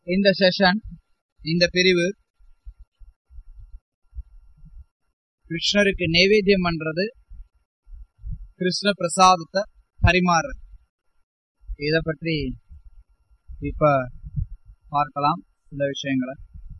இந்த செஷன் இந்த பிரிவு கிருஷ்ணருக்கு நைவேத்தியம் பண்றது கிருஷ்ண பிரசாதத்தை பரிமாறுறது இத பற்றி இப்ப பார்க்கலாம் சில விஷயங்களை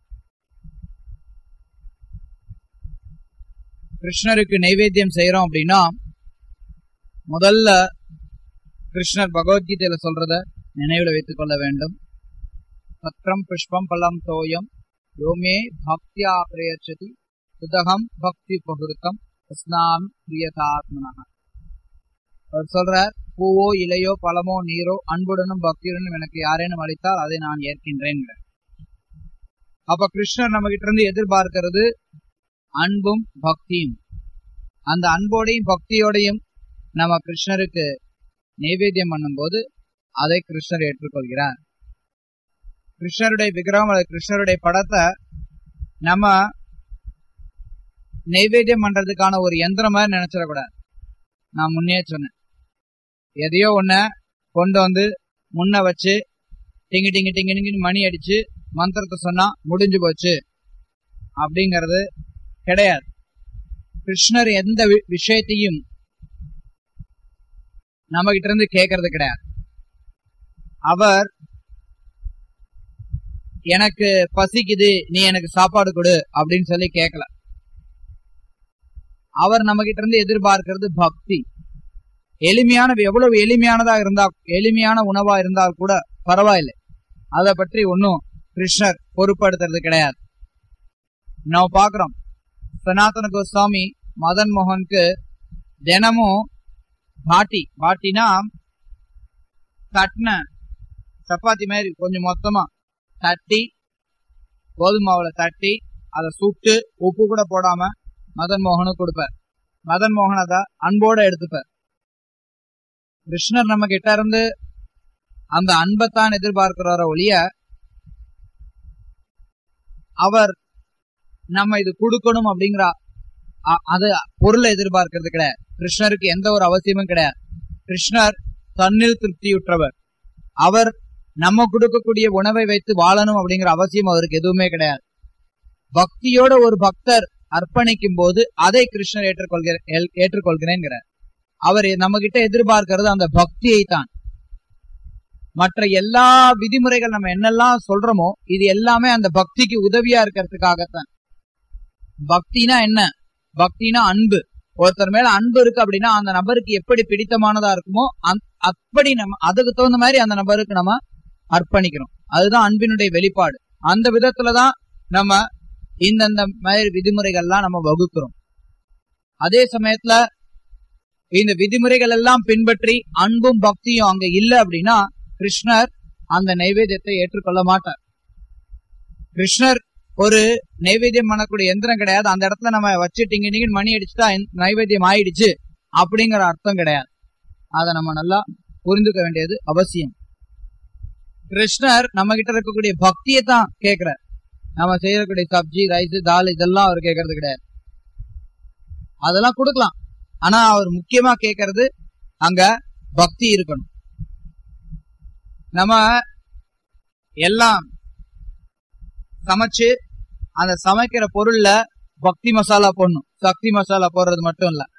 கிருஷ்ணருக்கு நைவேத்தியம் செய்யறோம் அப்படின்னா முதல்ல கிருஷ்ணர் பகவத்கீதையில சொல்றத நினைவில் வைத்துக் கொள்ள வேண்டும் பத்திரம் புஷ்பம் பழம் தோயம் யோமே பக்தியா பிரயச்சதி சுதகம் பக்தி பகுருத்தம் ஸ்நாம் பிரியதாத்மனா அவர் சொல்றார் பூவோ இலையோ பழமோ நீரோ அன்புடனும் பக்தியுடனும் எனக்கு யாரேனும் அளித்தால் அதை நான் ஏற்கின்றேன் அப்ப கிருஷ்ணர் நம்ம கிட்ட இருந்து எதிர்பார்க்கிறது அன்பும் பக்தியும் அந்த அன்போடையும் பக்தியோடையும் நம்ம கிருஷ்ணருக்கு நைவேத்தியம் பண்ணும்போது அதை கிருஷ்ணர் ஏற்றுக்கொள்கிறார் கிருஷ்ணருடைய விக்கிரகம் அல்லது கிருஷ்ணருடைய படத்தை நம்ம நைவேத்தியம் பண்றதுக்கான ஒரு யந்திரம் மாதிரி நினைச்சிடக்கூடாது நான் முன்னே சொன்னேன் எதையோ ஒன்ன கொண்டு வந்து முன்ன வச்சு டிங்கி டிங்கி டிங்கி டிங்கின்னு மணி அடிச்சு மந்திரத்தை சொன்னா முடிஞ்சு போச்சு அப்படிங்கிறது கிடையாது கிருஷ்ணர் எந்த விஷயத்தையும் நம்ம கிட்ட இருந்து கேட்கறது கிடையாது அவர் எனக்கு பசிக்குது நீ எனக்கு சாப்பாடு கொடு அப்படின்னு சொல்லி கேட்கல அவர் நம்ம கிட்ட இருந்து எதிர்பார்க்கிறது பக்தி எளிமையான எவ்வளவு எளிமையானதா இருந்தா எளிமையான உணவா இருந்தால் கூட பரவாயில்லை அதை பற்றி ஒன்னும் கிருஷ்ணர் பொறுப்படுத்துறது கிடையாது நம்ம பாக்குறோம் சனாதன கோஸ்வாமி மதன் மோகனுக்கு தினமும் பாட்டி பாட்டினா தட்டின சப்பாத்தி மாதிரி கொஞ்சம் மொத்தமா தட்டி கோதுமாவுல தட்டி அதை சுட்டு உப்பு கூட போடாம மதன் மோகனுக்கு கொடுப்பார் மதன் மோகன் அதை அன்போட எடுத்துப்பார் கிருஷ்ணர் நம்ம கிட்ட இருந்து அந்த அன்பைத்தான் எதிர்பார்க்கிறார ஒழிய அவர் நம்ம இது கொடுக்கணும் அப்படிங்கிற அது பொருளை எதிர்பார்க்கறது கிடையாது கிருஷ்ணருக்கு எந்த ஒரு அவசியமும் கிடையாது கிருஷ்ணர் தன்னில் திருப்தியுற்றவர் அவர் நம்ம கொடுக்கக்கூடிய உணவை வைத்து வாழணும் அப்படிங்கிற அவசியம் அவருக்கு எதுவுமே கிடையாது பக்தியோட ஒரு பக்தர் அர்ப்பணிக்கும் போது அதை கிருஷ்ணர் ஏற்றுக்கொள்கிற ஏற்றுக்கொள்கிறேங்கிறார் அவர் நம்ம கிட்ட எதிர்பார்க்கிறது அந்த பக்தியை தான் மற்ற எல்லா விதிமுறைகள் நம்ம என்னெல்லாம் சொல்றோமோ இது எல்லாமே அந்த பக்திக்கு உதவியா இருக்கிறதுக்காகத்தான் பக்தினா என்ன பக்தினா அன்பு ஒருத்தர் மேல அன்பு இருக்கு அப்படின்னா அந்த நபருக்கு எப்படி பிடித்தமானதா இருக்குமோ அப்படி நம்ம அதுக்கு தகுந்த மாதிரி அந்த நபருக்கு நம்ம அர்ப்பணிக்கிறோம் அதுதான் அன்பினுடைய வெளிப்பாடு அந்த விதத்துலதான் நம்ம இந்தந்த மாதிரி விதிமுறைகள்லாம் நம்ம வகுக்கிறோம் அதே சமயத்துல இந்த விதிமுறைகள் எல்லாம் பின்பற்றி அன்பும் பக்தியும் அங்க இல்ல அப்படின்னா கிருஷ்ணர் அந்த நைவேத்தியத்தை ஏற்றுக்கொள்ள மாட்டார் கிருஷ்ணர் ஒரு நைவேத்தியம் பண்ணக்கூடிய எந்திரம் கிடையாது அந்த இடத்துல நம்ம வச்சுட்டீங்க நீங்க மணி அடிச்சுட்டா நைவேத்தியம் ஆயிடுச்சு அப்படிங்கிற அர்த்தம் கிடையாது அதை நம்ம நல்லா புரிந்துக்க வேண்டியது அவசியம் கிருஷ்ணர் நம்ம கிட்ட இருக்கக்கூடிய பக்தியை தான் கேட்கிறார் நம்ம செய்யக்கூடிய சப்ஜி ரைஸ் தால் இதெல்லாம் அவர் கேட்கறது கிடையாது அதெல்லாம் கொடுக்கலாம் ஆனா அவர் முக்கியமா கேட்கறது அங்க பக்தி இருக்கணும் நம்ம எல்லாம் சமைச்சு அந்த சமைக்கிற பொருள்ல பக்தி மசாலா போடணும் சக்தி மசாலா போடுறது மட்டும் இல்ல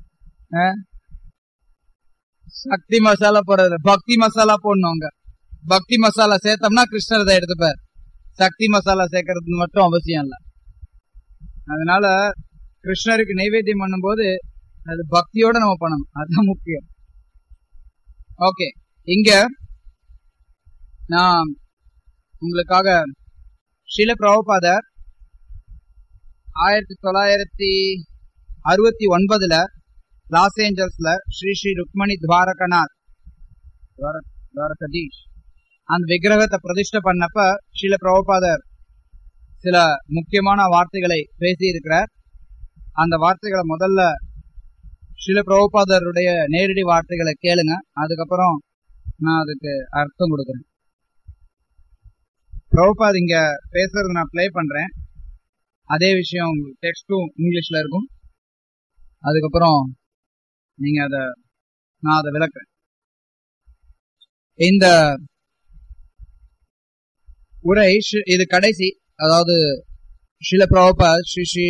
சக்தி மசாலா போடுறது பக்தி மசாலா போடணும் அங்க பக்தி மசாலா சேர்த்தோம்னா கிருஷ்ணர் இதை எடுத்துப்பார் சக்தி மசாலா சேர்க்கறது மட்டும் அவசியம் இல்ல அதனால கிருஷ்ணருக்கு நைவேத்தியம் பண்ணும்போது அது பக்தியோட நம்ம பண்ணணும் அதுதான் முக்கியம் ஓகே இங்க நான் உங்களுக்காக ஸ்ரீல பிரபுபாதர் ஆயிரத்தி தொள்ளாயிரத்தி அறுபத்தி ஒன்பதுல லாஸ் ஏஞ்சல்ஸ்ல ஸ்ரீ ஸ்ரீ ருக்மணி துவாரகநாத் துவாரகதீஷ் அந்த விக்கிரகத்தை பிரதிஷ்டை பண்ணப்ப ஸ்ரீல பிரபுபாதர் சில முக்கியமான வார்த்தைகளை பேசி இருக்கிறார் அந்த வார்த்தைகளை முதல்ல ஸ்ரீல பிரபுபாதருடைய நேரடி வார்த்தைகளை கேளுங்க அதுக்கப்புறம் நான் அதுக்கு அர்த்தம் கொடுக்குறேன் பிரபுபாத் இங்க பேசுறது நான் பிளே பண்றேன் அதே விஷயம் டெக்ஸ்டும் இங்கிலீஷ்ல இருக்கும் அதுக்கப்புறம் நீங்க அத நான் அதை விளக்குறேன் இந்த உரை ஷி- இது கடைசி அதாவது ஷில பிரபா ஸ்ரீ ஸ்ரீ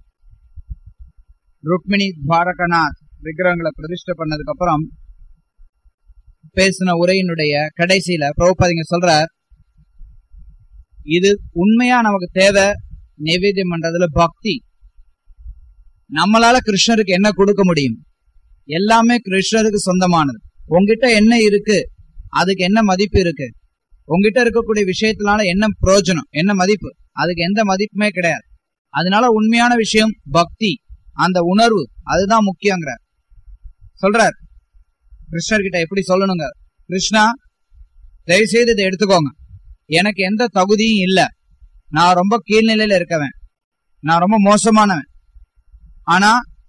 ருக்மிணி துவாரகநாத் விக்கிரகங்களை பிரதிஷ்டை பண்ணதுக்கு அப்புறம் பேசின உரையினுடைய கடைசியில பிரபுபாதிங்க சொல்றார் இது உண்மையா நமக்கு தேவை நைவேத்தியம் பண்றதுல பக்தி நம்மளால கிருஷ்ணருக்கு என்ன கொடுக்க முடியும் எல்லாமே கிருஷ்ணருக்கு சொந்தமானது உங்ககிட்ட என்ன இருக்கு அதுக்கு என்ன மதிப்பு இருக்கு உங்ககிட்ட இருக்கக்கூடிய விஷயத்தினால என்ன பிரயோஜனம் என்ன மதிப்பு அதுக்கு எந்த மதிப்புமே கிடையாது அதனால உண்மையான விஷயம் பக்தி அந்த உணர்வு அதுதான் முக்கியங்கிறார் சொல்றார் கிருஷ்ணர்கிட்ட எப்படி சொல்லணுங்க கிருஷ்ணா தயவு செய்து இதை எடுத்துக்கோங்க எனக்கு எந்த தகுதியும் இல்ல நான் ரொம்ப கீழ்நிலையில இருக்கவன் நான் ரொம்ப மோசமானவன் ஆனா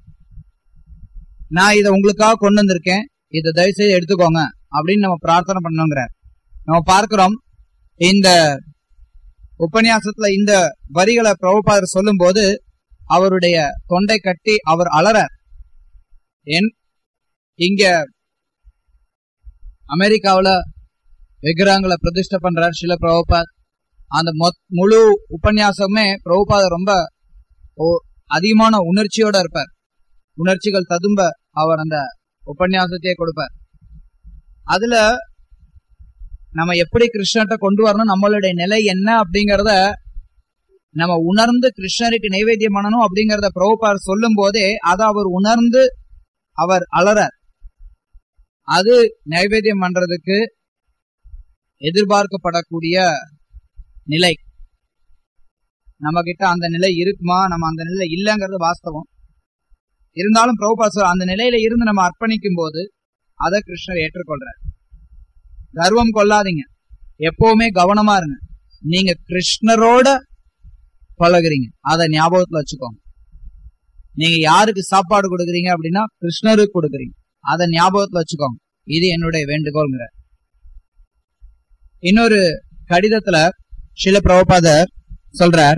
நான் இதை உங்களுக்காக கொண்டு வந்திருக்கேன் இதை தயவு செய்து எடுத்துக்கோங்க அப்படின்னு நம்ம பிரார்த்தனை பண்ணோங்கிறார் நம்ம பார்க்கிறோம் இந்த உபன்யாசத்துல இந்த வரிகளை பிரபுபாதர் சொல்லும்போது அவருடைய தொண்டை கட்டி அவர் அலறார் என் இங்க அமெரிக்காவுல விக்கிரகங்களை பிரதிஷ்டை பண்றார் சில பிரபுபாத் அந்த மொத் முழு உபன்யாசமே பிரபுபாதர் ரொம்ப ஓ- அதிகமான உணர்ச்சியோட இருப்பார் உணர்ச்சிகள் ததும்ப அவர் அந்த உபன்யாசத்தையே கொடுப்பார் அதுல நம்ம எப்படி கிருஷ்ணர்கிட்ட கொண்டு வரணும் நம்மளுடைய நிலை என்ன அப்படிங்கறத நம்ம உணர்ந்து கிருஷ்ணருக்கு நைவேத்தியம் பண்ணணும் அப்படிங்கறத பிரபுபார் சொல்லும் போதே அதை அவர் உணர்ந்து அவர் அலறார் அது நைவேத்தியம் பண்றதுக்கு எதிர்பார்க்கப்படக்கூடிய நிலை நம்ம கிட்ட அந்த நிலை இருக்குமா நம்ம அந்த நிலை இல்லைங்கிறது வாஸ்தவம் இருந்தாலும் பிரபுபா சொல் அந்த நிலையில இருந்து நம்ம அர்ப்பணிக்கும் போது அதை கிருஷ்ணர் ஏற்றுக்கொள்றார் கர்வம் கொள்ளாதீங்க எப்பவுமே கவனமா இருங்க நீங்க கிருஷ்ணரோட பழகுறீங்க அதை ஞாபகத்துல வச்சுக்கோங்க நீங்க யாருக்கு சாப்பாடு கொடுக்குறீங்க அப்படின்னா கிருஷ்ணருக்கு கொடுக்குறீங்க அதை ஞாபகத்துல வச்சுக்கோங்க இது என்னுடைய வேண்டுகோள்ங்கிற இன்னொரு கடிதத்துல சில பிரபுபாதர் சொல்றார்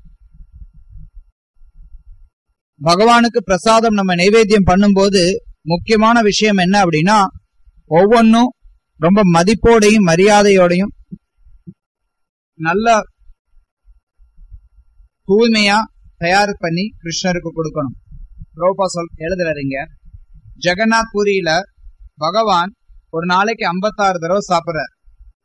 பகவானுக்கு பிரசாதம் நம்ம நைவேத்தியம் பண்ணும்போது முக்கியமான விஷயம் என்ன அப்படின்னா ஒவ்வொன்றும் ரொம்ப மதிப்போடையும் மரியாதையோடையும் நல்ல தூய்மையா தயார் பண்ணி கிருஷ்ணருக்கு கொடுக்கணும் ரோபா சொல் எழுதுறீங்க ஜெகநாத் பூரியில பகவான் ஒரு நாளைக்கு 56 தடவை சாப்பிடுறார்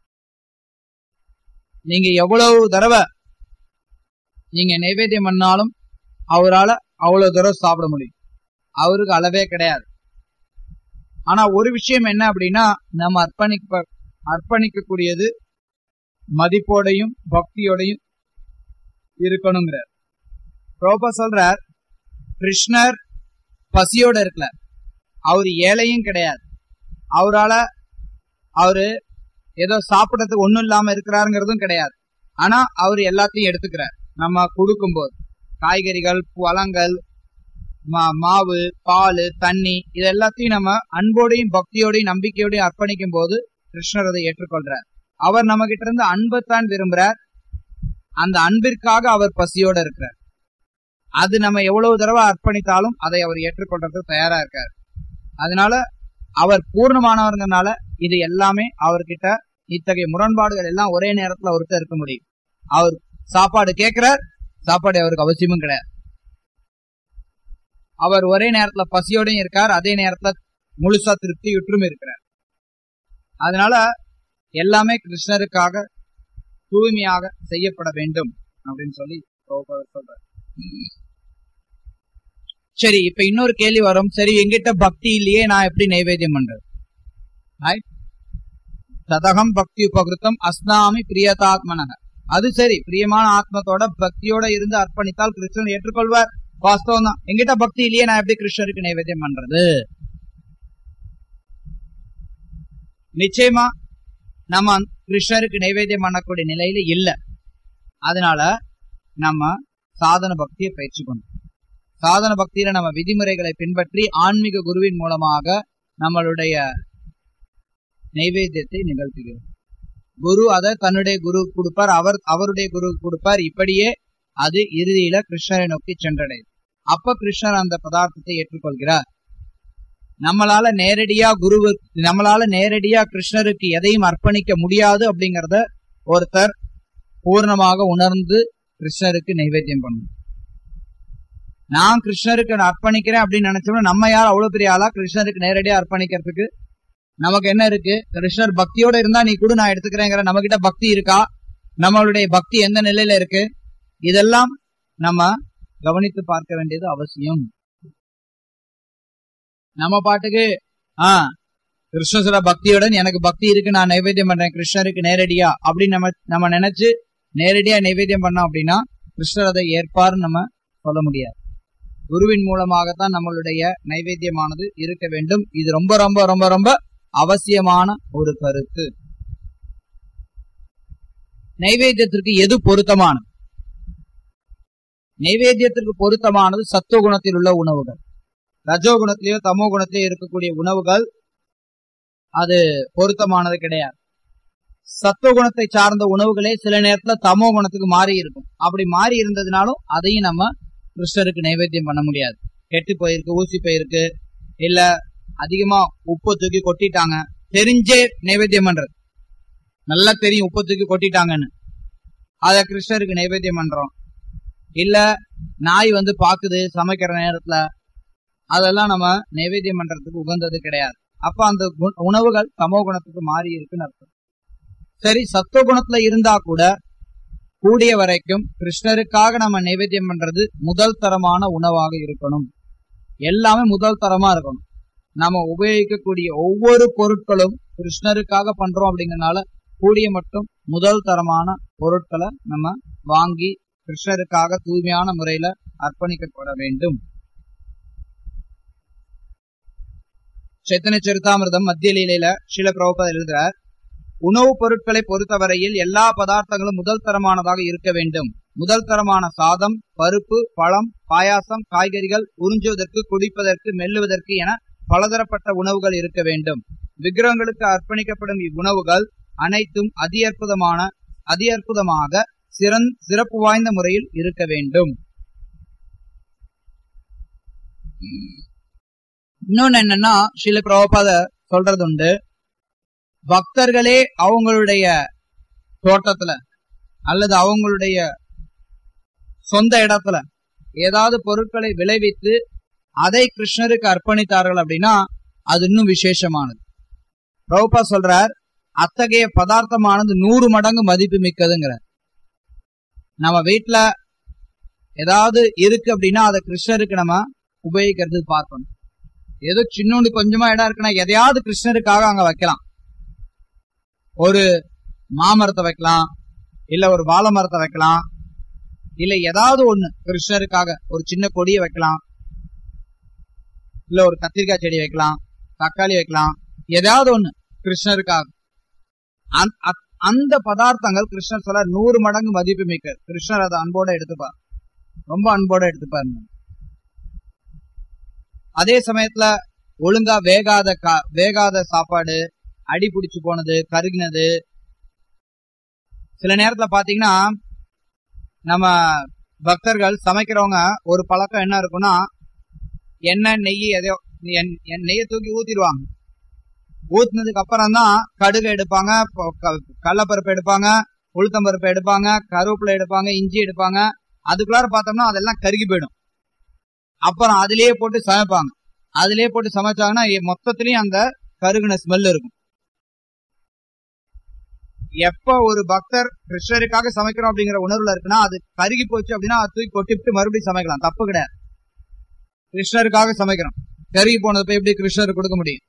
நீங்க எவ்வளவு தடவை நீங்க நைவேத்தியம் பண்ணாலும் அவரால அவ்வளவு தடவை சாப்பிட முடியும் அவருக்கு அளவே கிடையாது ஆனா ஒரு விஷயம் என்ன அப்படின்னா நம்ம அர்ப்பணிக்க அர்ப்பணிக்கக்கூடியது மதிப்போடையும் பக்தியோடையும் இருக்கணுங்கிறார் ரோபா சொல்றார் கிருஷ்ணர் பசியோட இருக்கல அவர் ஏழையும் கிடையாது அவரால அவரு ஏதோ சாப்பிடறதுக்கு ஒண்ணும் இல்லாம இருக்கிறாருங்கிறதும் கிடையாது ஆனா அவர் எல்லாத்தையும் எடுத்துக்கிறார் நம்ம கொடுக்கும்போது காய்கறிகள் பழங்கள் மா- மாவு பால் தண்ணி இது எல்லாத்தையும் நம்ம அன்போடையும் பக்தியோடையும் நம்பிக்கையோடையும் அர்ப்பணிக்கும் போது கிருஷ்ணர் அதை ஏற்றுக்கொள்றார் அவர் நம்ம கிட்ட இருந்து அன்பைத்தான் விரும்புறார் அந்த அன்பிற்காக அவர் பசியோட இருக்கிறார் அது நம்ம எவ்வளவு தடவை அர்ப்பணித்தாலும் அதை அவர் ஏற்றுக்கொள்றதுக்கு தயாரா இருக்கார் அதனால அவர் பூர்ணமானவர்ங்கனால இது எல்லாமே அவர்கிட்ட இத்தகைய முரண்பாடுகள் எல்லாம் ஒரே நேரத்துல அவர்கிட்ட இருக்க முடியும் அவர் சாப்பாடு கேட்கிறார் சாப்பாடு அவருக்கு அவசியமும் கிடையாது அவர் ஒரே நேரத்துல பசியோடையும் இருக்கார் அதே நேரத்துல முழுசா திருப்தியுற்றும் இருக்கிறார் அதனால எல்லாமே கிருஷ்ணருக்காக தூய்மையாக செய்யப்பட வேண்டும் அப்படின்னு சொல்லி பிரபுபாதர் சொல்றார் சரி இப்ப இன்னொரு கேள்வி வரும் சரி எங்கிட்ட பக்தி இல்லையே நான் எப்படி நைவேத்தியம் பண்றது Right? ததகம் பக்தி உபகிருத்தம் அஸ்னாமி பிரியதாத்மனக அது சரி பிரியமான ஆத்மத்தோட பக்தியோட இருந்து அர்ப்பணித்தால் கிருஷ்ணன் ஏற்றுக்கொள்வார் வாஸ்தவம் தான் எங்கிட்ட பக்தி இல்லையே நான் எப்படி கிருஷ்ணருக்கு நைவேத்தியம் பண்றது நிச்சயமா நம்ம கிருஷ்ணருக்கு நைவேத்தியம் பண்ணக்கூடிய நிலையில இல்ல அதனால நம்ம சாதன பக்தியை பயிற்சி பண்ணணும் சாதன பக்தியில நம்ம விதிமுறைகளை பின்பற்றி ஆன்மீக குருவின் மூலமாக நம்மளுடைய நைவேத்தியத்தை நிகழ்த்துகிறோம் குரு அதை தன்னுடைய குரு கொடுப்பார் அவர் அவருடைய குரு கொடுப்பார் இப்படியே அது இறுதியில கிருஷ்ணரை நோக்கி சென்றடையுது அப்ப கிருஷ்ணர் அந்த பதார்த்தத்தை ஏற்றுக்கொள்கிறார் நம்மளால நேரடியா குருவு நம்மளால நேரடியா கிருஷ்ணருக்கு எதையும் அர்ப்பணிக்க முடியாது அப்படிங்கறத ஒருத்தர் பூர்ணமாக உணர்ந்து கிருஷ்ணருக்கு நைவேத்தியம் பண்ணணும் நான் கிருஷ்ணருக்கு நான் அர்ப்பணிக்கிறேன் அப்படின்னு நினைச்சோம்னா நம்ம யார் அவ்வளவு பெரிய ஆளா கிருஷ்ணருக்கு நேரடியா அர்ப்பணிக்கிறதுக்கு நமக்கு என்ன இருக்கு கிருஷ்ணர் பக்தியோட இருந்தா நீ கூட நான் எடுத்துக்கிறேங்கிற நம்ம கிட்ட பக்தி இருக்கா நம்மளுடைய பக்தி எந்த நிலையில இருக்கு இதெல்லாம் நம்ம கவனித்து பார்க்க வேண்டியது அவசியம் நம்ம பாட்டுக்கு ஆ கிருஷ்ணசுர பக்தியுடன் எனக்கு பக்தி இருக்கு நான் நைவேத்தியம் பண்றேன் கிருஷ்ணருக்கு நேரடியா அப்படின்னு நம்ம நம்ம நினைச்சு நேரடியா நைவேத்தியம் பண்ணோம் அப்படின்னா கிருஷ்ணர் அதை ஏற்பார்னு நம்ம சொல்ல முடியாது குருவின் மூலமாகத்தான் நம்மளுடைய நைவேத்தியமானது இருக்க வேண்டும் இது ரொம்ப ரொம்ப ரொம்ப ரொம்ப அவசியமான ஒரு கருத்து நைவேத்தியத்திற்கு எது பொருத்தமானது நைவேத்தியத்திற்கு பொருத்தமானது சத்துவகுணத்தில் உள்ள உணவுகள் ரஜோகுணத்திலேயோ தமோ குணத்திலேயோ இருக்கக்கூடிய உணவுகள் அது பொருத்தமானது கிடையாது சத்துவகுணத்தை சார்ந்த உணவுகளே சில நேரத்துல தமோ குணத்துக்கு மாறி இருக்கும் அப்படி மாறி இருந்ததுனாலும் அதையும் நம்ம கிருஷ்ணருக்கு நைவேத்தியம் பண்ண முடியாது கெட்டு போயிருக்கு ஊசி போயிருக்கு இல்ல அதிகமா உப்பு தூக்கி கொட்டிட்டாங்க தெரிஞ்சே நைவேத்தியம் பண்றது நல்லா தெரியும் உப்பு தூக்கி கொட்டிட்டாங்கன்னு அத கிருஷ்ணருக்கு நைவேத்தியம் பண்றோம் இல்ல நாய் வந்து பாக்குது சமைக்கிற நேரத்துல அதெல்லாம் நம்ம நைவேத்தியம் பண்றதுக்கு உகந்தது கிடையாது அப்ப அந்த குண- உணவுகள் தமோ குணத்துக்கு மாறி இருக்குன்னு அர்த்தம் சரி சத்துவ குணத்துல இருந்தா கூட கூடிய வரைக்கும் கிருஷ்ணருக்காக நம்ம நைவேத்தியம் பண்றது முதல் தரமான உணவாக இருக்கணும் எல்லாமே முதல் தரமா இருக்கணும் நாம உபயோகிக்கக்கூடிய ஒவ்வொரு பொருட்களும் கிருஷ்ணருக்காக பண்றோம் அப்படிங்கறதுனால கூடிய மட்டும் முதல் தரமான பொருட்களை நம்ம வாங்கி கிருஷ்ணருக்காக தூய்மையான முறையில அர்ப்பணிக்கப்பட வேண்டும் சைத்தன்ய சரிதாமிர்தம் மத்திய லீலையில சில பிரபுபதர் எழுதுறார் உணவுப் பொருட்களை பொறுத்தவரையில் எல்லா பதார்த்தங்களும் முதல் தரமானதாக இருக்க வேண்டும் முதல் தரமான சாதம் பருப்பு பழம் பாயாசம் காய்கறிகள் உறிஞ்சுவதற்கு குடிப்பதற்கு மெல்லுவதற்கு என பலதரப்பட்ட உணவுகள் இருக்க வேண்டும் விக்கிரகங்களுக்கு அர்ப்பணிக்கப்படும் இவ்வுணவுகள் அனைத்தும் அதி அற்புதமான அதி அற்புதமாக சிறந் சிறப்பு வாய்ந்த முறையில் இருக்க வேண்டும் இன்னொன்னு என்னன்னா ஸ்ரீல பிரபுபாத சொல்றது உண்டு பக்தர்களே அவங்களுடைய தோட்டத்துல அல்லது அவங்களுடைய சொந்த இடத்துல ஏதாவது பொருட்களை விளைவித்து அதை கிருஷ்ணருக்கு அர்ப்பணித்தார்கள் அப்படின்னா அது இன்னும் விசேஷமானது பிரபுபா சொல்றார் அத்தகைய பதார்த்தமானது நூறு மடங்கு மதிப்பு மிக்கதுங்கிறார் நம்ம வீட்டுல ஏதாவது இருக்கு அப்படின்னா அதை கிருஷ்ணருக்கு நம்ம உபயோகிக்கிறது பார்க்கணும் ஏதோ சின்னோண்டு கொஞ்சமா இடம் இருக்குன்னா எதையாவது கிருஷ்ணருக்காக அங்க வைக்கலாம் ஒரு மாமரத்தை வைக்கலாம் இல்ல ஒரு வாழை மரத்தை வைக்கலாம் இல்ல ஏதாவது ஒண்ணு கிருஷ்ணருக்காக ஒரு சின்ன கொடியை வைக்கலாம் இல்ல ஒரு கத்திரிக்காய் செடி வைக்கலாம் தக்காளி வைக்கலாம் ஏதாவது ஒண்ணு கிருஷ்ணருக்காக அந்த- அத்- அந்த பதார்த்தங்கள் கிருஷ்ணர் சொல்ல நூறு மடங்கு மதிப்பு மிக்க கிருஷ்ணர் அதை அன்போட எடுத்துப்பார் ரொம்ப அன்போட எடுத்துப்பார் அதே சமயத்துல ஒழுங்கா வேகாத கா- வேகாத சாப்பாடு அடி பிடிச்சு போனது கருகினது சில நேரத்துல பாத்தீங்கன்னா நம்ம பக்தர்கள் சமைக்கிறவங்க ஒரு பழக்கம் என்ன இருக்கும்னா எண்ணெய் நெய் எதையோ எண்- எண் நெய்யை தூக்கி ஊத்திடுவாங்க ஊத்துனதுக்கு அப்புறம் தான் கடுகு எடுப்பாங்க ப- க- கடலைப்பருப்பு எடுப்பாங்க உளுத்தம்பருப்பு எடுப்பாங்க கருவேப்பிலை எடுப்பாங்க இஞ்சி எடுப்பாங்க அதுக்குள்ளார பார்த்தோம்னா அதெல்லாம் கருகி போயிடும் அப்புறம் அதுலயே போட்டு சமைப்பாங்க அதுலயே போட்டு சமைச்சாங்கன்னா எ- மொத்தத்திலயும் அந்த கருகுன ஸ்மெல் இருக்கும் எப்ப ஒரு பக்தர் கிருஷ்ணருக்காக சமைக்கிறோம் அப்படிங்கிற உணர்வுல இருக்குன்னா அது கருகி போச்சு அப்படின்னா அது தூக்கி கொட்டிவிட்டு மறுபடியும் சமைக்கலாம் தப்பு கிடையாது கிருஷ்ணருக்காக சமைக்கிறோம் கருகி போனது போய் எப்படி கிருஷ்ணருக்கு கொடுக்க முடியும்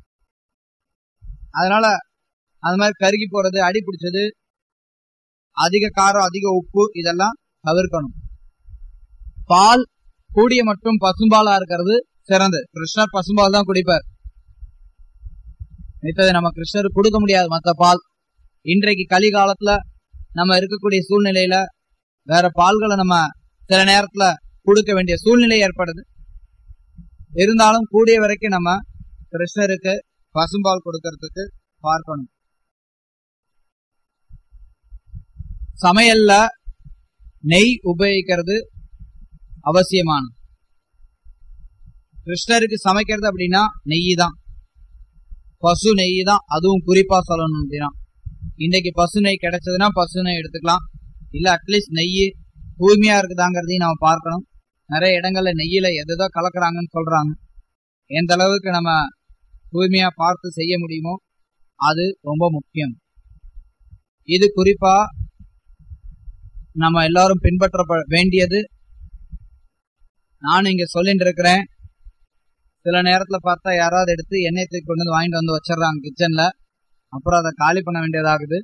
அதனால அது மாதிரி கருகி போறது அடி பிடிச்சது அதிக காரம் அதிக உப்பு இதெல்லாம் தவிர்க்கணும் பால் கூடிய மட்டும் பசும்பாலா இருக்கிறது சிறந்தது கிருஷ்ணர் பசும்பால் தான் குடிப்பார் மித்ததை நம்ம கிருஷ்ணருக்கு கொடுக்க முடியாது மத்த பால் இன்றைக்கு கலிகாலத்துல நம்ம இருக்கக்கூடிய சூழ்நிலையில வேற பால்களை நம்ம சில நேரத்துல கொடுக்க வேண்டிய சூழ்நிலை ஏற்படுது இருந்தாலும் கூடிய வரைக்கும் நம்ம கிருஷ்ணருக்கு பசும்பால் கொடுக்கறதுக்கு பார்க்கணும் சமையல்ல நெய் உபயோகிக்கிறது அவசியமானது கிருஷ்ணருக்கு சமைக்கிறது அப்படின்னா நெய் தான் பசு நெய் தான் அதுவும் குறிப்பா சொல்லணும் அப்படின்னா இன்னைக்கு பசு நெய் கிடைச்சதுன்னா பசு நெய் எடுத்துக்கலாம் இல்ல அட்லீஸ்ட் நெய் தூய்மையா இருக்குதாங்கிறதையும் நம்ம பார்க்கணும் நிறைய இடங்கள்ல நெய்யில எதோ கலக்குறாங்கன்னு சொல்றாங்க எந்த அளவுக்கு நம்ம தூய்மையா பார்த்து செய்ய முடியுமோ அது ரொம்ப முக்கியம் இது குறிப்பா நம்ம எல்லாரும் பின்பற்ற வேண்டியது நான் இங்க சொல்லிட்டு இருக்கிறேன் சில நேரத்துல பார்த்தா யாராவது எடுத்து எண்ணெய் தூக்கி கொண்டு வந்து வாங்கிட்டு வந்து வச்சிடுறாங்க கிச்சன்ல அப்புறம் அதை காலி பண்ண வேண்டியதாகுது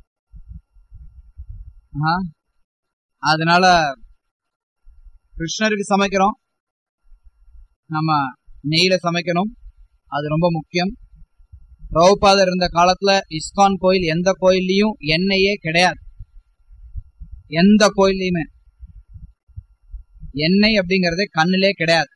ஆஹா. அதனால கிருஷ்ணருக்கு சமைக்கிறோம் நம்ம நெய்யில சமைக்கணும் அது ரொம்ப முக்கியம் பிரபுபாதர் இருந்த காலத்துல இஸ்கான் கோயில் எந்த கோயில்லையும் எண்ணெயே கிடையாது எந்த கோயில்லையுமே எண்ணெய் அப்படிங்கறதே கண்ணிலே கிடையாது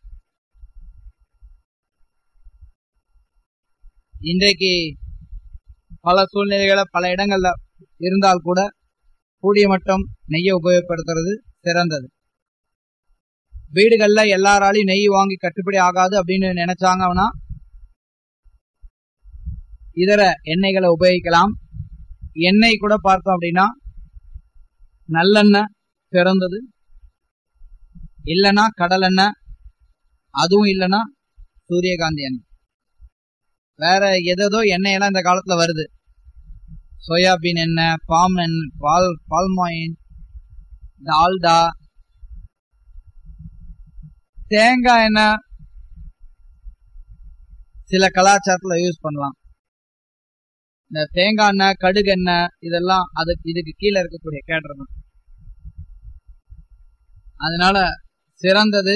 இன்றைக்கு பல சூழ்நிலைகளை பல இடங்கள்ல இருந்தால் கூட கூடிய மட்டும் நெய்யை உபயோகப்படுத்துறது சிறந்தது வீடுகள்ல எல்லாராலையும் நெய் வாங்கி கட்டுப்படி ஆகாது அப்படின்னு நினைச்சாங்கன்னா இதர எண்ணெய்களை உபயோகிக்கலாம் எண்ணெய் கூட பார்த்தோம் அப்படின்னா நல்லெண்ணெய் சிறந்தது இல்லைன்னா கடலெண்ணெய் அதுவும் இல்லைன்னா சூரியகாந்தி எண்ணெய் வேற எதோ எண்ணெயெல்லாம் இந்த காலத்துல வருது சோயாபீன் எண்ணெய் பாம் எண்ணெய் பால் பால்மாயின் டால்டா தேங்காய் எண்ணெய் சில கலாச்சாரத்துல யூஸ் பண்ணலாம் இந்த தேங்காய் எண்ணெய் கடுகு எண்ணெய் இதெல்லாம் அதுக்கு இதுக்கு கீழே இருக்கக்கூடிய கேட்டர் அதனால சிறந்தது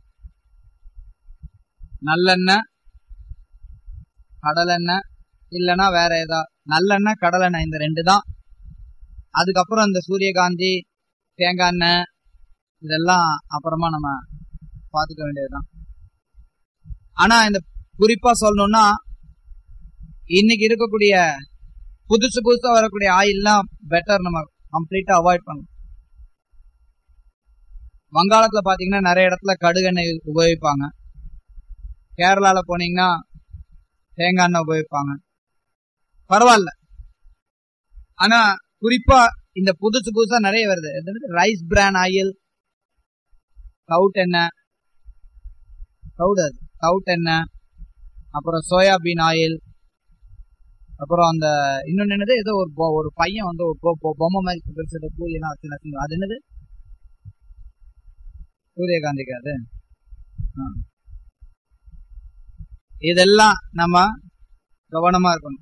நல்லெண்ணெய் கடலெண்ணெய் இல்லைன்னா வேற ஏதா நல்லெண்ணெய் கடலெண்ணெய் இந்த ரெண்டு தான் அதுக்கப்புறம் இந்த சூரியகாந்தி தேங்காய் எண்ணெய் இதெல்லாம் அப்புறமா நம்ம பார்த்துக்க வேண்டியதுதான் ஆனா இந்த குறிப்பா சொல்லணும்னா இன்னைக்கு இருக்கக்கூடிய புதுசு புதுசா வரக்கூடிய ஆயில்லாம் பெட்டர் நம்ம கம்ப்ளீட்டா அவாய்ட் பண்ணணும் வங்காளத்துல பாத்தீங்கன்னா நிறைய இடத்துல கடுகெண்ணெய் உபயோகிப்பாங்க கேரளால போனீங்கன்னா தேங்காய் எண்ணெய் உபயோகிப்பாங்க பரவாயில்ல ஆனா குறிப்பா இந்த புதுசு புதுசா நிறைய வருது ரைஸ் பிரான் ஆயில் கவுட் எண்ணெய் கவுட் அது கவுட் எண்ணெய் அப்புறம் சோயாபீன் ஆயில் அப்புறம் அந்த இன்னொன்னு என்னது ஏதோ ஒரு பொ- ஒரு பையன் வந்து ஒரு பொ- பொ- பொம்மை மாதிரி பெருசு பூரியெல்லாம் வச்சு நசுங்க அது என்னது சூரியகாந்திக்கு அது ஆ. இதெல்லாம் நம்ம கவனமா இருக்கணும்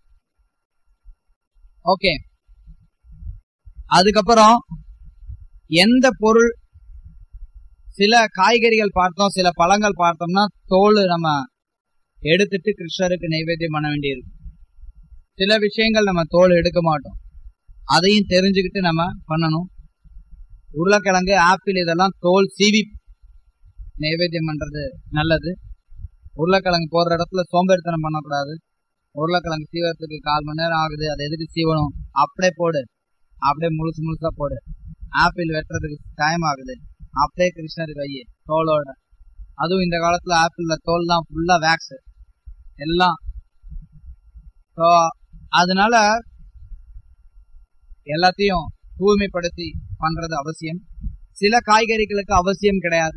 ஓகே அதுக்கப்புறம் எந்த பொருள் சில காய்கறிகள் பார்த்தோம் சில பழங்கள் பார்த்தோம்னா தோல் நம்ம எடுத்துட்டு கிருஷ்ணருக்கு நைவேத்தியம் பண்ண வேண்டியிருக்கு சில விஷயங்கள் நம்ம தோல் எடுக்க மாட்டோம் அதையும் தெரிஞ்சுக்கிட்டு நம்ம பண்ணணும் உருளைக்கிழங்கு ஆப்பிள் இதெல்லாம் தோல் சீவி நைவேத்தியம் பண்றது நல்லது உருளைக்கிழங்கு போடுற இடத்துல சோம்பேறித்தனம் பண்ணக்கூடாது உருளைக்கிழங்கு சீவறதுக்கு கால் மணி நேரம் ஆகுது அதை எதுக்கு சீவணும் அப்படியே போடு அப்படியே முழுசு முழுசா போடு ஆப்பிள் வெட்டுறதுக்கு டைம் ஆகுது அப்படியே கிருஷ்ணருக்கு வை தோலோட அதுவும் இந்த காலத்துல ஆப்பிள்ல தோல் தான் ஃபுல்லா வேக்ஸ் எல்லாம் ஸோ அதனால எல்லாத்தையும் தூய்மைப்படுத்தி பண்றது அவசியம் சில காய்கறிகளுக்கு அவசியம் கிடையாது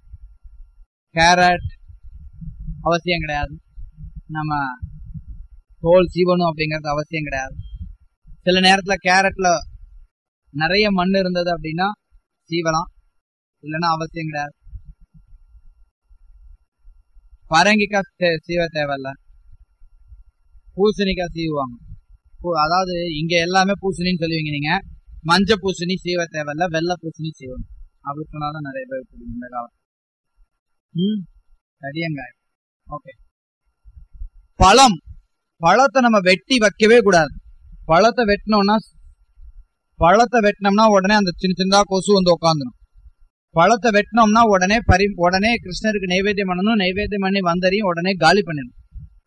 கேரட் அவசியம் கிடையாது நம்ம தோல் சீவணும் அப்படிங்கிறது அவசியம் கிடையாது சில நேரத்துல கேரட்ல நிறைய மண் இருந்தது அப்படின்னா சீவலாம் இல்லைன்னா அவசியம் கிடையாது பரங்கிக்காய் சீ- சீவ தேவையில்ல பூசணிக்காய் சீவுவாங்க பூ- அதாவது இங்க எல்லாமே பூசணின்னு சொல்லுவீங்க நீங்க மஞ்ச பூசணி சீவ தேவையில்ல வெள்ளை பூசணி சீவணும் அப்படி சொன்னாதான் நிறைய பேர் பிடிக்கும் இந்த காலம் ம் கடியங்காய் ஓகே பழம் பழத்தை நம்ம வெட்டி வைக்கவே கூடாது பழத்தை வெட்டினோம்னா பழத்தை வெட்டினோம்னா உடனே அந்த சின்ன சின்னதா கொசு வந்து உட்காந்துரும் பழத்தை வெட்டினோம்னா உடனே பரி உடனே கிருஷ்ணருக்கு நைவேத்தியம் பண்ணணும் நைவேத்தியம் பண்ணி வந்தரையும் உடனே காலி பண்ணிடணும்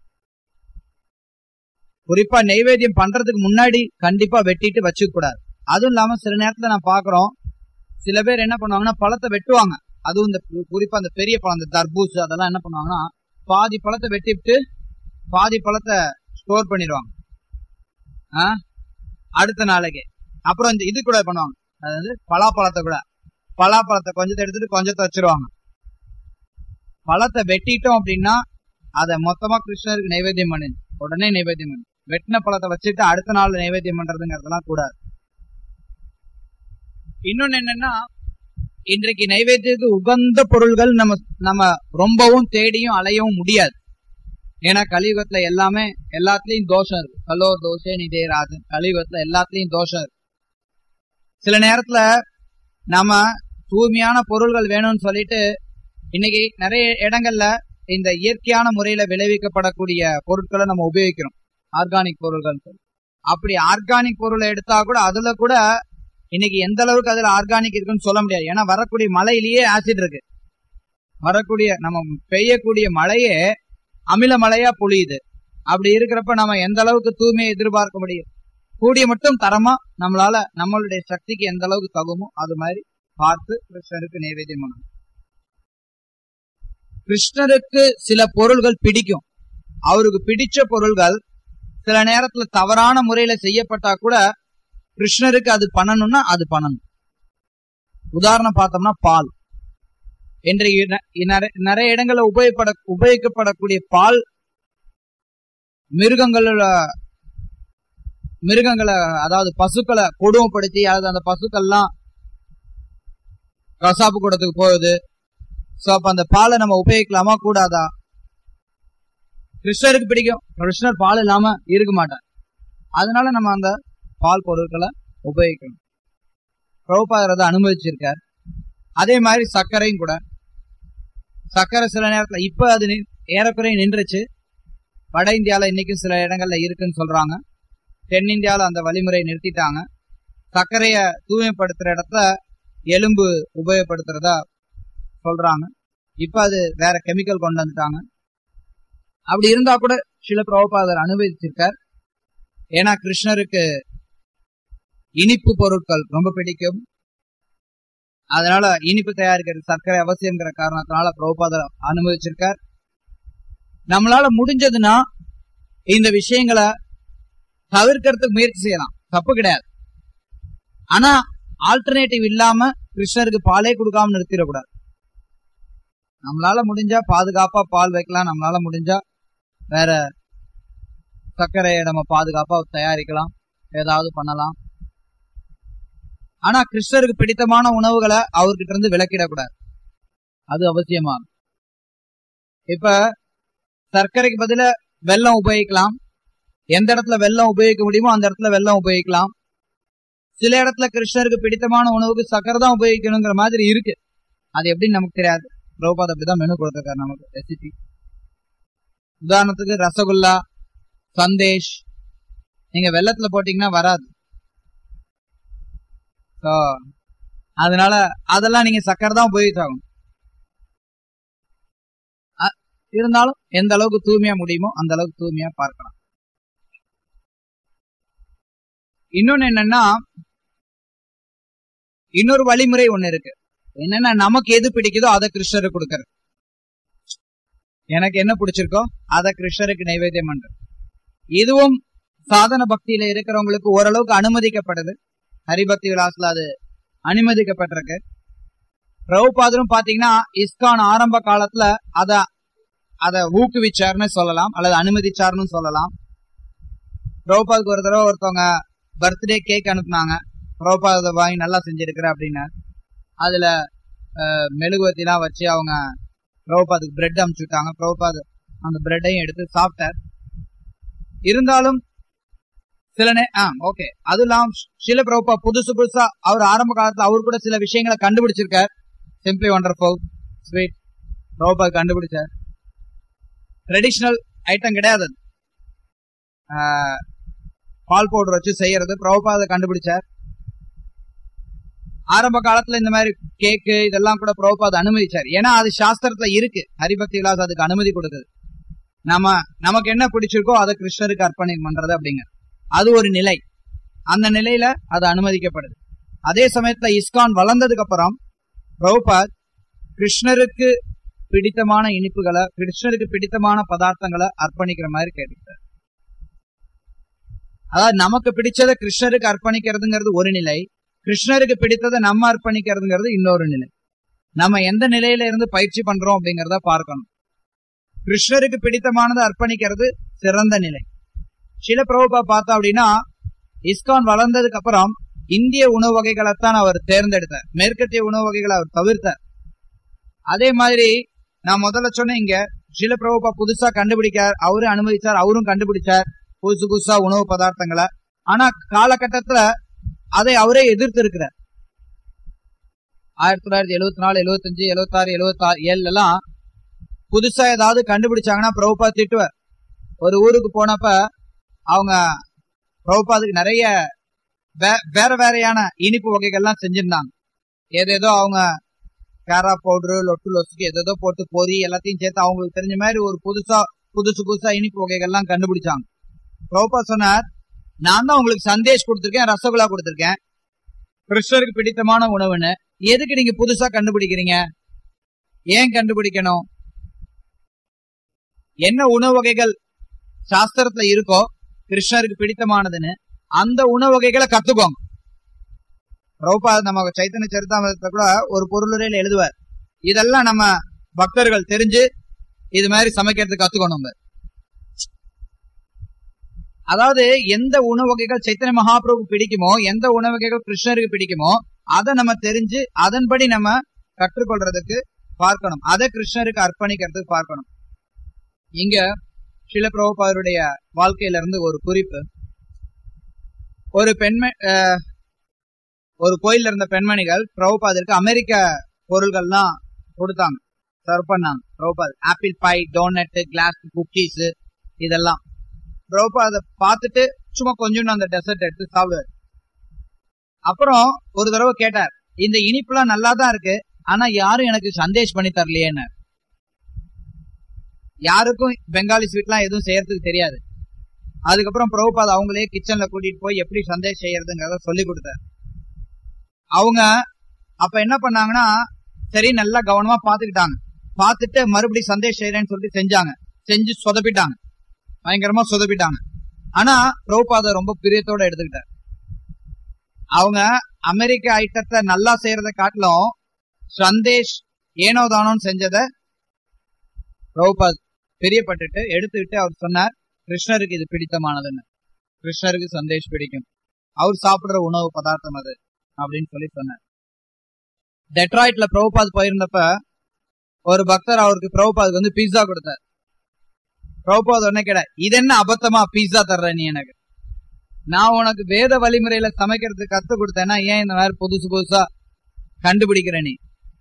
குறிப்பா நைவேத்தியம் பண்றதுக்கு முன்னாடி கண்டிப்பா வெட்டிட்டு வச்சுக்க கூடாது அதுவும் இல்லாம சில நேரத்துல நான் பாக்குறோம் சில பேர் என்ன பண்ணுவாங்கன்னா பழத்தை வெட்டுவாங்க அதுவும் இந்த கு- குறிப்பா அந்த பெரிய பழம் இந்த தர்பூஸ் அதெல்லாம் என்ன பண்ணுவாங்கன்னா பாதி பழத்தை வெட்டிவிட்டு பாதி பழத்தை ஸ்டோர் பண்ணிடுவாங்க ஆ? அடுத்த நாளைக்கு அப்புறம் இந்த இது கூட பண்ணுவாங்க அதாவது பலாப்பழத்தை கூட பலாப்பழத்தை கொஞ்சத்தை எடுத்துட்டு கொஞ்சத்தை வச்சிருவாங்க பழத்தை வெட்டிட்டோம் அப்படின்னா அதை மொத்தமா கிருஷ்ணருக்கு நைவேத்தியம் பண்ணு உடனே நைவேத்தியம் பண்ணு வெட்டின பழத்தை வச்சுட்டு அடுத்த நாள் நைவேத்தியம் பண்றதுங்கிறதெல்லாம் கூடாது இன்னொன்னு என்னன்னா இன்றைக்கு நைவேத்தியத்துக்கு உகந்த பொருள்கள் நம்ம நம்ம ரொம்பவும் தேடியும் அலையவும் முடியாது ஏன்னா கலியுகத்துல எல்லாமே எல்லாத்துலயும் தோஷம் இருக்கு கலோ தோஷே நிதே ராஜன் கலியுகத்துல எல்லாத்துலயும் தோஷம் இருக்கு சில நேரத்துல நம்ம தூய்மையான பொருள்கள் வேணும்னு சொல்லிட்டு இன்னைக்கு நிறைய இடங்கள்ல இந்த இயற்கையான முறையில விளைவிக்கப்படக்கூடிய பொருட்களை நம்ம உபயோகிக்கிறோம் ஆர்கானிக் பொருள்கள் சொல்லி அப்படி ஆர்கானிக் பொருளை எடுத்தா கூட அதுல கூட இன்னைக்கு எந்த அளவுக்கு அதுல ஆர்கானிக் இருக்குன்னு சொல்ல முடியாது ஏன்னா வரக்கூடிய மழையிலேயே ஆசிட் இருக்கு வரக்கூடிய நம்ம பெய்யக்கூடிய மழையே அமில மழையா பொழியுது அப்படி இருக்கிறப்ப நம்ம எந்த அளவுக்கு தூய்மையை எதிர்பார்க்க முடியும் கூடிய மட்டும் தரமா நம்மளால நம்மளுடைய சக்திக்கு எந்த அளவுக்கு தகுமோ அது மாதிரி பார்த்து கிருஷ்ணருக்கு நைவேத்தியம் பண்ணணும் கிருஷ்ணருக்கு சில பொருள்கள் பிடிக்கும் அவருக்கு பிடிச்ச பொருள்கள் சில நேரத்துல தவறான முறையில செய்யப்பட்டா கூட கிருஷ்ணருக்கு அது பண்ணணும்னா அது பண்ணணும் உதாரணம் பார்த்தோம்னா பால் இன்றைக்கு ந- நிறைய- நிறைய இடங்கள்ல உபயோகப்பட உபயோகிக்கப்படக்கூடிய பால் மிருகங்களோட மிருகங்களை அதாவது பசுக்களை கொடுமைப்படுத்தி அதாவது அந்த பசுக்கள்லாம் கசாப்பு கூடத்துக்கு போகுது சோ அப்ப அந்த பாலை நம்ம உபயோகிக்கலாமா கூடாதா கிருஷ்ணருக்கு பிடிக்கும் கிருஷ்ணர் பால் இல்லாம இருக்க மாட்டார் அதனால நம்ம அந்த பால் பொருட்களை உபயோகிக்கணும் பிரபுபாதர் அதை அனுமதிச்சிருக்கார் அதே மாதிரி சர்க்கரையும் கூட சர்க்கரை சில நேரத்துல இப்ப அது நி- ஏறக்குறைய நின்றுச்சு வட இந்தியால இன்னைக்கும் சில இடங்கள்ல இருக்குன்னு சொல்றாங்க தென்னிந்தியால அந்த வழிமுறையை நிறுத்திட்டாங்க சர்க்கரைய தூய்மைப்படுத்துற இடத்துல எலும்பு உபயோகப்படுத்துறதா சொல்றாங்க இப்ப அது வேற கெமிக்கல் கொண்டு வந்துட்டாங்க அப்படி இருந்தா கூட சில பிரபுபாதர் அனுபவிச்சிருக்கார் ஏன்னா கிருஷ்ணருக்கு இனிப்பு பொருட்கள் ரொம்ப பிடிக்கும் அதனால இனிப்பு தயாரிக்கிறது சர்க்கரை அவசியம்ங்கிற காரணத்தினால பிரபுபாதர் அனுமதிச்சிருக்கார் நம்மளால முடிஞ்சதுன்னா இந்த விஷயங்களை தவிர்க்கிறதுக்கு முயற்சி செய்யலாம் தப்பு கிடையாது ஆனா ஆல்டர்னேட்டிவ் இல்லாம கிருஷ்ணருக்கு பாலே கொடுக்காம நிறுத்திடக்கூடாது நம்மளால முடிஞ்சா பாதுகாப்பா பால் வைக்கலாம் நம்மளால முடிஞ்சா வேற சர்க்கரையை நம்ம பாதுகாப்பா தயாரிக்கலாம் ஏதாவது பண்ணலாம் ஆனா கிருஷ்ணருக்கு பிடித்தமான உணவுகளை அவர்கிட்ட இருந்து விலக்கிடக்கூடாது அது அவசியமாகும் இப்ப சர்க்கரைக்கு பதிலா வெல்லம் உபயோகிக்கலாம் எந்த இடத்துல வெல்லம் உபயோகிக்க முடியுமோ அந்த இடத்துல வெல்லம் உபயோகிக்கலாம் சில இடத்துல கிருஷ்ணருக்கு பிடித்தமான உணவுக்கு சர்க்கரை தான் உபயோகிக்கணுங்கிற மாதிரி இருக்கு அது எப்படின்னு நமக்கு தெரியாது பிரபுபாத் அப்படிதான் மெனு கொடுத்திருக்காரு நமக்கு ரெசிபி உதாரணத்துக்கு ரசகுல்லா சந்தேஷ் நீங்க வெள்ளத்துல போட்டீங்கன்னா வராது So, அதனால அதெல்லாம் நீங்க சக்கரை தான் உபயோகிச்சாகணும் அ- இருந்தாலும் எந்த அளவுக்கு தூய்மையா முடியுமோ அந்த அளவுக்கு தூய்மையா பார்க்கலாம் இன்னொன்னு என்னன்னா இன்னொரு வழிமுறை ஒண்ணு இருக்கு என்னன்னா நமக்கு எது பிடிக்குதோ அதை கிருஷ்ணருக்கு கொடுக்கறது எனக்கு என்ன பிடிச்சிருக்கோ அதை கிருஷ்ணருக்கு நைவேத்தியம் பண்றது இதுவும் சாதன பக்தியில இருக்கிறவங்களுக்கு ஓரளவுக்கு அனுமதிக்கப்படுது ஹரிபக்தி விலாஸ்ல அது அனுமதிக்கப்பட்டிருக்கு பிரபுபாதரும் பாத்தீங்கன்னா இஸ்கான் ஆரம்ப காலத்துல அத அத ஊக்குவிச்சார்னு சொல்லலாம் அல்லது அனுமதிச்சார்னு சொல்லலாம் பிரபுபாதுக்கு ஒரு தடவை ஒருத்தவங்க பர்த்டே கேக் அனுப்புனாங்க பிரபுபாத வாங்கி நல்லா செஞ்சிருக்கிற அப்படின்னு அதுல அஹ், மெழுகுவத்திலாம் வச்சு அவங்க பிரபுபாதுக்கு பிரெட் அமுச்சு விட்டாங்க பிரபுபாத் அந்த பிரெட்டையும் எடுத்து சாப்பிட்டார் இருந்தாலும் சில நே ஆ ஓகே அது இல்லாம சில பிரபுபா புதுசு புதுசா அவர் ஆரம்ப காலத்துல அவர் கூட சில விஷயங்களை கண்டுபிடிச்சிருக்கார் சிம்பிளி ஒண்டர்ஃபுல் ஸ்வீட் பிரபுபா கண்டுபிடிச்சார் ட்ரெடிஷ்னல் ஐட்டம் கிடையாது அது. ஆ, பால் பவுடர் வச்சு செய்யறது பிரபுபா அதை கண்டுபிடிச்சார் ஆரம்ப காலத்துல இந்த மாதிரி கேக்கு இதெல்லாம் கூட பிரபுபாத் அனுமதிச்சார் ஏன்னா அது சாஸ்திரத்துல இருக்கு ஹரிபக்தி விலாஸ் அதுக்கு அனுமதி கொடுக்குது நம்ம நமக்கு என்ன பிடிச்சிருக்கோ அதை கிருஷ்ணருக்கு அர்ப்பணம் பண்றது அப்படிங்க அது ஒரு நிலை அந்த நிலையில அது அனுமதிக்கப்படுது அதே சமயத்துல இஸ்கான் வளர்ந்ததுக்கு அப்புறம் பிரபுபாத் கிருஷ்ணருக்கு பிடித்தமான இனிப்புகளை கிருஷ்ணருக்கு பிடித்தமான பதார்த்தங்களை அர்ப்பணிக்கிற மாதிரி கேட்டுக்கிட்டார் அதாவது நமக்கு பிடிச்சதை கிருஷ்ணருக்கு அர்ப்பணிக்கிறதுங்கிறது ஒரு நிலை கிருஷ்ணருக்கு பிடித்ததை நம்ம அர்ப்பணிக்கிறதுங்கிறது இன்னொரு நிலை நம்ம எந்த நிலையில இருந்து பயிற்சி பண்றோம் அப்படிங்கறத பார்க்கணும் கிருஷ்ணருக்கு பிடித்தமானதை அர்ப்பணிக்கிறது சிறந்த நிலை சில பிரபுபா பார்த்தா அப்படின்னா இஸ்கான் வளர்ந்ததுக்கு அப்புறம் இந்திய உணவு வகைகளைத்தான் அவர் தேர்ந்தெடுத்தார் மேற்கத்திய உணவு வகைகளை அவர் தவிர்த்தார் அதே மாதிரி நான் முதல்ல சொன்னேன் இங்க சில பிரபுபா புதுசா கண்டுபிடிக்கார் அவரு அனுமதிச்சார் அவரும் கண்டுபிடிச்சார் புதுசு புதுசா உணவு பதார்த்தங்களை ஆனா காலகட்டத்துல அதை அவரே எதிர்த்து இருக்கிறார் ஆயிரத்தி தொள்ளாயிரத்தி எழுபத்தி நாலு எழுபத்தஞ்சு எழுபத்தாறு எழுபத்தி ஆறு ஏழுல எல்லாம் புதுசா ஏதாவது கண்டுபிடிச்சாங்கன்னா பிரபுபா திட்டுவார் ஒரு ஊருக்கு போனப்ப அவங்க பிரபுபாதுக்கு நிறைய வே- வேற வேறையான இனிப்பு வகைகள்லாம் செஞ்சிருந்தாங்க ஏதேதோ அவங்க கேரா பவுடரு லொட்டு லொசுக்கு ஏதேதோ போட்டு பொரி எல்லாத்தையும் சேர்த்து அவங்களுக்கு தெரிஞ்ச மாதிரி ஒரு புதுசா புதுசு புதுசா இனிப்பு வகைகள்லாம் கண்டுபிடிச்சாங்க பிரபுபா சொன்னார் நான் தான் உங்களுக்கு சந்தேஷ் கொடுத்திருக்கேன் ரசகுல்லா கொடுத்திருக்கேன் கிருஷ்ணருக்கு பிடித்தமான உணவுன்னு எதுக்கு நீங்க புதுசா கண்டுபிடிக்கிறீங்க ஏன் கண்டுபிடிக்கணும் என்ன உணவு வகைகள் சாஸ்திரத்துல இருக்கோ கிருஷ்ணருக்கு பிடித்தமானதுன்னு அந்த உணவு வகைகளை கத்துக்கோங்க பிரபுபாத் நம்ம சைத்தன்ய சரிதாமதத்தை கூட ஒரு பொருளுரையில எழுதுவார் இதெல்லாம் நம்ம பக்தர்கள் தெரிஞ்சு இது மாதிரி சமைக்கிறதுக்கு கத்துக்கணும் அதாவது எந்த உணவு வகைகள் சைத்தன்ய மகாபிரபு பிடிக்குமோ எந்த உணவு வகைகள் கிருஷ்ணருக்கு பிடிக்குமோ அதை நம்ம தெரிஞ்சு அதன்படி நம்ம கற்றுக்கொள்றதுக்கு பார்க்கணும் அதை கிருஷ்ணருக்கு அர்ப்பணிக்கிறதுக்கு பார்க்கணும் இங்க சில பிரபுபாதருடைய வாழ்க்கையில இருந்து ஒரு குறிப்பு ஒரு பெண்ம அஹ், ஒரு கோயில்ல இருந்த பெண்மணிகள் பிரபுபாதருக்கு அமெரிக்க பொருள்கள்லாம் கொடுத்தாங்க சர்வ் பண்ணாங்க Prabhupad apple pie donut glass cookies இதெல்லாம் பிரபுபாத பார்த்துட்டு சும்மா கொஞ்சம் அந்த டெசர்ட் எடுத்து சாப்பிடுவார் அப்புறம் ஒரு தடவை கேட்டார் இந்த இனிப்புலாம் நல்லா தான் இருக்கு ஆனா யாரும் எனக்கு சந்தேஷ் பண்ணி தரலையேன்னு யாருக்கும் பெங்காலி ஸ்வீட்லாம் எதுவும் செய்யறதுக்கு தெரியாது அதுக்கப்புறம் பிரபுபாத் அவங்களே கிச்சன்ல கூட்டிட்டு போய் எப்படி சந்தேஷ் செய்யறதுங்கிறத சொல்லி கொடுத்தார் அவங்க அப்ப என்ன பண்ணாங்கன்னா சரி நல்லா கவனமா பாத்துக்கிட்டாங்க பார்த்துட்டு மறுபடியும் சந்தேஷ் செய்யறேன்னு சொல்லிட்டு செஞ்சாங்க செஞ்சு சொதப்பிட்டாங்க பயங்கரமா சொதப்பிட்டாங்க ஆனா பிரபுபாத ரொம்ப பிரியத்தோட எடுத்துக்கிட்டார் அவங்க அமெரிக்க ஐட்டத்தை நல்லா செய்யறத காட்டிலும் சந்தேஷ் ஏனோ தானோன்னு செஞ்சத பிரபுபாத் பிரியப்பட்டுட்டு எடுத்துக்கிட்டு அவர் சொன்னார் கிருஷ்ணருக்கு இது பிடித்தமானதுன்னு கிருஷ்ணருக்கு சந்தேஷ் பிடிக்கும் அவர் சாப்பிடுற உணவு பதார்த்தம் அது அப்படின்னு சொல்லி சொன்னார் டெட்ராய்ட்ல பிரபுபாத் போயிருந்தப்ப ஒரு பக்தர் அவருக்கு பிரபுபாதுக்கு வந்து பீஸா கொடுத்தார் பிரபுபாத் உடனே கேட்ட இது என்ன அபத்தமா பீஸா தர்ற நீ எனக்கு நான் உனக்கு வேத வழிமுறையில சமைக்கிறதுக்கு கத்து கொடுத்தேன்னா ஏன் இந்த மாதிரி புதுசு புதுசா கண்டுபிடிக்கிற நீ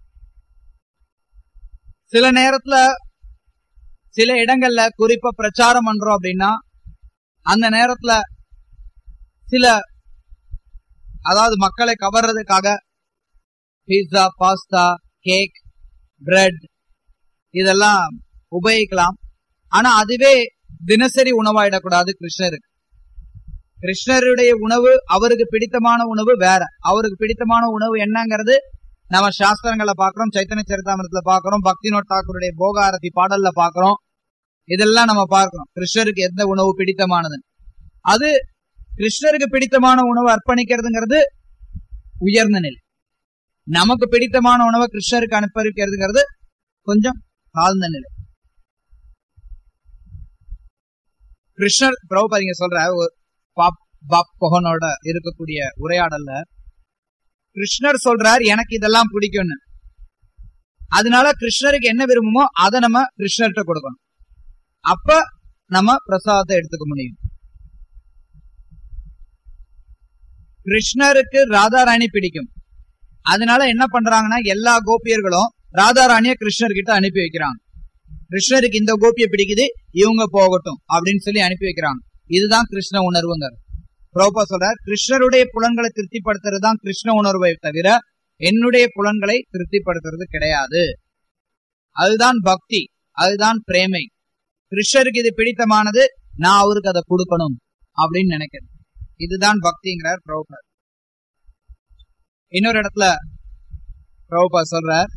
சில நேரத்துல சில இடங்கள்ல குறிப்பா பிரச்சாரம் பண்றோம் அப்படின்னா அந்த நேரத்துல சில அதாவது மக்களை கவர்றதுக்காக பீட்சா பாஸ்தா கேக் பிரெட் இதெல்லாம் உபயோகிக்கலாம் ஆனா அதுவே தினசரி உணவாயிடக்கூடாது கிருஷ்ணருக்கு கிருஷ்ணருடைய உணவு அவருக்கு பிடித்தமான உணவு வேற அவருக்கு பிடித்தமான உணவு என்னங்கிறது நம்ம சாஸ்திரங்களை பாக்குறோம் சைத்தன்ய சரிதாமிரத்துல பாக்குறோம் பக்தினோட் தாக்கூருடைய போகாரதி பாடல்ல பாக்குறோம் இதெல்லாம் நம்ம பார்க்கிறோம் கிருஷ்ணருக்கு எந்த உணவு பிடித்தமானது அது கிருஷ்ணருக்கு பிடித்தமான உணவு அர்ப்பணிக்கிறதுங்கிறது உயர்ந்த நிலை நமக்கு பிடித்தமான உணவை கிருஷ்ணருக்கு அனுப்பறிக்கிறதுங்கிறது கொஞ்சம் தாழ்ந்த நிலை கிருஷ்ணர் பிரபுபாதிங்க சொல்ற ஒரு பாப் பாப் கொஹனோட இருக்கக்கூடிய உரையாடல்ல கிருஷ்ணர் சொல்றார் எனக்கு இதெல்லாம் பிடிக்கும்னு அதனால கிருஷ்ணருக்கு என்ன விரும்புமோ அதை நம்ம கிருஷ்ணர்கிட்ட கொடுக்கணும் அப்ப நம்ம பிரசாதத்தை எடுத்துக்க முடியும் கிருஷ்ணருக்கு ராதாராணி பிடிக்கும் அதனால என்ன பண்றாங்கன்னா எல்லா கோபியர்களும் ராதாராணிய கிருஷ்ணர்கிட்ட அனுப்பி வைக்கிறாங்க கிருஷ்ணருக்கு இந்த கோபிய பிடிக்குது இவங்க போகட்டும் அப்படின்னு சொல்லி அனுப்பி வைக்கிறாங்க இதுதான் கிருஷ்ண உணர்வுங்க ப்ரோபா சொல்றார் கிருஷ்ணருடைய புலன்களை திருப்திப்படுத்துறது தான் கிருஷ்ண உணர்வை தவிர என்னுடைய புலன்களை திருப்திப்படுத்துறது கிடையாது அதுதான் பக்தி அதுதான் பிரேமை கிருஷ்ணருக்கு இது பிடித்தமானது நான் அவருக்கு அதை கொடுக்கணும் அப்படின்னு நினைக்கிறேன் இதுதான் பக்திங்கிறார் பிரபுபாத் இன்னொரு இடத்துல பிரபுபா சொல்றார்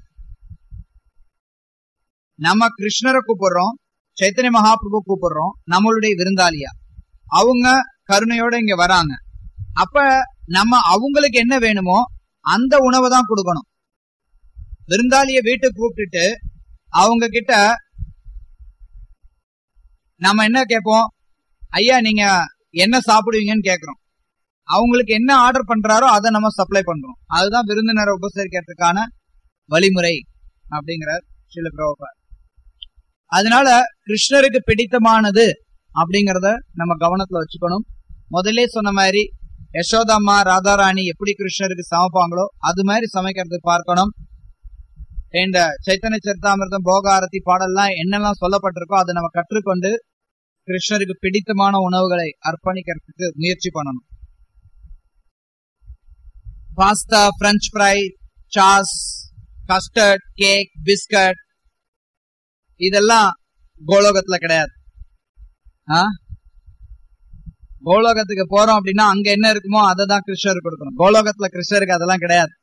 நம்ம கிருஷ்ணரை கூப்பிடுறோம் சைத்தன்ய மகாபிரபு கூப்பிடுறோம் நம்மளுடைய விருந்தாளியா அவங்க கருணையோட இங்க வராங்க அப்ப நம்ம அவங்களுக்கு என்ன வேணுமோ அந்த உணவை தான் கொடுக்கணும் விருந்தாளிய வீட்டுக்கு கூப்பிட்டுட்டு அவங்க கிட்ட நம்ம என்ன கேட்போம் ஐயா நீங்க என்ன சாப்பிடுவீங்கன்னு கேக்குறோம் அவங்களுக்கு என்ன ஆர்டர் பண்றாரோ அதை நம்ம சப்ளை பண்றோம் அதுதான் விருந்தினரை உபசரிக்கிறதுக்கான வழிமுறை அப்படிங்கிறார் சில பிரபுபார் அதனால கிருஷ்ணருக்கு பிடித்தமானது அப்படிங்கறத நம்ம கவனத்துல வச்சுக்கணும் முதல்ல சொன்ன மாதிரி யசோதம்மா ராதாராணி எப்படி கிருஷ்ணருக்கு சமைப்பாங்களோ அது மாதிரி சமைக்கிறதுக்கு பார்க்கணும் இந்த சைத்தன்ய சரித்தாமிர்தம் போக ஆரத்தி பாடல்லாம் என்னெல்லாம் சொல்லப்பட்டிருக்கோ அதை நம்ம கற்றுக்கொண்டு கிருஷ்ணருக்கு பிடித்தமான உணவுகளை அர்ப்பணிக்கிறதுக்கு முயற்சி பண்ணணும் pasta French fry sauce custard cake biscuit இதெல்லாம் கோலோகத்துல கிடையாது ஆ? கோலோகத்துக்கு போறோம் அப்படின்னா அங்க என்ன இருக்குமோ அதை தான் கிருஷ்ணருக்கு கொடுக்கணும் கோலோகத்துல கிருஷ்ணருக்கு அதெல்லாம் கிடையாது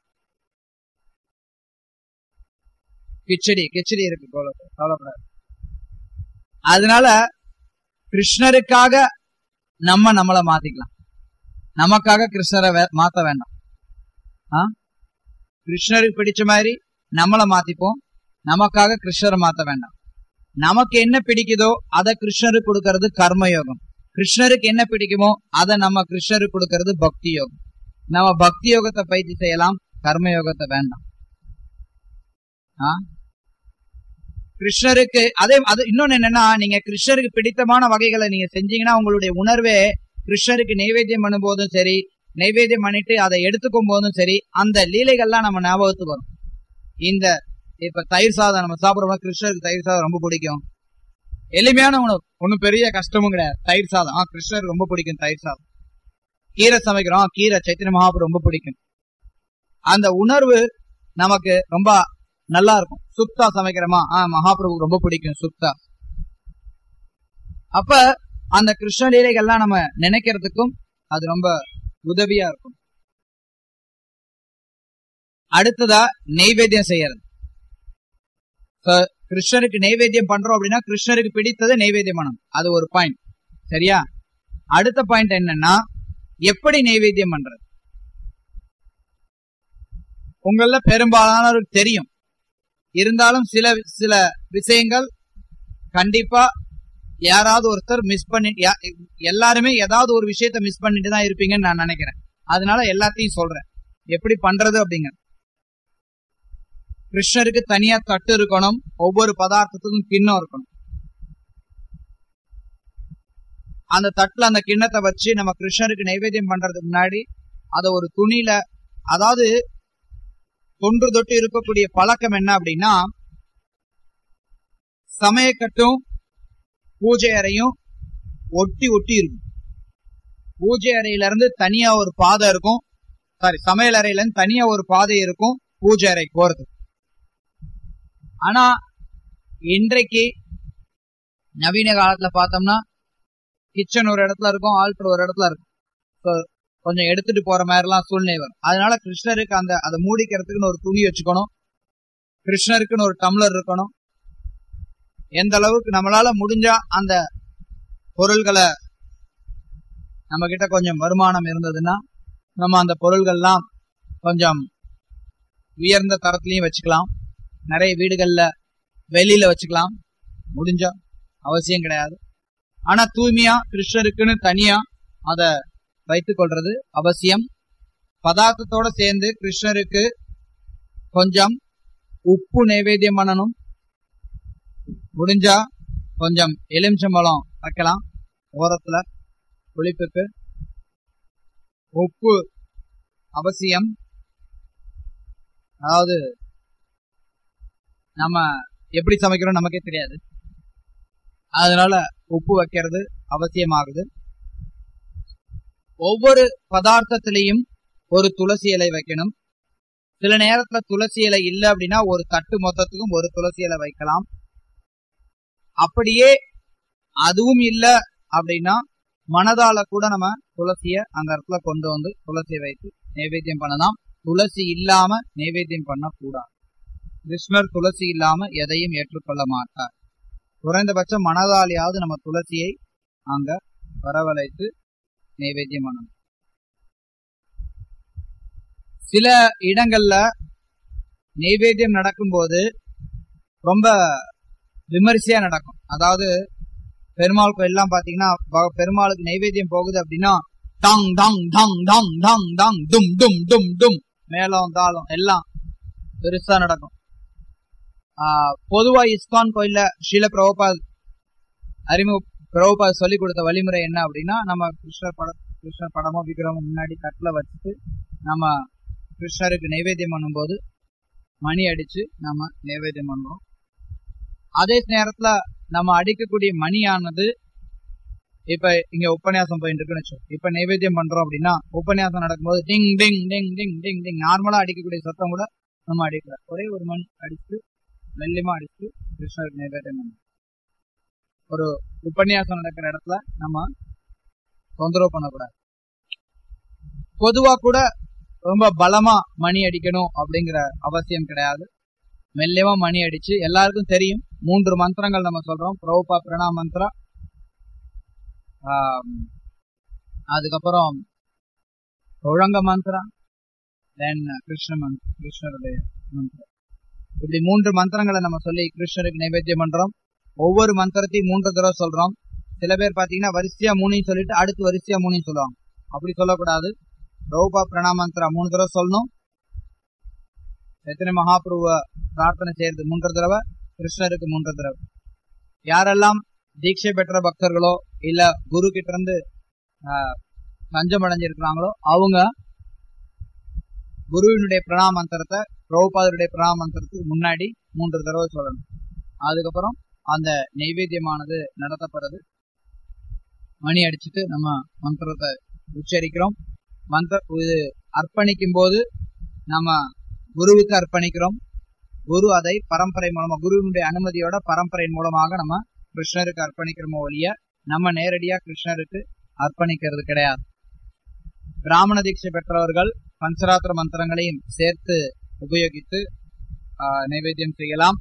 கிச்சடி கிச்சடி இருக்கு கோலோகத்துல கவலைப்படாது அதனால கிருஷ்ணருக்காக நம்ம நம்மள மாத்திக்கலாம் நமக்காக கிருஷ்ணரை வே- மாத்த வேண்டாம் ஆ? கிருஷ்ணருக்கு பிடிச்ச மாதிரி நம்மள மாத்திப்போம் நமக்காக கிருஷ்ணரை மாத்த வேண்டாம் நமக்கு என்ன பிடிக்குதோ அதை கிருஷ்ணருக்கு கொடுக்கறது கர்மயோகம் கிருஷ்ணருக்கு என்ன பிடிக்குமோ அதை நம்ம கிருஷ்ணருக்கு கொடுக்கறது பக்தி யோகம் நம்ம பக்தி யோகத்தை பயிற்சி செய்யலாம் கர்ம யோகத்தை வேண்டாம் ஆ? கிருஷ்ணருக்கு அதே அது இன்னொன்னு என்னன்னா நீங்க கிருஷ்ணருக்கு பிடித்தமான வகைகளை நீங்க செஞ்சீங்கன்னா உங்களுடைய உணர்வே கிருஷ்ணருக்கு நைவேத்தியம் பண்ணும்போதும் சரி நைவேத்தியம் பண்ணிட்டு அதை எடுத்துக்கும் போதும் சரி அந்த லீலைகள்லாம் நம்ம ஞாபகத்துக்கு வரும் இந்த இப்ப தயிர் சாதம் நம்ம சாப்பிடுறோம் கிருஷ்ணருக்கு தயிர் சாதம் ரொம்ப பிடிக்கும் எளிமையான உணவு ஒண்ணும் பெரிய கஷ்டமும் கிடையாது தயிர் சாதம் ஆ கிருஷ்ணருக்கு ரொம்ப பிடிக்கும் தயிர் சாதம் கீரை சமைக்கிறோம் ஆ, கீரை சைத்தன்ய மகாபுரம் ரொம்ப பிடிக்கும் அந்த உணர்வு நமக்கு ரொம்ப நல்லா இருக்கும் சுக்தா சமைக்கிறோமா ஆ மகாபிரபு ரொம்ப பிடிக்கும் சுக்தா அப்ப அந்த கிருஷ்ண லீலைகள்லாம் நம்ம நினைக்கிறதுக்கும் அது ரொம்ப உதவியா இருக்கும் அடுத்ததா நெய்வேத்தியம் செய்யறது So, கிருஷ்ணருக்கு நெய்வேத்தியம் பண்றோம் அப்படின்னா கிருஷ்ணருக்கு பிடித்ததை நெய்வேத்தியம் பண்ணணும் அது ஒரு பாயிண்ட் சரியா அடுத்த பாயிண்ட் என்னன்னா எப்படி நெய்வேத்தியம் பண்றது உங்கள பெரும்பாலானவருக்கு தெரியும் இருந்தாலும் சில சில விஷயங்கள் கண்டிப்பா யாராவது ஒருத்தர் மிஸ் பண்ணி யா- எல்லாருமே ஏதாவது ஒரு விஷயத்த மிஸ் பண்ணிட்டு தான் இருப்பீங்கன்னு நான் நினைக்கிறேன் அதனால எல்லாத்தையும் சொல்றேன் எப்படி பண்றது அப்படிங்க கிருஷ்ணருக்கு தனியா தட்டு இருக்கணும் ஒவ்வொரு பதார்த்தத்துக்கும் கிண்ணம் இருக்கணும் அந்த தட்டுல அந்த கிண்ணத்தை வச்சு நம்ம கிருஷ்ணருக்கு நைவேத்தியம் பண்றதுக்கு முன்னாடி அத ஒரு துணியில அதாவது தொன்று தொட்டு இருக்கக்கூடிய பழக்கம் என்ன அப்படின்னா சமயக்கட்டும் பூஜை அறையும் ஒட்டி ஒட்டி இருக்கும் பூஜை அறையில இருந்து தனியா ஒரு பாதை இருக்கும் சாரி சமையல் அறையில இருந்து தனியா ஒரு பாதை இருக்கும் பூஜை அறைக்கு போறது ஆனா இன்றைக்கு நவீன காலத்துல பார்த்தோம்னா கிச்சன் ஒரு இடத்துல இருக்கும் ஆல்டர் ஒரு இடத்துல இருக்கும் So, கொஞ்சம் எடுத்துட்டு போற மாதிரி எல்லாம் சூழ்நிலை வரும் அதனால கிருஷ்ணருக்கு அந்த அதை மூடிக்கிறதுக்குன்னு ஒரு துணி வச்சுக்கணும் கிருஷ்ணருக்குன்னு ஒரு டம்ளர் இருக்கணும் எந்த அளவுக்கு நம்மளால முடிஞ்சா அந்த பொருள்களை நம்ம கிட்ட கொஞ்சம் வருமானம் இருந்ததுன்னா நம்ம அந்த பொருள்கள்லாம் கொஞ்சம் உயர்ந்த தரத்திலையும் வச்சுக்கலாம் நிறைய வீடுகள்ல வெளியில வச்சுக்கலாம் முடிஞ்சா அவசியம் கிடையாது ஆனா தூய்மையா கிருஷ்ணருக்குன்னு தனியா அத வைத்துக் கொள்றது அவசியம் பதார்த்தத்தோட சேர்ந்து கிருஷ்ணருக்கு கொஞ்சம் உப்பு நைவேத்தியம் பண்ணணும் முடிஞ்சா கொஞ்சம் எலுமிச்சம்பழம் வைக்கலாம் ஓரத்துல புளிப்புக்கு உப்பு அவசியம் அதாவது நம்ம எப்படி சமைக்கிறோம் நமக்கே தெரியாது அதனால உப்பு வைக்கிறது அவசியமாகுது ஒவ்வொரு பதார்த்தத்திலையும் ஒரு துளசி இலை வைக்கணும் சில நேரத்துல துளசி இலை இல்ல அப்படின்னா ஒரு தட்டு மொத்தத்துக்கும் ஒரு துளசி இலை வைக்கலாம் அப்படியே அதுவும் இல்ல அப்படின்னா மனதால கூட நம்ம துளசிய அந்த இடத்துல கொண்டு வந்து துளசியை வைத்து நைவேத்தியம் பண்ணலாம் துளசி இல்லாம நைவேத்தியம் பண்ணக்கூடாது கிருஷ்ணர் துளசி இல்லாம எதையும் ஏற்றுக்கொள்ள மாட்டார் குறைந்தபட்சம் மனதாலேயாவது நம்ம துளசியை அங்க வரவழைத்து நைவேத்தியம் பண்ணணும் சில இடங்கள்ல நெய்வேத்தியம் நடக்கும்போது ரொம்ப விமரிசையா நடக்கும் அதாவது பெருமாள் கோயில்லாம் பாத்தீங்கன்னா ப- பெருமாளுக்கு நெய்வேத்தியம் போகுது அப்படின்னா டங் டங் டங் டங் டங் டங் டும் டும் டும் டும் மேளம் தாளம் எல்லாம் பெருசா நடக்கும் ஆஹ் பொதுவா இஸ்கான் கோயில்ல ஸ்ரீல பிரபுபாத் அறிமுக பிரபுபாத் சொல்லி கொடுத்த வழிமுறை என்ன அப்படின்னா நம்ம கிருஷ்ணர் படம் கிருஷ்ணர் படமோ விக்கிரமோ முன்னாடி தட்டுல வச்சுட்டு நம்ம கிருஷ்ணருக்கு நைவேத்தியம் பண்ணும்போது மணி அடிச்சு நம்ம நைவேத்தியம் பண்றோம் அதே நேரத்துல நம்ம அடிக்கக்கூடிய மணியானது இப்ப இங்க உபன்யாசம் போயிட்டு இருக்குன்னு வச்சோம் இப்ப நைவேத்தியம் பண்றோம் அப்படின்னா உபன்யாசம் நடக்கும்போது டிங் டிங் டிங் டிங் டிங் டிங் நார்மலா அடிக்கக்கூடிய சத்தம் கூட நம்ம அடிக்கலாம் ஒரே ஒரு மணி அடிச்சு மெல்லியமா அடிச்சு கிருஷ்ணருக்கு நைவேத்தியம் பண்ணணும் ஒரு உபன்யாசம் நடக்கிற இடத்துல நம்ம தொந்தரவு பண்ணக்கூடாது பொதுவா கூட ரொம்ப பலமா மணி அடிக்கணும் அப்படிங்கிற அவசியம் கிடையாது மெல்லியமா மணி அடிச்சு எல்லாருக்கும் தெரியும் மூன்று மந்திரங்கள் நம்ம சொல்றோம் பிரபுபா பிரணா மந்திரா ஆம், அதுக்கப்புறம் ஒழங்க மந்திரா தென் கிருஷ்ண மந்த் கிருஷ்ணருடைய மந்திரம் இப்படி மூன்று மந்திரங்களை நம்ம சொல்லி கிருஷ்ணருக்கு நைவேத்தியம் பண்றோம் ஒவ்வொரு மந்திரத்தையும் மூன்று தடவை சொல்றோம் சில பேர் பாத்தீங்கன்னா வரிசையா மூணையும் சொல்லிட்டு அடுத்து வரிசையா மூணையும் சொல்லுவாங்க அப்படி சொல்லக்கூடாது ரௌபா பிரணாமந்திரா மூணு தடவை சொல்லணும் எத்தனை மகாபிரபுவ பிரார்த்தனை செய்யறது மூன்று தடவை கிருஷ்ணருக்கு மூன்று தடவை யாரெல்லாம் தீட்சை பெற்ற பக்தர்களோ இல்ல குரு கிட்ட இருந்து ஆஹ், தஞ்சம் அடைஞ்சிருக்கிறாங்களோ அவங்க குருவினுடைய பிரணாம மந்திரத்தை பிரபுபாதருடைய பிரணாம மந்திரத்துக்கு முன்னாடி மூன்று தடவை சொல்லணும் அதுக்கப்புறம் அந்த நெய்வேத்தியமானது நடத்தப்படுறது மணி அடிச்சுட்டு நம்ம மந்திரத்தை உச்சரிக்கிறோம் மந்திர இது அர்ப்பணிக்கும் போது நம்ம குருவுக்கு அர்ப்பணிக்கிறோம் குரு அதை பரம்பரை மூலமா குருவினுடைய அனுமதியோட பரம்பரையின் மூலமாக நம்ம கிருஷ்ணருக்கு அர்ப்பணிக்கிறோமோ ஒழிய நம்ம நேரடியா கிருஷ்ணருக்கு அர்ப்பணிக்கிறது கிடையாது பிராமண தீட்சை பெற்றவர்கள் பஞ்சராத்திர மந்திரங்களையும் சேர்த்து உபயோகித்து ஆஹ், நைவேத்தியம் செய்யலாம்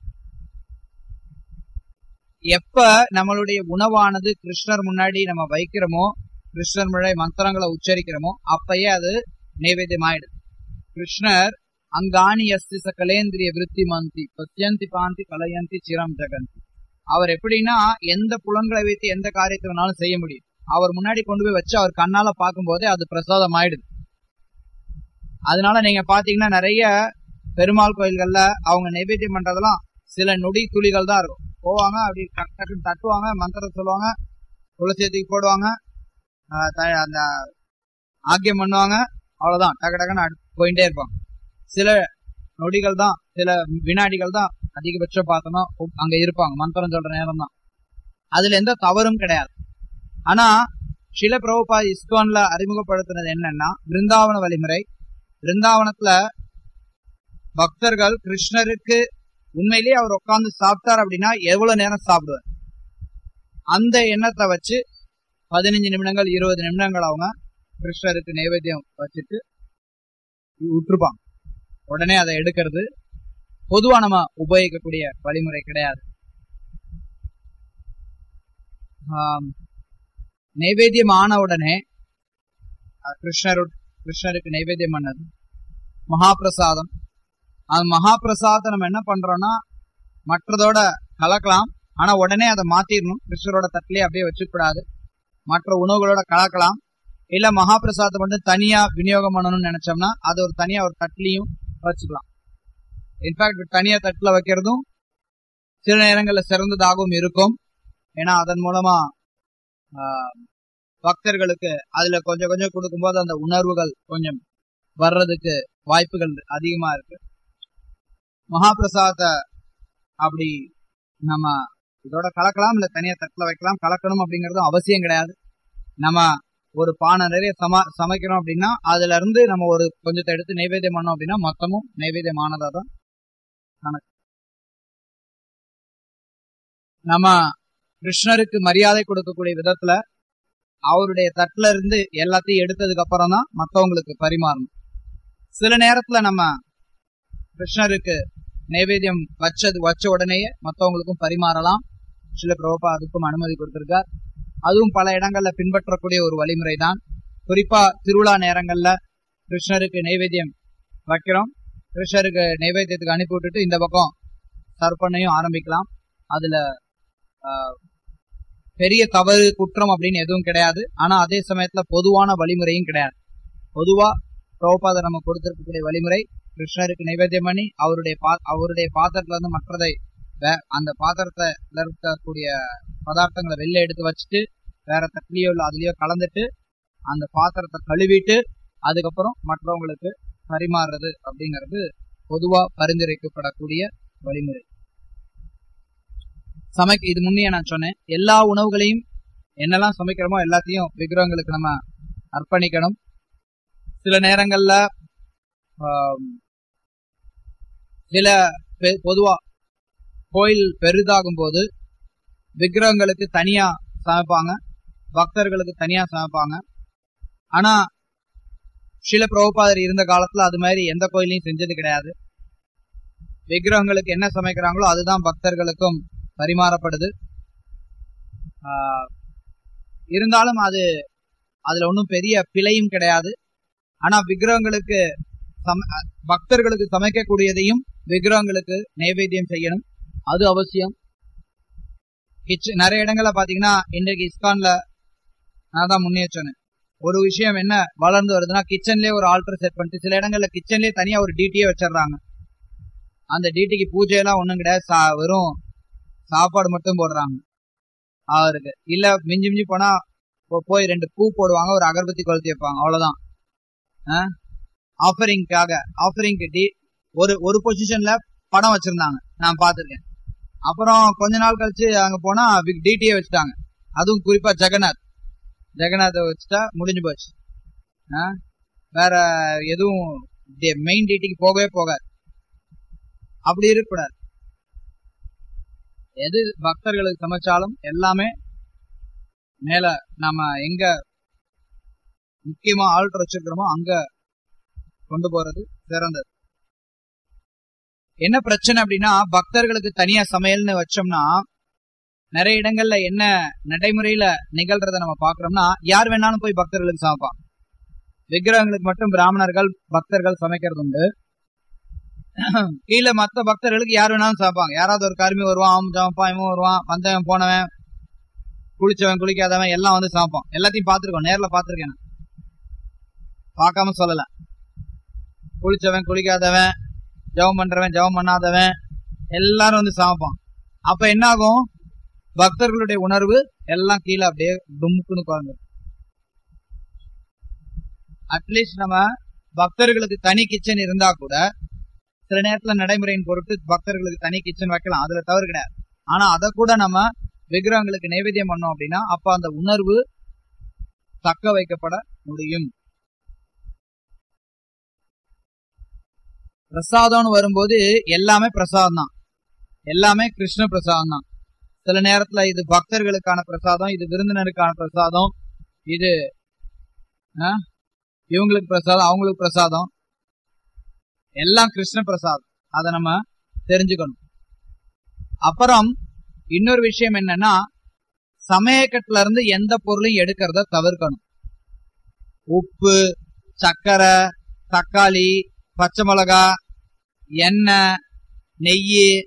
எப்ப நம்மளுடைய உணவானது கிருஷ்ணர் முன்னாடி நம்ம வைக்கிறோமோ கிருஷ்ணர் முன்னாடி மந்திரங்களை உச்சரிக்கிறோமோ அப்பயே அது நைவேத்தியம் ஆயிடுது கிருஷ்ணர் அங்காணி அஸ்தி சகலேந்திரிய விருத்தி மந்தி பத்தியந்தி பாந்தி கலையந்தி சிரம் ஜெகந்தி அவர் எப்படின்னா எந்த புலன்களை வைத்து எந்த காரியத்தை வேணாலும் செய்ய முடியும் அவர் முன்னாடி கொண்டு போய் வச்சு அவர் கண்ணால பார்க்கும் போதே அது பிரசாதம் ஆயிடுது அதனால நீங்க பாத்தீங்கன்னா நிறைய பெருமாள் கோயில்கள்ல அவங்க நைவேத்தியம் பண்றதெல்லாம் சில நொடி துளிகள் தான் இருக்கும் போவாங்க அப்படி டக்கு டக்குன்னு தட்டுவாங்க மந்திரம் சொல்லுவாங்க துளசி தூக்கி போடுவாங்க ஆஹ் த- அந்த ஆக்கியம் பண்ணுவாங்க அவ்வளவுதான் டக்கு டக்குன்னு அடுத்து போயிட்டே இருப்பாங்க சில நொடிகள் தான் சில வினாடிகள் தான் அதிகபட்சம் பார்த்தோம்னா உ- அங்க இருப்பாங்க மந்திரம் சொல்ற நேரம் தான் அதுல எந்த தவறும் கிடையாது ஆனா சில பிரபுபா இஸ்கான்ல அறிமுகப்படுத்தினது என்னன்னா பிருந்தாவன வழிமுறை பிருந்தாவனத்துல பக்தர்கள் கிருஷ்ணருக்கு உண்மையிலேயே அவர் உட்கார்ந்து சாப்பிட்டார் அப்படின்னா எவ்வளவு நேரம் சாப்பிடுவார் அந்த எண்ணத்தை வச்சு பதினஞ்சு நிமிடங்கள் இருபது நிமிடங்கள் அவங்க கிருஷ்ணருக்கு நைவேத்தியம் வச்சுட்டு விட்டுருப்பாங்க உடனே அதை எடுக்கிறது பொதுவா நம்ம உபயோகிக்கக்கூடிய வழிமுறை கிடையாது ஆம், நைவேத்தியம் ஆன உடனே அஹ், கிருஷ்ணரு கிருஷ்ணருக்கு நைவேத்தியம் பண்ணது மகாபிரசாதம் அந்த மகாபிரசாதத்தை நம்ம என்ன பண்றோம்னா மற்றதோட கலக்கலாம் ஆனா உடனே அதை மாத்திரணும் கிருஷ்ணரோட தட்டிலே அப்படியே வச்சுக்கூடாது மற்ற உணவுகளோட கலக்கலாம் இல்ல மகாபிரசாதத்தை மட்டும் தனியா விநியோகம் பண்ணணும்னு நினைச்சோம்னா அது ஒரு தனியா ஒரு தட்டுலயும் வச்சுக்கலாம் இன்ஃபேக்ட் தனியா தட்டுல வைக்கிறதும் சில நேரங்கள்ல சிறந்ததாகவும் இருக்கும் ஏன்னா அதன் மூலமா ஆஹ், பக்தர்களுக்கு அதுல கொஞ்சம் கொஞ்சம் கொடுக்கும்போது அந்த உணர்வுகள் கொஞ்சம் வர்றதுக்கு வாய்ப்புகள் அதிகமா இருக்கு மகாபிரசாதத்தை அப்படி நம்ம இதோட கலக்கலாம் இல்ல தனியா தட்டுல வைக்கலாம் கலக்கணும் அப்படிங்கறது அவசியம் கிடையாது நம்ம ஒரு பானை நிறைய சம சமைக்கிறோம் அப்படின்னா அதுல இருந்து நம்ம ஒரு கொஞ்சத்தை எடுத்து நைவேத்தியம் பண்ணோம் அப்படின்னா மொத்தமும் நைவேத்தியமானதா தான் கணக்கு நம்ம கிருஷ்ணருக்கு மரியாதை கொடுக்கக்கூடிய விதத்துல அவருடைய தட்டுல இருந்து எல்லாத்தையும் எடுத்ததுக்கு அப்புறம் தான் மத்தவங்களுக்கு பரிமாறணும் சில நேரத்துல நம்ம கிருஷ்ணருக்கு நைவேத்தியம் வச்சது வச்ச உடனேயே மத்தவங்களுக்கும் பரிமாறலாம் சில பிரபா அதுக்கும் அனுமதி கொடுத்திருக்கார் அதுவும் பல இடங்கள்ல பின்பற்றக்கூடிய ஒரு வழிமுறை தான் குறிப்பா திருவிழா நேரங்கள்ல கிருஷ்ணருக்கு நைவேத்தியம் வைக்கிறோம் கிருஷ்ணருக்கு நைவேத்தியத்துக்கு அனுப்பி விட்டுட்டு இந்த பக்கம் சர்ப்பனையும் ஆரம்பிக்கலாம் அதுல ஆஹ், பெரிய தவறு குற்றம் அப்படின்னு எதுவும் கிடையாது ஆனா அதே சமயத்துல பொதுவான வழிமுறையும் கிடையாது பொதுவா பிரபுபாதர் நம்ம கொடுத்திருக்கக்கூடிய வழிமுறை கிருஷ்ணருக்கு நைவேத்தியம் பண்ணி அவருடைய பா அவருடைய பாத்திரத்துல இருந்து மற்றதை வே- அந்த பாத்திரத்துல இருக்கக்கூடிய பதார்த்தங்களை வெளில எடுத்து வச்சுட்டு வேற தட்டிலையோ இல்ல அதுலயோ கலந்துட்டு அந்த பாத்திரத்தை கழுவிட்டு அதுக்கப்புறம் மற்றவங்களுக்கு பரிமாறுறது அப்படிங்கிறது பொதுவா பரிந்துரைக்கப்படக்கூடிய வழிமுறை சமைக்க இது முன்னே நான் சொன்னேன் எல்லா உணவுகளையும் என்னெல்லாம் சமைக்கிறோமோ எல்லாத்தையும் விக்கிரகங்களுக்கு நம்ம அர்ப்பணிக்கணும் சில நேரங்கள்ல ஆம், சில பெ- பொதுவா கோயில் பெரிதாகும் போது விக்கிரகங்களுக்கு தனியா சமைப்பாங்க பக்தர்களுக்கு தனியா சமைப்பாங்க ஆனா சில பிரபுபாதர் இருந்த காலத்துல அது மாதிரி எந்த கோயிலையும் செஞ்சது கிடையாது விக்கிரகங்களுக்கு என்ன சமைக்கிறாங்களோ அதுதான் பக்தர்களுக்கும் பரிமாறப்படுது ஆஹ், இருந்தாலும் அது அதுல ஒன்றும் பெரிய பிழையும் கிடையாது ஆனா விக்கிரகங்களுக்கு சம- அஹ், பக்தர்களுக்கு சமைக்கக்கூடியதையும் விக்கிரகங்களுக்கு நைவேத்தியம் செய்யணும் அது அவசியம் கிச்ச- நிறைய இடங்கள்ல பாத்தீங்கன்னா இன்றைக்கு இஸ்கான்ல நான் தான் முன்னே சொன்னேன் ஒரு விஷயம் என்ன வளர்ந்து வருதுன்னா கிச்சன்லயே ஒரு ஆல்டர் செட் பண்ணிட்டு சில இடங்கள்ல கிச்சன்லயே தனியா ஒரு டிடியே வச்சிடுறாங்க அந்த டிடிக்கு பூஜை எல்லாம் ஒண்ணும் கிடையாது சா- வெறும் சாப்பாடு மட்டும் போடுறாங்க அவருக்கு இல்ல மிஞ்சி மிஞ்சி போனா போ- போய் ரெண்டு பூ போடுவாங்க ஒரு அகர்பத்தி கொளுத்தி வைப்பாங்க அவ்வளவுதான் ஆஃபரிங்காக ஆஃபரிங்க்கு டி ஒரு ஒரு பொசிஷன்ல படம் வச்சிருந்தாங்க நான் பார்த்திருக்கேன் அப்புறம் கொஞ்ச நாள் கழிச்சு அங்க போனா டிடியே வச்சுட்டாங்க அதுவும் குறிப்பா ஜெகநாத் ஜெகநாத்தை வச்சுட்டா முடிஞ்சு போச்சு ஆ? வேற எதுவும் மெயின் டிடிக்கு போகவே போகாது அப்படி இருக்கக்கூடாது எது பக்தர்களுக்கு சமைச்சாலும் எல்லாமே மேல நம்ம எங்க முக்கியமா ஆல்டர் வச்சிருக்கிறோமோ அங்க கொண்டு போறது சிறந்தது என்ன பிரச்சனை அப்படின்னா பக்தர்களுக்கு தனியா சமையல்னு வச்சோம்னா நிறைய இடங்கள்ல என்ன நடைமுறையில நிகழ்றத நம்ம பாக்குறோம்னா யார் வேணாலும் போய் பக்தர்களுக்கு சமைப்பான் விக்கிரகங்களுக்கு மட்டும் பிராமணர்கள் பக்தர்கள் சமைக்கிறது உண்டு கீழே மத்த பக்தர்களுக்கு யார் வேணாலும் சமைப்பாங்க யாராவது ஒரு கருமி வருவான் அவன் சமைப்பான் இவன் வருவான் வந்தவன் போனவன் குளிச்சவன் குளிக்காதவன் எல்லாம் வந்து சமைப்பான் எல்லாத்தையும் பார்த்திருக்கோம் நேர்ல பார்த்திருக்கேன் நான். பார்க்காம சொல்லல குளிச்சவன் குளிக்காதவன் ஜெபம் பண்றவன் ஜெபம் பண்ணாதவன் எல்லாரும் வந்து சமைப்பான் அப்ப என்ன ஆகும் பக்தர்களுடைய உணர்வு எல்லாம் கீழே அப்படியே டுமுக்குன்னு குறைஞ்சிரும் அட்லீஸ்ட் நம்ம பக்தர்களுக்கு தனி கிச்சன் இருந்தா கூட சில நேரத்துல நடைமுறையின் பொருட்டு பக்தர்களுக்கு தனி கிச்சன் வைக்கலாம் அதுல தவறு கிடையாது ஆனா அதை கூட நம்ம விக்கிரகங்களுக்கு நைவேத்தியம் பண்ணோம் அப்படின்னா அப்ப அந்த உணர்வு தக்க வைக்கப்பட முடியும் பிரசாதம்னு வரும்போது எல்லாமே பிரசாதம் தான் எல்லாமே கிருஷ்ண பிரசாதம் தான் சில நேரத்துல இது பக்தர்களுக்கான பிரசாதம் இது விருந்தினருக்கான பிரசாதம் இது ஆ, இவங்களுக்கு பிரசாதம் அவங்களுக்கு பிரசாதம் எல்லாம் கிருஷ்ண பிரசாதம் அதை நம்ம தெரிஞ்சுக்கணும் அப்புறம் இன்னொரு விஷயம் என்னன்னா சமயக்கட்டுல இருந்து எந்த பொருளையும் எடுக்கிறத தவிர்க்கணும் உப்பு சர்க்கரை தக்காளி பச்சை மிளகா எண்ணெய் நெய்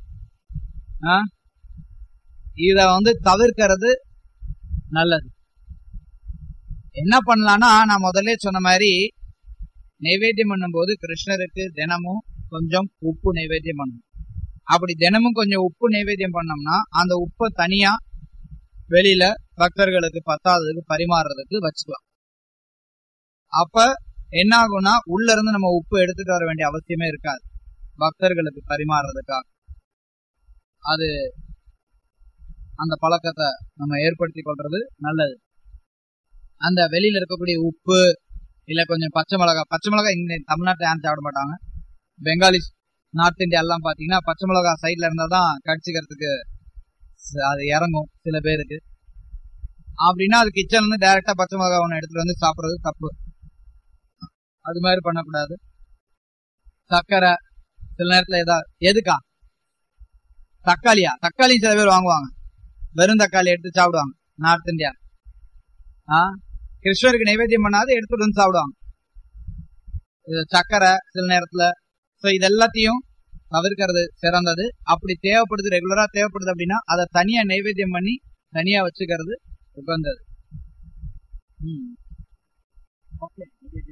இத வந்து தவிர்க்கிறது நல்லது என்ன பண்ணலாம்னா நான் முதல்ல சொன்ன மாதிரி நைவேத்தியம் பண்ணும்போது கிருஷ்ணருக்கு தினமும் கொஞ்சம் உப்பு நைவேத்தியம் பண்ணணும் அப்படி தினமும் கொஞ்சம் உப்பு நைவேத்தியம் பண்ணோம்னா அந்த உப்பை தனியா வெளியில பக்தர்களுக்கு பத்தாததுக்கு பரிமாறுறதுக்கு வச்சுக்கலாம் அப்ப என்ன ஆகும்னா உள்ள இருந்து நம்ம உப்பு எடுத்துட்டு வர வேண்டிய அவசியமே இருக்காது பக்தர்களுக்கு பரிமாறுறதுக்காக அது அந்த பழக்கத்தை நம்ம ஏற்படுத்தி கொள்றது நல்லது அந்த வெளியில இருக்கக்கூடிய உப்பு இல்ல கொஞ்சம் பச்சை மிளகா பச்சை மிளகா இங்க தமிழ்நாட்டுல யாரும் சாப்பிட மாட்டாங்க பெங்காலி நார்த் இந்தியா எல்லாம் பாத்தீங்கன்னா பச்சை மிளகா சைட்ல இருந்தா தான் கடிச்சிக்கிறதுக்கு ச- அது இறங்கும் சில பேருக்கு அப்படின்னா அது கிச்சன்ல இருந்து டைரக்டா பச்சை மிளகா ஒண்ணு எடுத்துட்டு வந்து சாப்பிடுறது தப்பு அது மாதிரி பண்ணக்கூடாது சர்க்கரை சில நேரத்துல ஏதா எதுக்கா தக்காளியா தக்காளி சில பேர் வாங்குவாங்க வெறும் தக்காளி எடுத்து சாப்பிடுவாங்க நார்த் இந்தியா ஆ கிருஷ்ணருக்கு நைவேத்தியம் பண்ணாத எடுத்துட்டு வந்து சாப்பிடுவாங்க இது சக்கரை சில நேரத்துல சோ இது எல்லாத்தையும் தவிர்க்கிறது சிறந்தது அப்படி தேவைப்படுது ரெகுலரா தேவைப்படுது அப்படின்னா அதை தனியா நைவேத்தியம் பண்ணி தனியா வச்சுக்கிறது உகந்தது ம். Okay.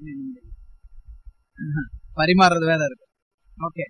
பரிமாறுறது வேற இருக்கு ஓகே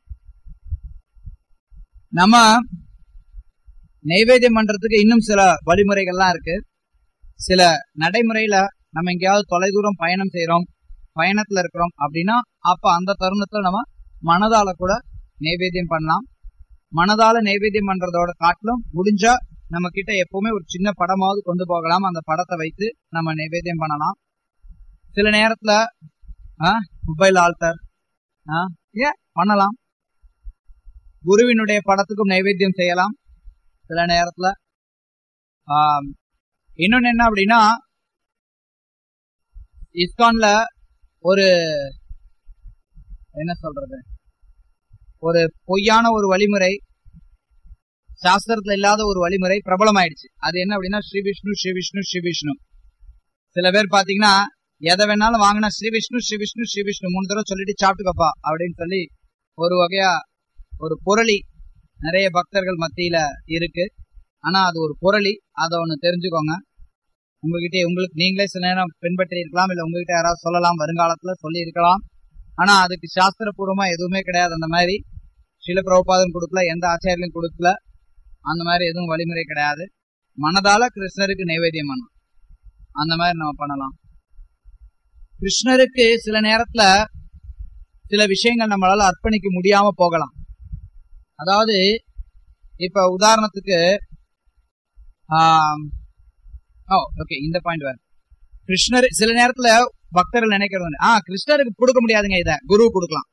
நம்ம நைவேத்தியம் பண்றதுக்கு இன்னும் சில வழிமுறைகள்லாம் இருக்கு சில நடைமுறையில நம்ம எங்கேயாவது தொலைதூரம் பயணம் செய்யறோம் பயணத்துல இருக்கிறோம் அப்படின்னா அப்ப அந்த தருணத்துல நம்ம மனதால கூட நைவேத்தியம் பண்ணலாம் மனதால நைவேத்தியம் பண்றதோட காட்டிலும் முடிஞ்சா நம்ம கிட்ட எப்பவுமே ஒரு சின்ன படமாவது கொண்டு போகலாம் அந்த படத்தை வைத்து நம்ம நைவேத்தியம் பண்ணலாம் சில நேரத்துல மொபைல் ஆல்டர் ஏன் பண்ணலாம் குருவினுடைய படத்துக்கும் நைவேத்தியம் செய்யலாம் சில நேரத்துல ஆம், இன்னொன்னு என்ன அப்படின்னா இஸ்கான்ல ஒரு என்ன சொல்றது ஒரு பொய்யான ஒரு வழிமுறை சாஸ்திரத்துல இல்லாத ஒரு வழிமுறை பிரபலமாயிடுச்சு அது என்ன அப்படின்னா ஸ்ரீ விஷ்ணு ஸ்ரீ விஷ்ணு ஸ்ரீ விஷ்ணு சில பேர் பாத்தீங்கன்னா எதை வேணாலும் வாங்கினா ஸ்ரீ விஷ்ணு ஸ்ரீ விஷ்ணு ஸ்ரீ விஷ்ணு மூணு தடவை சொல்லிட்டு சாப்பிட்டுக்கப்பா அப்படின்னு சொல்லி ஒரு வகையா ஒரு புரளி நிறைய பக்தர்கள் மத்தியில இருக்கு ஆனா அது ஒரு புரளி அதை ஒண்ணு தெரிஞ்சுக்கோங்க உங்ககிட்ட உங்களுக்கு நீங்களே சில நேரம் பின்பற்றி இருக்கலாம் இல்ல உங்ககிட்ட யாராவது சொல்லலாம் வருங்காலத்துல சொல்லி இருக்கலாம் ஆனா அதுக்கு சாஸ்திரபூர்வமா எதுவுமே கிடையாது அந்த மாதிரி சில பிரபுபாதம் கொடுக்கல எந்த ஆச்சாரியர்களும் கொடுக்கல அந்த மாதிரி எதுவும் வழிமுறை கிடையாது மனதால கிருஷ்ணருக்கு நைவேத்தியம் பண்ணணும் அந்த மாதிரி நம்ம பண்ணலாம் கிருஷ்ணருக்கு சில நேரத்துல சில விஷயங்கள் நம்மளால அர்ப்பணிக்க முடியாம போகலாம் அதாவது இப்ப உதாரணத்துக்கு ஆம், ஓ ஓகே இந்த பாயிண்ட் வேற கிருஷ்ணர் சில நேரத்துல பக்தர்கள் நினைக்கிறது வந்து, ஆ கிருஷ்ணருக்கு கொடுக்க முடியாதுங்க இத குரு கொடுக்கலாம்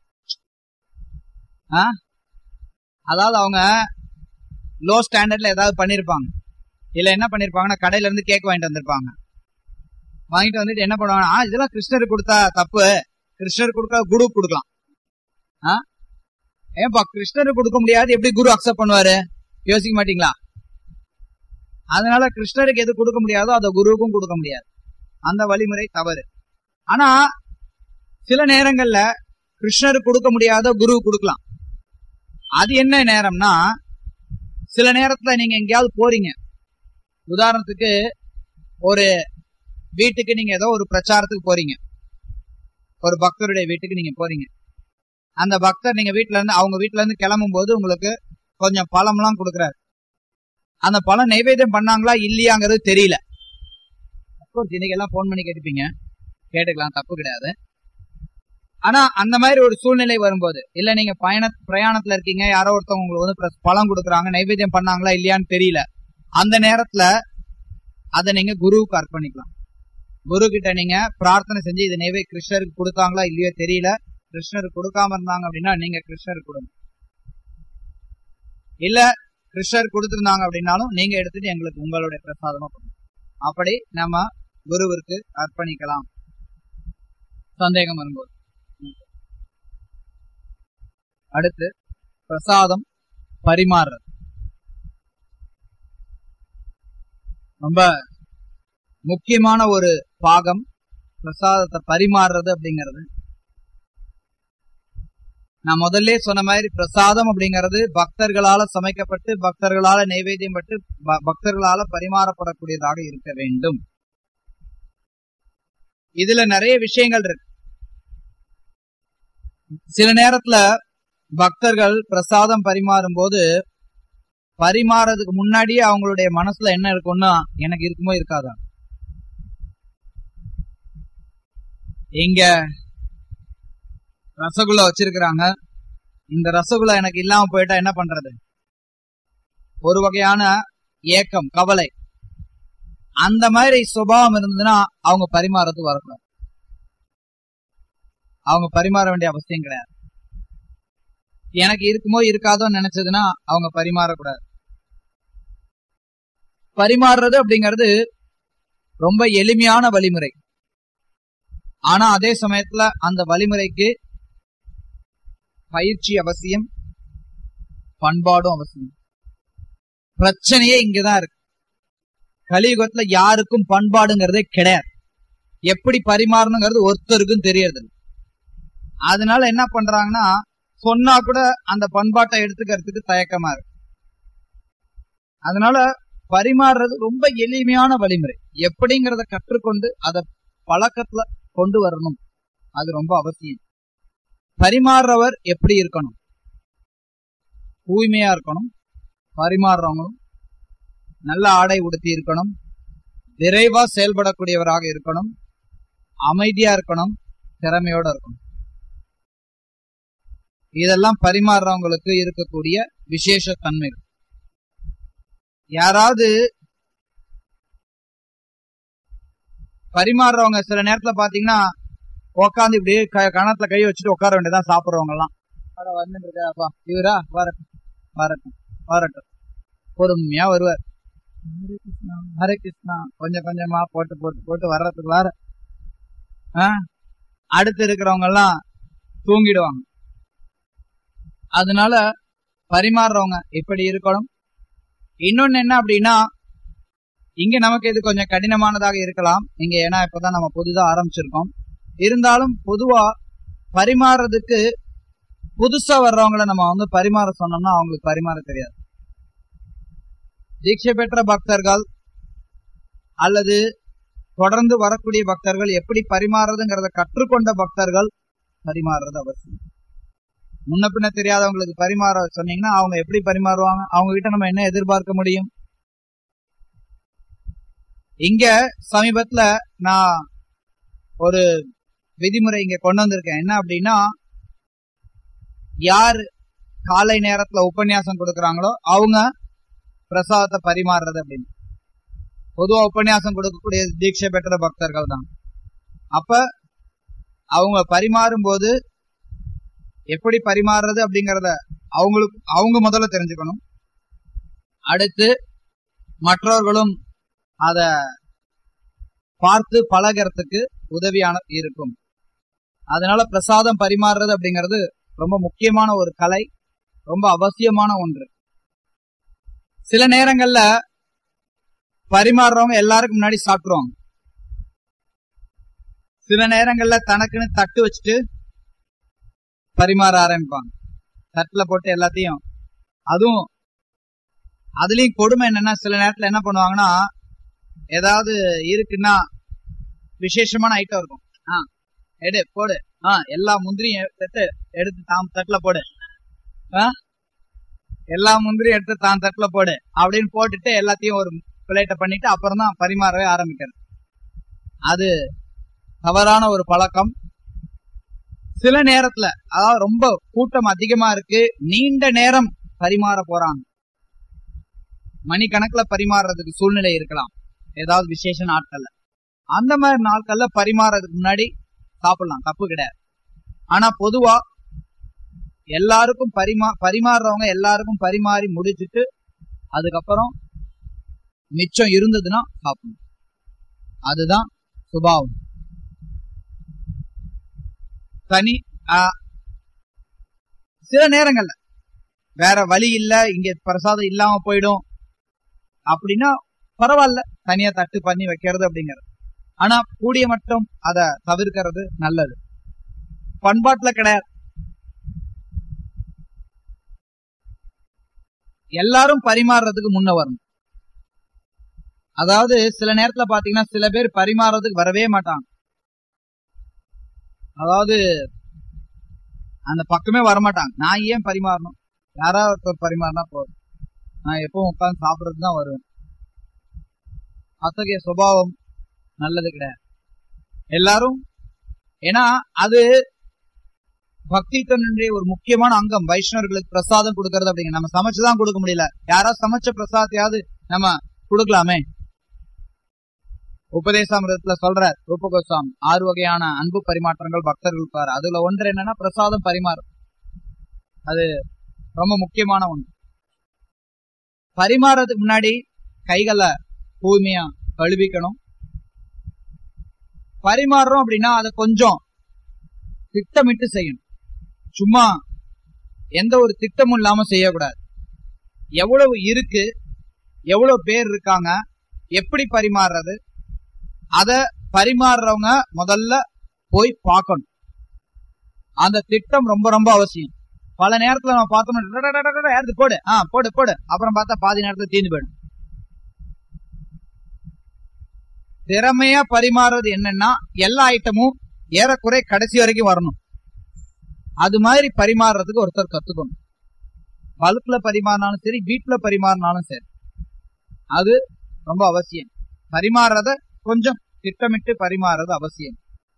ஆ அதாவது அவங்க லோ ஸ்டாண்டர்ட்ல ஏதாவது பண்ணிருப்பாங்க இல்ல என்ன பண்ணிருப்பாங்கன்னா கடையில இருந்து கேக் வாங்கிட்டு வந்திருப்பாங்க வாங்கிட்டு வந்துட்டு என்ன பண்ணுவாங்க ஆ இதெல்லாம் கிருஷ்ணருக்கு கொடுத்தா தப்பு கிருஷ்ணருக்கு கொடுக்க குரு கொடுக்கலாம் ஆ ஏன்பா கிருஷ்ணருக்கு கொடுக்க முடியாது எப்படி குரு அக்செப்ட் பண்ணுவாரு யோசிக்க மாட்டீங்களா அதனால கிருஷ்ணருக்கு எது கொடுக்க முடியாதோ அதை குருவுக்கும் கொடுக்க முடியாது அந்த வழிமுறை தவறு ஆனா சில நேரங்கள்ல கிருஷ்ணருக்கு கொடுக்க முடியாத குரு கொடுக்கலாம் அது என்ன நேரம்னா சில நேரத்துல நீங்க எங்கேயாவது போறீங்க உதாரணத்துக்கு ஒரு வீட்டுக்கு நீங்க ஏதோ ஒரு பிரச்சாரத்துக்கு போறீங்க ஒரு பக்தருடைய வீட்டுக்கு நீங்க போறீங்க அந்த பக்தர் நீங்க வீட்ல இருந்து அவங்க வீட்ல இருந்து கிளம்பும் போது உங்களுக்கு கொஞ்சம் பழம்லாம் கொடுக்குறாரு அந்த பழம் நைவேத்தியம் பண்ணாங்களா இல்லையாங்கிறது தெரியல அப்கோர்ஸ் இன்னைக்கு எல்லாம் போன் பண்ணி கேட்டுப்பீங்க கேட்டுக்கலாம் தப்பு கிடையாது ஆனா அந்த மாதிரி ஒரு சூழ்நிலை வரும்போது இல்ல நீங்க பயண பிரயாணத்துல இருக்கீங்க யாரோ ஒருத்தவங்க உங்களுக்கு வந்து plus பழம் கொடுக்குறாங்க நைவேத்தியம் பண்ணாங்களா இல்லையான்னு தெரியல அந்த நேரத்துல அதை நீங்க குருவுக்கு அர்ப்பணிக்கலாம் குரு கிட்ட நீங்க பிரார்த்தனை செஞ்சு இது நைவே கிருஷ்ணருக்கு கொடுத்தாங்களா இல்லையோ தெரியல கிருஷ்ணருக்கு கொடுக்காம இருந்தாங்க அப்படின்னா நீங்க கிருஷ்ணருக்கு கொடுங்க இல்ல கிருஷ்ணர் கொடுத்திருந்தாங்க அப்படின்னாலும் நீங்க எடுத்துட்டு எங்களுக்கு உங்களுடைய பிரசாதமா கொடுங்க அப்படி நம்ம குருவிற்கு அர்ப்பணிக்கலாம் சந்தேகம் வரும்போது அடுத்து பிரசாதம் பரிமாறுறது ரொம்ப முக்கியமான ஒரு பாகம் பிரசாதத்தை பரிமாறுறது அப்படிங்கிறது நான் முதல்ல சொன்ன மாதிரி பிரசாதம் அப்படிங்கிறது பக்தர்களால சமைக்கப்பட்டு பக்தர்களால நைவேத்தியம் பட்டு ப- பக்தர்களால பரிமாறப்படக்கூடியதாக இருக்க வேண்டும் இதுல நிறைய விஷயங்கள் இருக்கு சில நேரத்துல பக்தர்கள் பிரசாதம் பரிமாறும் போது பரிமாறதுக்கு முன்னாடியே அவங்களுடைய மனசுல என்ன இருக்கும்னா எனக்கு இருக்குமோ இருக்காதா இங்க ரசகுல்லா வச்சிருக்கிறாங்க இந்த ரசகுல்லா எனக்கு இல்லாம போயிட்டா என்ன பண்றது ஒரு வகையான ஏக்கம் கவலை அந்த மாதிரி சுபாவம் இருந்ததுன்னா அவங்க பரிமாறதுக்கு வரக்கூடாது அவங்க பரிமாற வேண்டிய அவசியம் கிடையாது எனக்கு இருக்குமோ இருக்காதோன்னு நினைச்சதுன்னா அவங்க பரிமாறக்கூடாது பரிமாறுறது அப்படிங்கிறது ரொம்ப எளிமையான வழிமுறை ஆனா அதே சமயத்துல அந்த வழிமுறைக்கு பயிற்சி அவசியம் பண்பாடும் அவசியம் பிரச்சனையே இங்கதான் இருக்கு கலியுகத்துல யாருக்கும் பண்பாடுங்கிறதே கிடையாது எப்படி பரிமாறணுங்கிறது ஒருத்தருக்கும் தெரியறது இல்ல. அதனால என்ன பண்றாங்கன்னா சொன்னா கூட அந்த பண்பாட்டை எடுத்துக்கிறதுக்கு தயக்கமா இருக்கு அதனால பரிமாறுறது ரொம்ப எளிமையான வழிமுறை எப்படிங்கறத கற்றுக்கொண்டு அதை பழக்கத்துல கொண்டு வரணும் அது ரொம்ப அவசியம் பரிமாறுறவர் எப்படி இருக்கணும் தூய்மையா இருக்கணும் பரிமாறுறவங்களும் நல்ல ஆடை உடுத்தி இருக்கணும் விரைவா செயல்படக்கூடியவராக இருக்கணும் அமைதியா இருக்கணும் திறமையோட இருக்கணும் இதெல்லாம் பரிமாறுறவங்களுக்கு இருக்கக்கூடிய விசேஷ தன்மைகள் யாராவது பரிமாறுறவங்க சில நேரத்துல பாத்தீங்கன்னா உட்காந்து இப்படியே க- கணத்துல கை வச்சுட்டு உட்கார வேண்டியதான் சாப்பிடுறவங்க எல்லாம் அட, வந்துட்டு இருக்காப்பா இவரா வரட்டும் வரட்டும் வரட்டும் பொறுமையா வருவார் ஹரே கிருஷ்ணா ஹரே கிருஷ்ணா கொஞ்சம் கொஞ்சமா போட்டு போட்டு போட்டு வர்றதுக்குள்ளார ஆ, அடுத்து இருக்கிறவங்க எல்லாம் தூங்கிடுவாங்க அதனால பரிமாறுறவங்க எப்படி இருக்கணும் இன்னொன்னு என்ன அப்படின்னா இங்க நமக்கு இது கொஞ்சம் கடினமானதாக இருக்கலாம் இங்க ஏன்னா இப்பதான் நம்ம புதுதா ஆரம்பிச்சிருக்கோம் இருந்தாலும் பொதுவா பரிமாறுறதுக்கு புதுசா வர்றவங்கள நம்ம வந்து பரிமாற சொன்னோம்னா அவங்களுக்கு பரிமாற தெரியாது தீட்சை பெற்ற பக்தர்கள் அல்லது தொடர்ந்து வரக்கூடிய பக்தர்கள் எப்படி பரிமாறுறதுங்கிறத கற்றுக்கொண்ட பக்தர்கள் பரிமாறுறது அவசியம் முன்ன பின்ன தெரியாதவங்களுக்கு பரிமாற சொன்னீங்கன்னா அவங்க எப்படி பரிமாறுவாங்க அவங்க கிட்ட நம்ம என்ன எதிர்பார்க்க முடியும் இங்க சமீபத்துல நான் ஒரு விதிமுறை இங்க கொண்டு வந்திருக்கேன் என்ன அப்படின்னா யார் காலை நேரத்துல உபன்யாசம் கொடுக்கறாங்களோ அவங்க பிரசாதத்தை பரிமாறுறது அப்படின்னு பொதுவா உபன்யாசம் கொடுக்கக்கூடிய தீட்சை பெற்ற பக்தர்கள் தான் அப்ப அவங்க பரிமாறும் போது எப்படி பரிமாறுறது அப்படிங்கறத அவங்களுக்கு அவங்க முதல்ல தெரிஞ்சுக்கணும் அடுத்து மற்றவர்களும் அத பார்த்து பழகிறதுக்கு உதவியான இருக்கும் அதனால பிரசாதம் பரிமாறுறது அப்படிங்கிறது ரொம்ப முக்கியமான ஒரு கலை ரொம்ப அவசியமான ஒன்று சில நேரங்கள்ல பரிமாறுறவங்க எல்லாருக்கும் முன்னாடி சாப்பிட்டுருவாங்க சில நேரங்கள்ல தனக்குன்னு தட்டு வச்சுட்டு பரிமாற ஆரம்பிப்பாங்க தட்டுல போட்டு எல்லாத்தையும் அதுவும் அதுலயும் கொடுமை என்னன்னா சில நேரத்துல என்ன பண்ணுவாங்கன்னா ஏதாவது இருக்குன்னா விசேஷமான ஐட்டம் இருக்கும் ஆ எடு போடு ஆ எல்லா முந்திரியும் எடுத்து எடுத்து தாம் தட்டுல போடு ஆ எல்லா முந்திரியும் எடுத்து தான் தட்டுல போடு அப்படின்னு போட்டுட்டு எல்லாத்தையும் ஒரு பிளேட்டை பண்ணிட்டு அப்புறம் தான் பரிமாறவே ஆரம்பிக்கிறது அது தவறான ஒரு பழக்கம் சில நேரத்துல அதாவது ரொம்ப கூட்டம் அதிகமா இருக்கு நீண்ட நேரம் பரிமாற போறாங்க மணிக்கணக்குல பரிமாறுறதுக்கு சூழ்நிலை இருக்கலாம் ஏதாவது விசேஷ நாட்கள்ல அந்த மாதிரி நாட்கள்ல பரிமாறதுக்கு முன்னாடி சாப்பிடலாம் தப்பு கிடையாது ஆனா பொதுவா எல்லாருக்கும் பரிமா பரிமாறுறவங்க எல்லாருக்கும் பரிமாறி முடிச்சிட்டு அதுக்கப்புறம் மிச்சம் இருந்ததுன்னா சாப்பிடணும் அதுதான் சுபாவம் தனி ஆ, சில நேரங்கள்ல வேற வழி இல்ல இங்க பிரசாதம் இல்லாம போயிடும் அப்படின்னா பரவாயில்ல தனியா தட்டு பண்ணி வைக்கிறது அப்படிங்கிறது ஆனா கூடிய மட்டும் அத தவிர்க்கிறது நல்லது பண்பாட்டுல கிடையாது எல்லாரும் பரிமாறுறதுக்கு முன்ன வரணும் அதாவது சில நேரத்துல பாத்தீங்கன்னா சில பேர் பரிமாறுறதுக்கு வரவே மாட்டாங்க அதாவது அந்த பக்கமே வரமாட்டாங்க நான் ஏன் பரிமாறணும் யாராவது ஒருத்தர் பரிமாறினா போதும் நான் எப்பவும் உட்கார்ந்து சாப்பிடுறது தான் வருவேன் அத்தகைய சுபாவம் நல்லது கிடையாது எல்லாரும் ஏன்னா அது பக்தி தன்னுடைய ஒரு முக்கியமான அங்கம் வைஷ்ணவர்களுக்கு பிரசாதம் கொடுக்கறது அப்படிங்க நம்ம சமைச்சுதான் கொடுக்க முடியல யாராவது சமைச்ச பிரசாதத்தையாவது நம்ம கொடுக்கலாமே உபதேசாமிரத்துல சொல்ற ரூப கோஸ்வாமி ஆறு வகையான அன்பு பரிமாற்றங்கள் பக்தர்களுக்கு பாரு அதுல ஒன்று என்னன்னா பிரசாதம் பரிமாறும் அது ரொம்ப முக்கியமான ஒன்று பரிமாறதுக்கு முன்னாடி கைகளை தூய்மையா கழுவிக்கணும் பரிமாறுறோம் அப்படின்னா அதை கொஞ்சம் திட்டமிட்டு செய்யணும் சும்மா எந்த ஒரு திட்டமும் இல்லாம செய்யக்கூடாது எவ்வளவு இருக்கு எவ்வளவு பேர் இருக்காங்க எப்படி பரிமாறுறது அத பரிமாறுறவங்க முதல்ல போய் பார்க்கணும் அந்த திட்டம் ரொம்ப ரொம்ப அவசியம் பல நேரத்துல நம்ம பார்த்தோம்னா எடுத்து போடு ஆ போடு போடு அப்புறம் பார்த்தா பாதி நேரத்துல தீர்ந்து போயிடும் திறமையா பரிமாறுறது என்னன்னா எல்லா ஐட்டமும் ஏறக்குறை கடைசி வரைக்கும் வரணும் அது மாதிரி பரிமாறுறதுக்கு ஒருத்தர் கத்துக்கணும் பல்க்ல பரிமாறினாலும் சரி வீட்டுல பரிமாறினாலும் சரி அது ரொம்ப அவசியம் பரிமாறுறத கொஞ்சம் திட்டமிட்டு பரிமாறுறது அவசியம்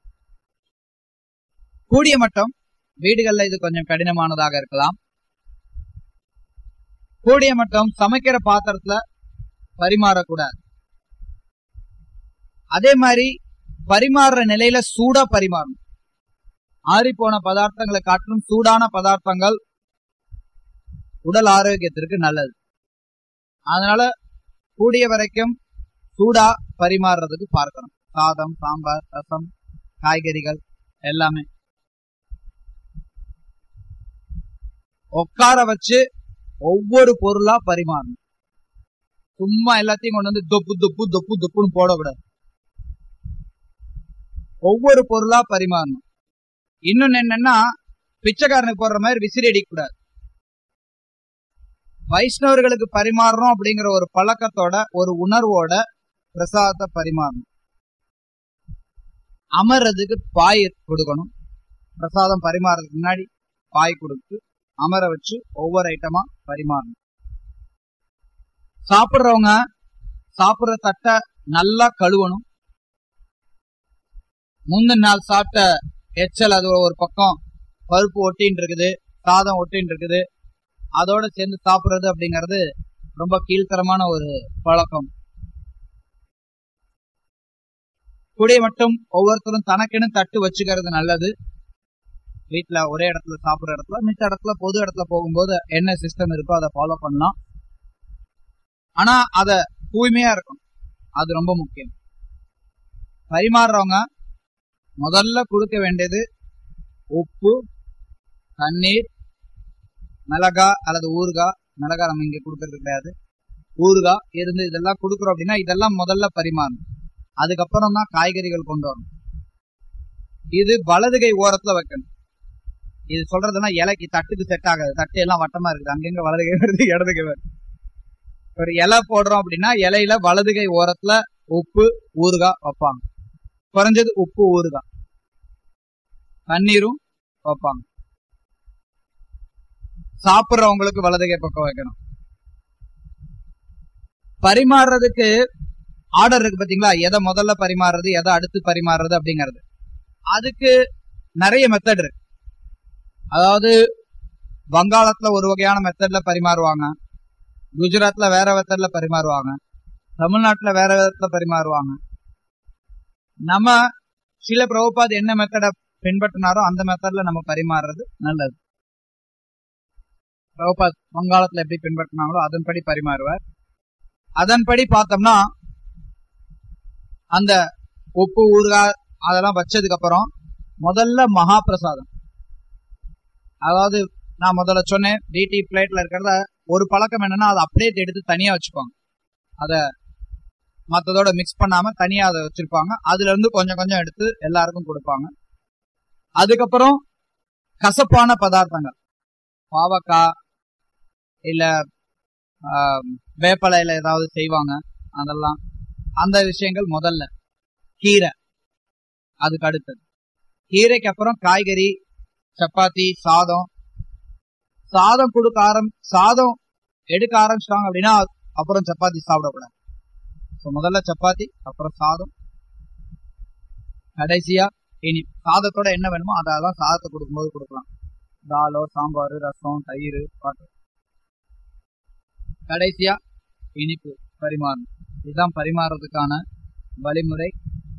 கூடிய மட்டும் வீடுகள்ல இது கொஞ்சம் கடினமானதாக இருக்கலாம் கூடிய மட்டும் சமைக்கிற பாத்திரத்துல பரிமாறக்கூடாது அதே மாதிரி பரிமாறுற நிலையில சூடா பரிமாறணும் ஆறி போன பதார்த்தங்களை காட்டிலும் சூடான பதார்த்தங்கள் உடல் ஆரோக்கியத்திற்கு நல்லது அதனால கூடிய வரைக்கும் சூடா பரிமாறுறதுக்கு பார்க்கணும் சாதம் சாம்பார் ரசம் காய்கறிகள் எல்லாமே உட்கார வச்சு ஒவ்வொரு பொருளா பரிமாறணும் சும்மா எல்லாத்தையும் கொண்டு வந்து தொப்பு தொப்பு தொப்பு தொப்புன்னு போடக்கூடாது ஒவ்வொரு பொருளா பரிமாறணும் இன்னொன்னு என்னன்னா பிச்சைக்காரனுக்கு போடுற மாதிரி விசிறி அடிக்க கூடாது வைஷ்ணவர்களுக்கு பரிமாறணும் அப்படிங்கிற ஒரு பழக்கத்தோட ஒரு உணர்வோட பிரசாதத்தை பரிமாறணும் அமர்றதுக்கு பாய் கொடுக்கணும் பிரசாதம் பரிமாறதுக்கு முன்னாடி பாய் கொடுத்து அமர வச்சு ஒவ்வொரு ஐட்டமா பரிமாறணும் சாப்பிடுறவங்க சாப்பிடுற தட்டை நல்லா கழுவணும் முந்தின நாள் சாப்பிட்ட எச்சல் அது ஒரு பக்கம் பருப்பு ஒட்டின்னு இருக்குது சாதம் ஒட்டின்னு இருக்குது அதோட சேர்ந்து சாப்பிடுறது அப்படிங்கிறது ரொம்ப கீழ்த்தரமான ஒரு பழக்கம் குடிய மட்டும் ஒவ்வொருத்தரும் தனக்கென்னு தட்டு வச்சுக்கிறது நல்லது வீட்டுல ஒரே இடத்துல சாப்பிடுற இடத்துல மித்த இடத்துல பொது இடத்துல போகும்போது என்ன சிஸ்டம் இருக்கோ அதை ஃபாலோ பண்ணலாம் ஆனா அத தூய்மையா இருக்கும் அது ரொம்ப முக்கியம் பரிமாறுறவங்க முதல்ல கொடுக்க வேண்டியது உப்பு தண்ணீர் மிளகா அல்லது ஊறுகா மிளகா நம்ம இங்க கொடுக்கறது கிடையாது ஊறுகா இருந்து இதெல்லாம் கொடுக்குறோம் அப்படின்னா இதெல்லாம் முதல்ல பரிமாறணும் அதுக்கப்புறம் தான் காய்கறிகள் கொண்டு வரணும் இது வலதுகை ஓரத்துல வைக்கணும் இது சொல்றதுன்னா இலைக்கு தட்டுக்கு செட் ஆகாது தட்டு எல்லாம் வட்டமா இருக்குது அங்கங்க வலதுகை வருது இடதுகை வருது ஒரு இலை போடுறோம் அப்படின்னா இலையில வலதுகை ஓரத்துல உப்பு ஊறுகாய் வைப்பாங்க குறைஞ்சது உப்பு ஊறுகாய் தண்ணீரும் வைப்பாங்க சாப்பிடுறவங்களுக்கு வலதுகை பக்கம் வைக்கணும் பரிமாறுறதுக்கு ஆர்டர் இருக்கு பாத்தீங்களா எதை முதல்ல பரிமாறுறது எதை அடுத்து பரிமாறுறது அப்படிங்கறது அதுக்கு நிறைய மெத்தட் இருக்கு அதாவது வங்காளத்துல ஒரு வகையான மெத்தட்ல பரிமாறுவாங்க குஜராத்ல வேற மெத்தட்ல பரிமாறுவாங்க தமிழ்நாட்டுல வேற விதத்துல பரிமாறுவாங்க நம்ம சில பிரபுபாத் என்ன மெத்தட பின்பற்றினாரோ அந்த மெத்தட்ல நம்ம பரிமாறுறது நல்லது பிரபுபாத் வங்காளத்துல எப்படி பின்பற்றினாங்களோ அதன்படி பரிமாறுவார் அதன்படி பார்த்தோம்னா அந்த உப்பு ஊறுகாய் அதெல்லாம் வச்சதுக்கு அப்புறம் முதல்ல மகா பிரசாதம் அதாவது நான் முதல்ல சொன்னேன் டிடி பிளேட்ல இருக்கிறத ஒரு பழக்கம் என்னன்னா அதை அப்படியே எடுத்து தனியா வச்சுப்பாங்க அத மத்ததோட மிக்ஸ் பண்ணாம தனியா அதை வச்சிருப்பாங்க அதுல இருந்து கொஞ்சம் கொஞ்சம் எடுத்து எல்லாருக்கும் கொடுப்பாங்க அதுக்கப்புறம் கசப்பான பதார்த்தங்கள் பாவக்காய் இல்ல வேப்பலையில ஏதாவது செய்வாங்க அதெல்லாம் அந்த விஷயங்கள் முதல்ல கீரை அதுக்கு அடுத்தது கீரைக்கு அப்புறம் காய்கறி சப்பாத்தி சாதம் சாதம் கொடுக்க ஆரம் சாதம் எடுக்க ஆரம்பிச்சிட்டாங்க அப்படின்னா அப்புறம் சப்பாத்தி சாப்பிடக்கூடாது ஸோ முதல்ல சப்பாத்தி அப்புறம் சாதம் கடைசியா இனி சாதத்தோட என்ன வேணுமோ அதான் சாதத்தை கொடுக்கும்போது கொடுக்கலாம் தாலோ சாம்பார் ரசம் தயிர் பாட்டு கடைசியா இனிப்பு பரிமாறணும் இதுதான் பரிமாறதுக்கான வழிமுறை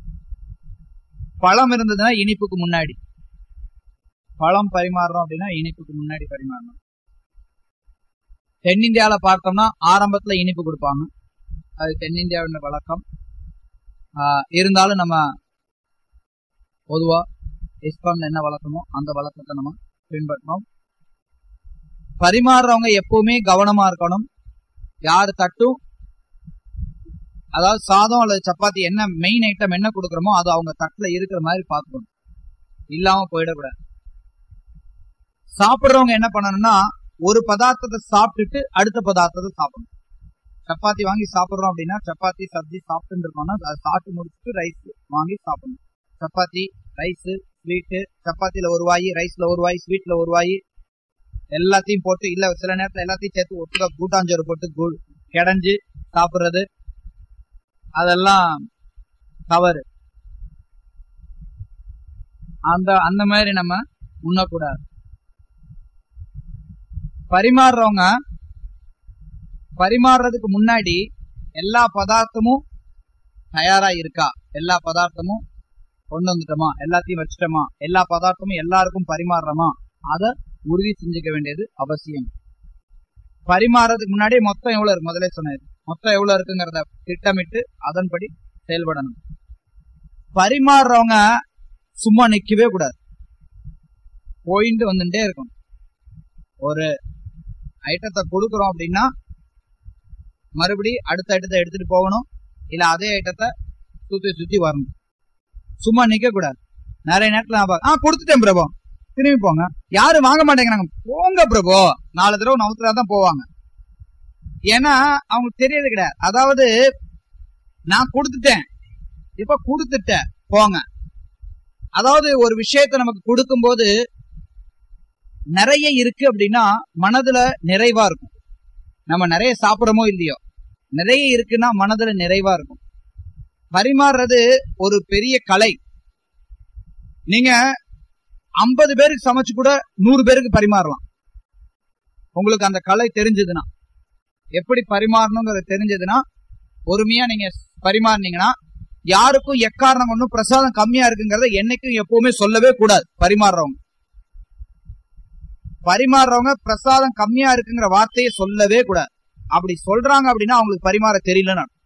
பழம் இருந்ததுன்னா இனிப்புக்கு முன்னாடி பழம் பரிமாறுறோம் அப்படின்னா இனிப்புக்கு முன்னாடி பரிமாறணும் தென்னிந்தியாவில பார்த்தோம்னா ஆரம்பத்துல இனிப்பு கொடுப்பாங்க அது தென்னிந்தியாவின் வழக்கம் இருந்தாலும் நம்ம பொதுவா இஸ்கான் என்ன வழக்கமோ அந்த வழக்கத்தை நம்ம பின்பற்றணும் பரிமாறுறவங்க எப்பவுமே கவனமா இருக்கணும் யாரு தட்டும் அதாவது சாதம் அல்லது சப்பாத்தி என்ன மெயின் ஐட்டம் என்ன கொடுக்குறோமோ அது அவங்க தட்டுல இருக்கிற மாதிரி பார்க்கணும் இல்லாம போயிடக்கூடாது சாப்பிடுறவங்க என்ன பண்ணணும்னா ஒரு பதார்த்தத்தை சாப்பிட்டுட்டு அடுத்த பதார்த்தத்தை சாப்பிடணும் சப்பாத்தி வாங்கி சாப்பிடுறோம் அப்படின்னா சப்பாத்தி சப்ஜி சாப்பிட்டு இருக்கோம்னா அதை சாப்பிட்டு முடிச்சுட்டு ரைஸ் வாங்கி சாப்பிடணும் சப்பாத்தி ரைஸ் ஸ்வீட்டு சப்பாத்தில ஒரு வாய் ரைஸ்ல ஒரு வாய் ஸ்வீட்ல ஒரு வாய் எல்லாத்தையும் போட்டு இல்ல சில நேரத்துல எல்லாத்தையும் சேர்த்து ஒட்டுக்கா கூட்டாஞ்சோறு போட்டு கு- கிடைஞ்சு சாப்பிடுறது அதெல்லாம் தவறு அந்த அந்த மாதிரி நம்ம உண்ணக்கூடாது பரிமாறுறவங்க பரிமாறுறதுக்கு முன்னாடி எல்லா பதார்த்தமும் தயாரா இருக்கா எல்லா பதார்த்தமும் கொண்டு வந்துட்டோமா எல்லாத்தையும் வச்சுட்டோமா எல்லா பதார்த்தமும் எல்லாருக்கும் பரிமாறுறோமா அத உறுதி செஞ்சுக்க வேண்டியது அவசியம் பரிமாறதுக்கு முன்னாடி மொத்தம் எவ்வளவு இருக்கு முதல்ல சொன்னது மொத்தம் எவ்வளவு இருக்குங்கிறத திட்டமிட்டு அதன்படி செயல்படணும் பரிமாறுறவங்க சும்மா நிக்கவே கூடாது போயிட்டு வந்துட்டே இருக்கணும் ஒரு ஐட்டத்தை கொடுக்குறோம் அப்படின்னா மறுபடி அடுத்த ஐட்டத்தை எடுத்துட்டு போகணும் இல்ல அதே ஐட்டத்தை சுத்தி சுத்தி வரணும் சும்மா நிக்க கூடாது நிறைய நேரத்துல நான் பாக்க- ஆ கொடுத்துட்டேன் பிரபு திரும்பி போங்க யாரும் வாங்க மாட்டேங்கிறாங்க போங்க பிரபு நாலு தடவை நவுத்துறா தான் போவாங்க ஏன்னா அவங்களுக்கு தெரியறது கிடையாது அதாவது நான் கொடுத்துட்டேன் இப்ப கொடுத்துட்டேன் போங்க அதாவது ஒரு விஷயத்தை நமக்கு கொடுக்கும்போது நிறைய இருக்கு அப்படின்னா மனதுல நிறைவா இருக்கும் நம்ம நிறைய சாப்பிடுறோமோ இல்லையோ நிறைய இருக்குன்னா மனதுல நிறைவா இருக்கும் பரிமாறுறது ஒரு பெரிய கலை நீங்க ஐம்பது பேருக்கு சமைச்சு கூட நூறு பேருக்கு பரிமாறலாம் உங்களுக்கு அந்த கலை தெரிஞ்சதுன்னா எப்படி பரிமாறணுங்கிறது தெரிஞ்சதுன்னா பொறுமையா நீங்க பரிமாறினீங்கன்னா யாருக்கும் எக்காரணம் ஒன்றும் பிரசாதம் கம்மியா இருக்குங்கிறத என்னைக்கும் எப்பவுமே சொல்லவே கூடாது பரிமாறுறவங்க பரிமாறுறவங்க பிரசாதம் கம்மியா இருக்குங்கிற வார்த்தையை சொல்லவே கூடாது அப்படி சொல்றாங்க அப்படின்னா அவங்களுக்கு பரிமாற தெரியலன்னு அர்த்தம்.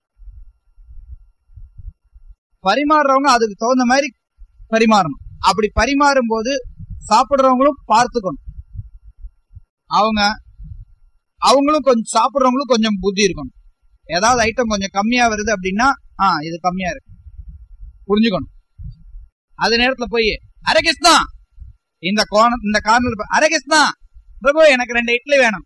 பரிமாறுறவங்க அதுக்கு தகுந்த மாதிரி பரிமாறணும் அப்படி பரிமாறும் போது சாப்பிடுறவங்களும் பார்த்துக்கணும் அவங்க அவங்களும் கொஞ்சம் சாப்பிடுறவங்களும் கொஞ்சம் புத்தி இருக்கணும் ஏதாவது ஐட்டம் கொஞ்சம் கம்மியா வருது அப்படின்னா ஆ இது கம்மியா இருக்கு புரிஞ்சுக்கணும் அது நேரத்துல போய் அரே கிருஷ்ணா இந்த கோண இந்த கார்னர் அரே கிருஷ்ணா பிரபு எனக்கு ரெண்டு இட்லி வேணும்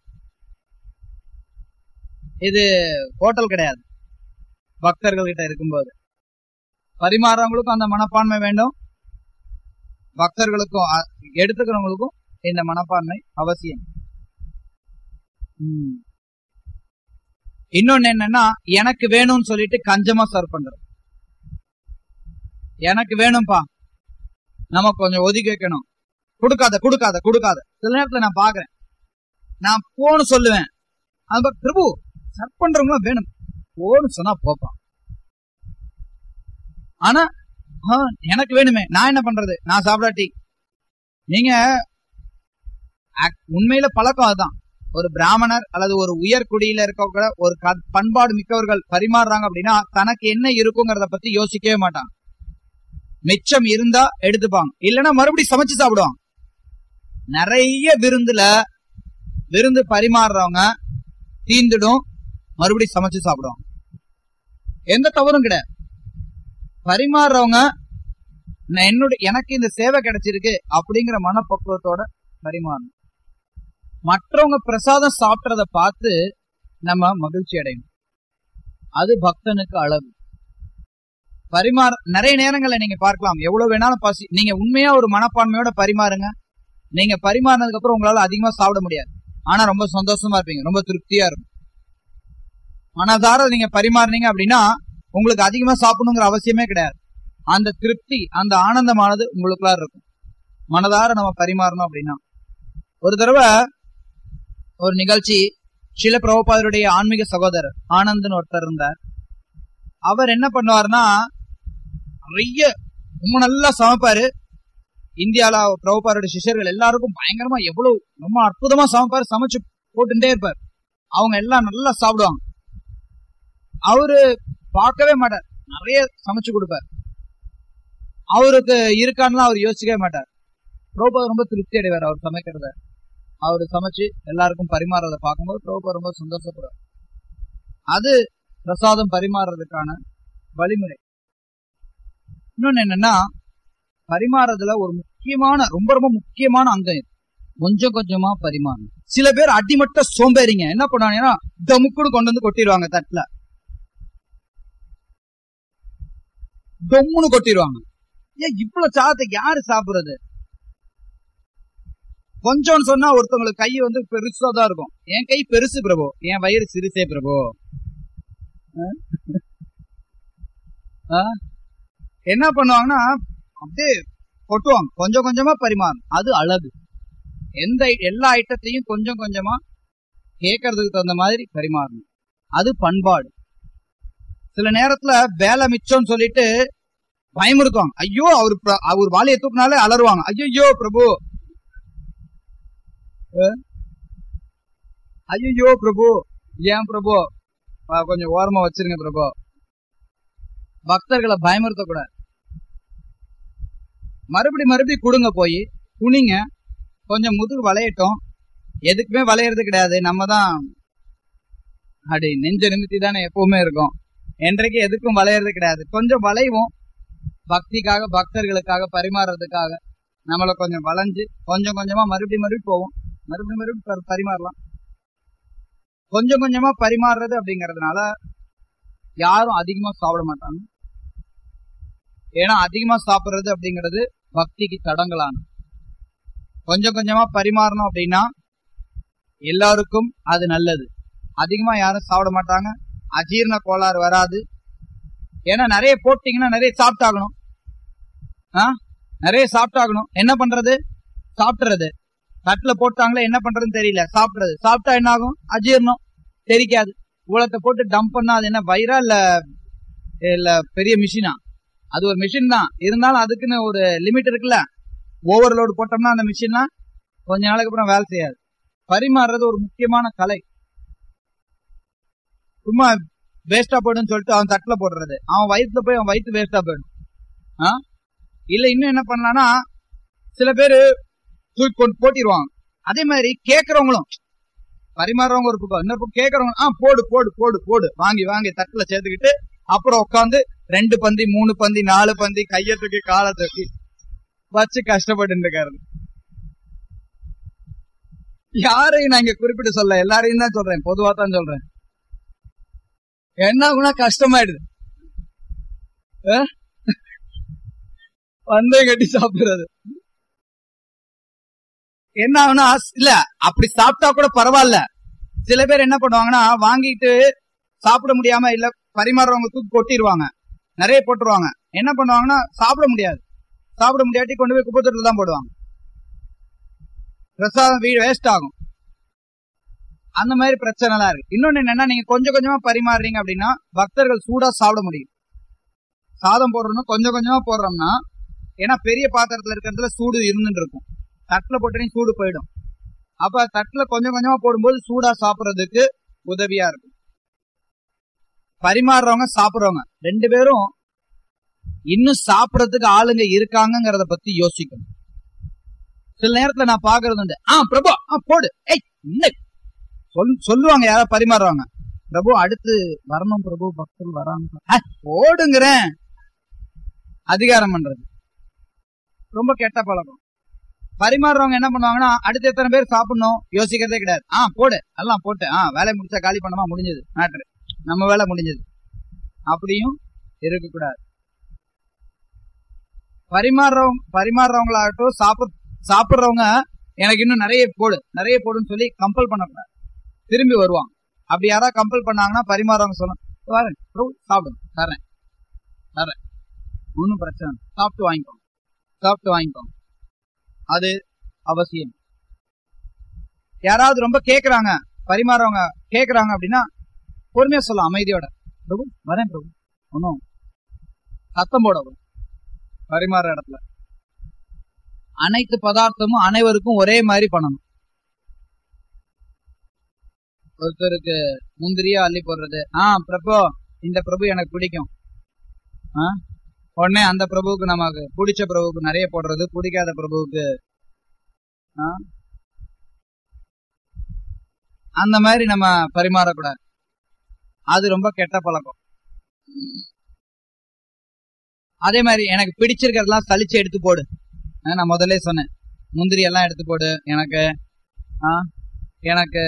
இது ஹோட்டல் கிடையாது பக்தர்கள் கிட்ட இருக்கும்போது பரிமாறவங்களுக்கும் அந்த மனப்பான்மை வேண்டும் பக்தர்களுக்கும் அ- எடுத்துக்கிறவங்களுக்கும் இந்த மனப்பான்மை அவசியம் ம். இன்னொன்னு என்னன்னா எனக்கு வேணும்னு சொல்லிட்டு கஞ்சமா சர்வ் பண்றது எனக்கு வேணும்பா நம்ம கொஞ்சம் ஒதுக்கி வைக்கணும் கொடுக்காத கொடுக்காத கொடுக்காத சில நேரத்துல நான் பாக்குறேன் நான் போன்னு சொல்லுவேன் அது பா- பிரபு சர்வ் பண்றவங்க வேணும் போன்னு சொன்னா போப்பான் ஆனா ஆ, எனக்கு வேணுமே நான் என்ன பண்றது நான் சாப்பிடாட்டி நீங்க ac- உண்மையில பழக்கம் அதுதான் ஒரு பிராமணர் அல்லது ஒரு உயர் குடியில இருக்கவங்க ஒரு க- பண்பாடு மிக்கவர்கள் பரிமாறுறாங்க அப்படின்னா தனக்கு என்ன இருக்குங்கிறத பத்தி யோசிக்கவே மாட்டாங்க மிச்சம் இருந்தா எடுத்துப்பாங்க இல்லைன்னா மறுபடியும் சமைச்சு சாப்பிடுவாங்க நிறைய விருந்துல விருந்து பரிமாறுறவங்க தீந்துடும் மறுபடியும் சமைச்சு சாப்பிடுவாங்க எந்த தவறும் கிடையாது பரிமாறுறவங்க நான் என்னோட எனக்கு இந்த சேவை கிடைச்சிருக்கு அப்படிங்கிற மனப்பக்குவத்தோட பரிமாறணும் மற்றவங்க பிரசாதம் சாப்பிட்றத பார்த்து நம்ம மகிழ்ச்சி அடையணும் அது பக்தனுக்கு அழகு பரிமாற நிறைய நேரங்கள்ல நீங்க பார்க்கலாம் எவ்வளவு வேணாலும் பசி நீங்க உண்மையா ஒரு மனப்பான்மையோட பரிமாறுங்க நீங்க பரிமாறினதுக்கு அப்புறம் உங்களால அதிகமா சாப்பிட முடியாது ஆனா ரொம்ப சந்தோஷமா இருப்பீங்க ரொம்ப திருப்தியா இருக்கும் மனதார நீங்க பரிமாறுனீங்க அப்படின்னா உங்களுக்கு அதிகமா சாப்பிடணுங்கிற அவசியமே கிடையாது அந்த திருப்தி அந்த ஆனந்தமானது உங்களுக்குள்ளார இருக்கும் மனதார நம்ம பரிமாறணும் அப்படின்னா ஒரு தடவை ஒரு நிகழ்ச்சி சில பிரபுபாதருடைய ஆன்மீக சகோதரர் ஆனந்த்னு ஒருத்தர் இருந்தார் அவர் என்ன பண்ணுவாருன்னா நிறைய ரொம்ப நல்லா சமைப்பாரு இந்தியால பிரபுபாரோட சிஷ்யர்கள் எல்லாருக்கும் பயங்கரமா எவ்வளவு ரொம்ப அற்புதமா சமைப்பாரு சமைச்சு போட்டுட்டே இருப்பார் அவங்க எல்லாம் நல்லா சாப்பிடுவாங்க அவரு பார்க்கவே மாட்டார் நிறைய சமைச்சு கொடுப்பார் அவருக்கு இருக்கான்லாம் அவர் யோசிக்கவே மாட்டார் பிரபுபாத் ரொம்ப திருப்தி அடைவார் அவர் சமைக்கிறத அவர் சமைச்சு எல்லாருக்கும் பரிமாறத பார்க்கும்போது பிரபுபாத் ரொம்ப சந்தோஷப்படுவார் அது பிரசாதம் பரிமாறுறதுக்கான வழிமுறை இன்னொன்னு என்னன்னா பரிமாறதுல ஒரு முக்கியமான ரொம்ப ரொம்ப முக்கியமான அங்கம் இது கொஞ்சம் கொஞ்சமா பரிமாறணும் சில பேர் அடிமட்ட சோம்பேறிங்க என்ன பண்ணுவாங்கன்னா டமுக்குன்னு கொண்டு வந்து கொட்டிடுவாங்க தட்டுல டொம்முன்னு கொட்டிடுவாங்க ஏன் இவ்வளவு சாதத்தை யாரு சாப்பிடுறது கொஞ்சம்னு சொன்னா ஒருத்தவங்களுக்கு கை வந்து பெருசா தான் இருக்கும் என் கை பெருசு பிரபு என் வயிறு சிறுசே பிரபு அஹ்? அஹ்? என்ன பண்ணுவாங்கன்னா அப்படியே கொட்டுவாங்க கொஞ்சம் கொஞ்சமா பரிமாறும் அது அழகு எந்த எல்லா ஐட்டத்தையும் கொஞ்சம் கொஞ்சமா கேட்கறதுக்கு தகுந்த மாதிரி பரிமாறணும் அது பண்பாடு சில நேரத்துல வேலை மிச்சம்னு சொல்லிட்டு பயமுறுத்துவாங்க ஐயோ அவர் பிர- அவர் வாலியை தூக்குனாலே அலறுவாங்க ஐயோ பிரபு ஐயோ பிரபு ஏன் பிரபு ஆ, கொஞ்சம் ஓரமா வச்சிருங்க பிரபு பக்தர்களை பயமுறுத்தக்கூடாது மறுபடி மறுபடி கொடுங்க போய் குனிங்க கொஞ்சம் முதுகு வளையட்டும் எதுக்குமே வளையறது கிடையாது நம்ம தான் அப்படி நெஞ்ச நிமித்தி தானே எப்பவுமே இருக்கும் என்றைக்கு எதுக்கும் வளையறது கிடையாது கொஞ்சம் வளைவோம் பக்திக்காக பக்தர்களுக்காக பரிமாறுறதுக்காக நம்மள கொஞ்சம் வளைஞ்சு கொஞ்சம் கொஞ்சமா மறுபடியும் மறுபடியும் போவோம் மறுபடியும் மறுபடியும் பரி- பரிமாறலாம் கொஞ்சம் கொஞ்சமா பரிமாறுறது அப்படிங்கறதுனால யாரும் அதிகமா சாப்பிட மாட்டாங்க ஏன்னா அதிகமா சாப்பிடுறது அப்படிங்கிறது பக்திக்கு தடங்கலான கொஞ்சம் கொஞ்சமா பரிமாறணும் அப்படின்னா எல்லாருக்கும் அது நல்லது அதிகமா யாரும் சாப்பிட மாட்டாங்க அஜீரண கோளாறு வராது ஏன்னா நிறைய போட்டீங்கன்னா நிறைய சாப்பிட்டாகணும் ஆ நிறைய சாப்பிட்டாகணும் என்ன பண்றது சாப்பிடுறது தட்டுல போட்டாங்களே என்ன பண்றதுன்னு தெரியல சாப்பிடுறது சாப்பிட்டா என்ன ஆகும் அஜீரணம் தெரிக்காது உலகத்தை போட்டு டம்ப் பண்ணா அது என்ன வயிறா இல்ல இல்ல பெரிய மிஷினா அது ஒரு மிஷின் தான் இருந்தாலும் அதுக்குன்னு ஒரு லிமிட் இருக்குல்ல ஓவர்லோடு போட்டோம்னா அந்த மிஷின்லாம் கொஞ்ச நாளைக்கு அப்புறம் வேலை செய்யாது பரிமாறுறது ஒரு முக்கியமான கலை சும்மா வேஸ்டா போயிடுன்னு சொல்லிட்டு அவன் தட்டுல போடுறது அவன் வயிற்றுல போய் அவன் வயிற்று வேஸ்டா போயிடும் ஆ? இல்ல இன்னும் என்ன பண்ணலாம்னா சில பேரு தூக்கி கொண்டு போட்டிடுவாங்க அதே மாதிரி கேக்குறவங்களும் பரிமாறுறவங்க ஒரு பக்கம் இன்னொரு பக்கம் கேக்குறவங்க ஆ போடு போடு போடு போடு வாங்கி வாங்கி தட்டுல சேர்த்துக்கிட்டு அப்புறம் உட்காந்து ரெண்டு பந்தி மூணு பந்தி நாலு பந்தி கையை தூக்கி காலை தூக்கி வச்சு கஷ்டப்பட்டு இருக்காரு யாரையும் நான் இங்க குறிப்பிட்டு சொல்ல எல்லாரையும் தான் சொல்றேன் பொதுவா தான் சொல்றேன் என்ன ஆகுனா கஷ்டமாயிடுது அஹ்? பந்தயம் கட்டி சாப்பிடுறது என்ன ஆகுனா இல்ல அப்படி சாப்பிட்டா கூட பரவாயில்ல சில பேர் என்ன பண்ணுவாங்கன்னா வாங்கிட்டு சாப்பிட முடியாம இல்ல பரிமாறுறவங்க தூக்கி கொட்டிடுவாங்க நிறைய போட்டுருவாங்க என்ன பண்ணுவாங்கன்னா சாப்பிட முடியாது சாப்பிட முடியாட்டி கொண்டு போய் குப்பத்தொட்டில் தான் போடுவாங்க பிரசாதம் வீடு வேஸ்ட் ஆகும் அந்த மாதிரி பிரச்சனை எல்லாம் இருக்கு இன்னொன்னு என்னன்னா நீங்க கொஞ்சம் கொஞ்சமா பரிமாறுறீங்க அப்படின்னா பக்தர்கள் சூடா சாப்பிட முடியும் சாதம் போடுறோம்னா கொஞ்சம் கொஞ்சமா போடுறோம்னா ஏன்னா பெரிய பாத்திரத்துல இருக்கிறதுல சூடு இருந்துட்டு இருக்கும் தட்டுல போட்டே சூடு போயிடும் அப்ப தட்டுல கொஞ்சம் கொஞ்சமா போடும்போது சூடா சாப்பிடுறதுக்கு உதவியா இருக்கும் பரிமாறுறவங்க சாப்பிடுறவங்க ரெண்டு பேரும் இன்னும் சாப்பிடறதுக்கு ஆளுங்க இருக்காங்கங்கறத பத்தி யோசிக்கணும் சில நேரத்துல நான் பாக்குறது உண்டு ஆ பிரபு ஆ போடு ஏய் இந்த சொல் சொல்லுவாங்க யாராவது பரிமாறுவாங்க பிரபு அடுத்து வரணும் பிரபு பக்தர்கள் வராங்க ஆ, போடுங்கிறேன் அதிகாரம் பண்றது ரொம்ப கெட்ட பழக்கம் பரிமாறுறவங்க என்ன பண்ணுவாங்கன்னா அடுத்து எத்தனை பேர் சாப்பிடணும் யோசிக்கிறதே கிடையாது ஆ போடு எல்லாம் போட்டு ஆ வேலையை முடிச்சா காலி பண்ணமா முடிஞ்சது மேட்ரு நம்ம வேலை முடிஞ்சது அப்படியும் இருக்கக்கூடாது பரிமாறுறவங்க பரிமாறுறவங்களாகட்டும் சாப்பிட சாப்பிடுறவங்க எனக்கு இன்னும் நிறைய போடு நிறைய போடுன்னு சொல்லி கம்பல் பண்ணக்கூடாது திரும்பி வருவாங்க அப்படி யாராவது கம்பல் பண்ணாங்கன்னா பரிமாறவங்க சொல்லணும் வரேன் bro, சாப்பிடுங்க தரேன் தரேன் ஒன்றும் பிரச்சனை இல்லை. சாப்பிட்டு வாங்கிக்கோங்க சாப்பிட்டு வாங்கிக்கோங்க அது அவசியம் யாராவது ரொம்ப கேக்குறாங்க பரிமாறவங்க கேக்குறாங்க அப்படின்னா பொறுமையா சொல்லலாம் அமைதியோட பிரபு வரேன் பிரபு ஒன்றும் சத்தம் போட பரிமாற இடத்துல அனைத்து பதார்த்தமும் அனைவருக்கும் ஒரே மாதிரி பண்ணணும் ஒருத்தருக்கு முந்திரியா அள்ளி போடுறது ஆ பிரபு இந்த பிரபு எனக்கு பிடிக்கும் ஆ உடனே அந்த பிரபுவுக்கு நமக்கு பிடிச்ச பிரபுவுக்கு நிறைய போடுறது பிடிக்காத பிரபுவுக்கு ஆ? அந்த மாதிரி நம்ம பரிமாறக்கூடாது அது ரொம்ப கெட்ட பழக்கம் அதே மாதிரி எனக்கு பிடிச்சிருக்கிறதெல்லாம் சலிச்சு எடுத்து போடு ஆ, நான் முதல்ல சொன்னேன் முந்திரி எல்லாம் எடுத்து போடு எனக்கு ஆ, எனக்கு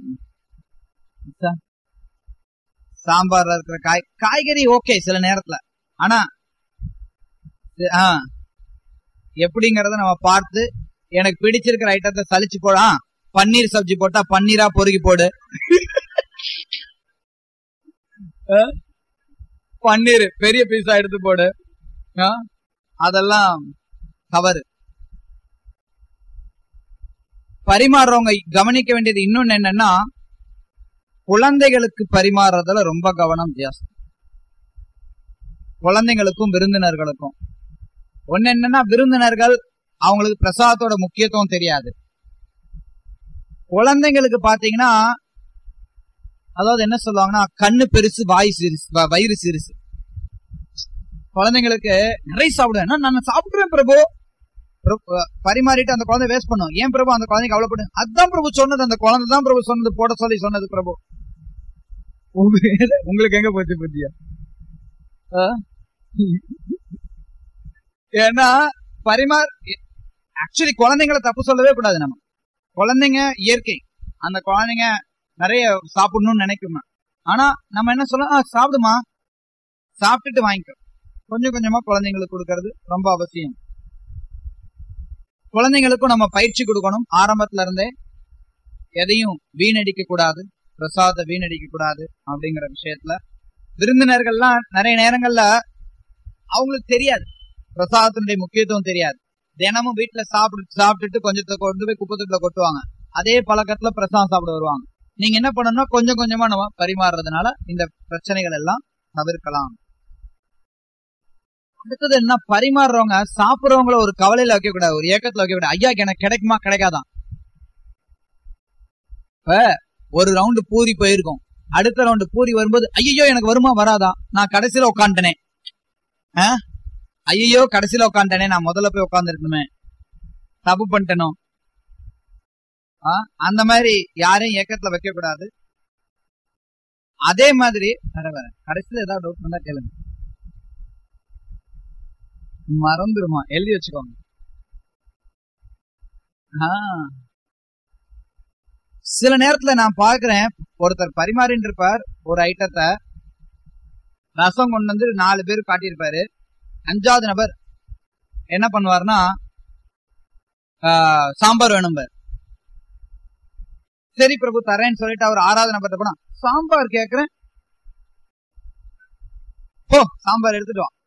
ச- சாம்பார்ல இருக்கிற காய் காய்கறி ஓகே சில நேரத்துல ஆனா இது- ஆ, எப்படிங்கறத நம்ம பார்த்து எனக்கு பிடிச்சிருக்கிற ஐட்டத்தை சலிச்சு போட ஆ, பன்னீர் சப்ஜி போட்டா பன்னீரா பொறுக்கி போடு ஆ, பன்னீர் பெரிய பீஸா எடுத்து போடு ஆ, அதெல்லாம் தவறு பரிமாறுறவங்க கவனிக்க வேண்டியது இன்னொன்னு என்னன்னா குழந்தைகளுக்கு பரிமாறுறதுல ரொம்ப கவனம் ஜாஸ்தி குழந்தைங்களுக்கும் விருந்தினர்களுக்கும் ஒண்ணு என்னன்னா விருந்தினர்கள் அவங்களுக்கு பிரசாதத்தோட முக்கியத்துவம் தெரியாது குழந்தைங்களுக்கு பாத்தீங்கன்னா அதாவது என்ன சொல்லுவாங்கன்னா கண்ணு பெருசு வாய் சிறுசு வ- வயிறு சிறுசு குழந்தைங்களுக்கு நிறைய சாப்பிடுவேன் "அண்ணா, நான் சாப்பிடுவேன் பிரபு பிரபு, அஹ், பரிமாறிட்டு அந்த குழந்தை வேஸ்ட் பண்ணும் ஏன் பிரபு அந்த குழந்தைக்கு அவ்வளவு அதான் பிரபு சொன்னது அந்த குழந்தை தான் பிரபு சொன்னது போட சொல்லி சொன்னது பிரபு உங்க- உங்களுக்கு எங்க போச்சு புத்தியா அஹ்? ஏன்னா பரிமார் ஆக்சுவலி குழந்தைங்களை தப்பு சொல்லவே கூடாது நம்ம குழந்தைங்க இயற்கை அந்த குழந்தைங்க நிறைய சாப்பிடணும்னு நினைக்குமா ஆனா நம்ம என்ன சொல்லலாம் "ஆ, சாப்பிடுமா சாப்பிட்டுட்டு வாங்கிக்கோ கொஞ்சம் கொஞ்சமா குழந்தைங்களுக்கு கொடுக்கறது ரொம்ப அவசியம் குழந்தைங்களுக்கும் நம்ம பயிற்சி கொடுக்கணும் ஆரம்பத்துல இருந்தே எதையும் வீணடிக்க கூடாது பிரசாதத்தை வீணடிக்க கூடாது அப்படிங்கிற விஷயத்துல விருந்தினர்கள்லாம் நிறைய நேரங்கள்ல அவங்களுக்கு தெரியாது பிரசாதத்தினுடைய முக்கியத்துவம் தெரியாது தினமும் வீட்டுல சாப்பிட்டு சாப்பிட்டுட்டு கொஞ்சத்தை கொண்டு போய் குப்பத்தட்டுல கொட்டுவாங்க அதே பழக்கத்துல பிரசாதம் சாப்பிட வருவாங்க நீங்க என்ன பண்ணணும்னா கொஞ்சம் கொஞ்சமா நம்ம பரிமாறுறதுனால இந்த பிரச்சனைகள் எல்லாம் தவிர்க்கலாம் அடுத்தது என்ன பரிமாறுறவங்க சாப்பிடுறவங்கள ஒரு கவலையில வைக்க கூடாது ஒரு ஏக்கத்துல வைக்க கூடாது ஐயா எனக்கு கிடைக்குமா கிடைக்காதான் இப்ப ஒரு ரவுண்டு பூரி போயிருக்கும் அடுத்த ரவுண்டு பூரி வரும்போது ஐயோ எனக்கு வருமா வராதா நான் கடைசியில உட்காந்துட்டனே ஐயோ கடைசியில உட்காந்துட்டனே நான் முதல்ல போய் உட்கார்ந்து இருக்கணுமே தப்பு பண்ணிட்டனோ ஆ, அந்த மாதிரி யாரையும் ஏக்கத்துல வைக்க கூடாது அதே மாதிரி வர வர கடைசியில ஏதாவது டவுட் இருந்தா கேளுங்க மறந்துருமா எழுதி வச்சுக்கோங்க ஆ. சில நேரத்துல நான் பாக்குறேன் ஒருத்தர் பரிமாறின்னு இருப்பார் ஒரு ஐட்டத்தை ரசம் கொண்டு வந்து நாலு பேர் காட்டியிருப்பாரு அஞ்சாவது நபர் என்ன பண்ணுவாருன்னா ஆ, சாம்பார் வேணும் சரி பிரபு தரேன்னு சொல்லிட்டு அவர் ஆறாவது நபர்கிட்ட போனா சாம்பார் கேக்குறேன் போ சாம்பார் எடுத்துட்டு வா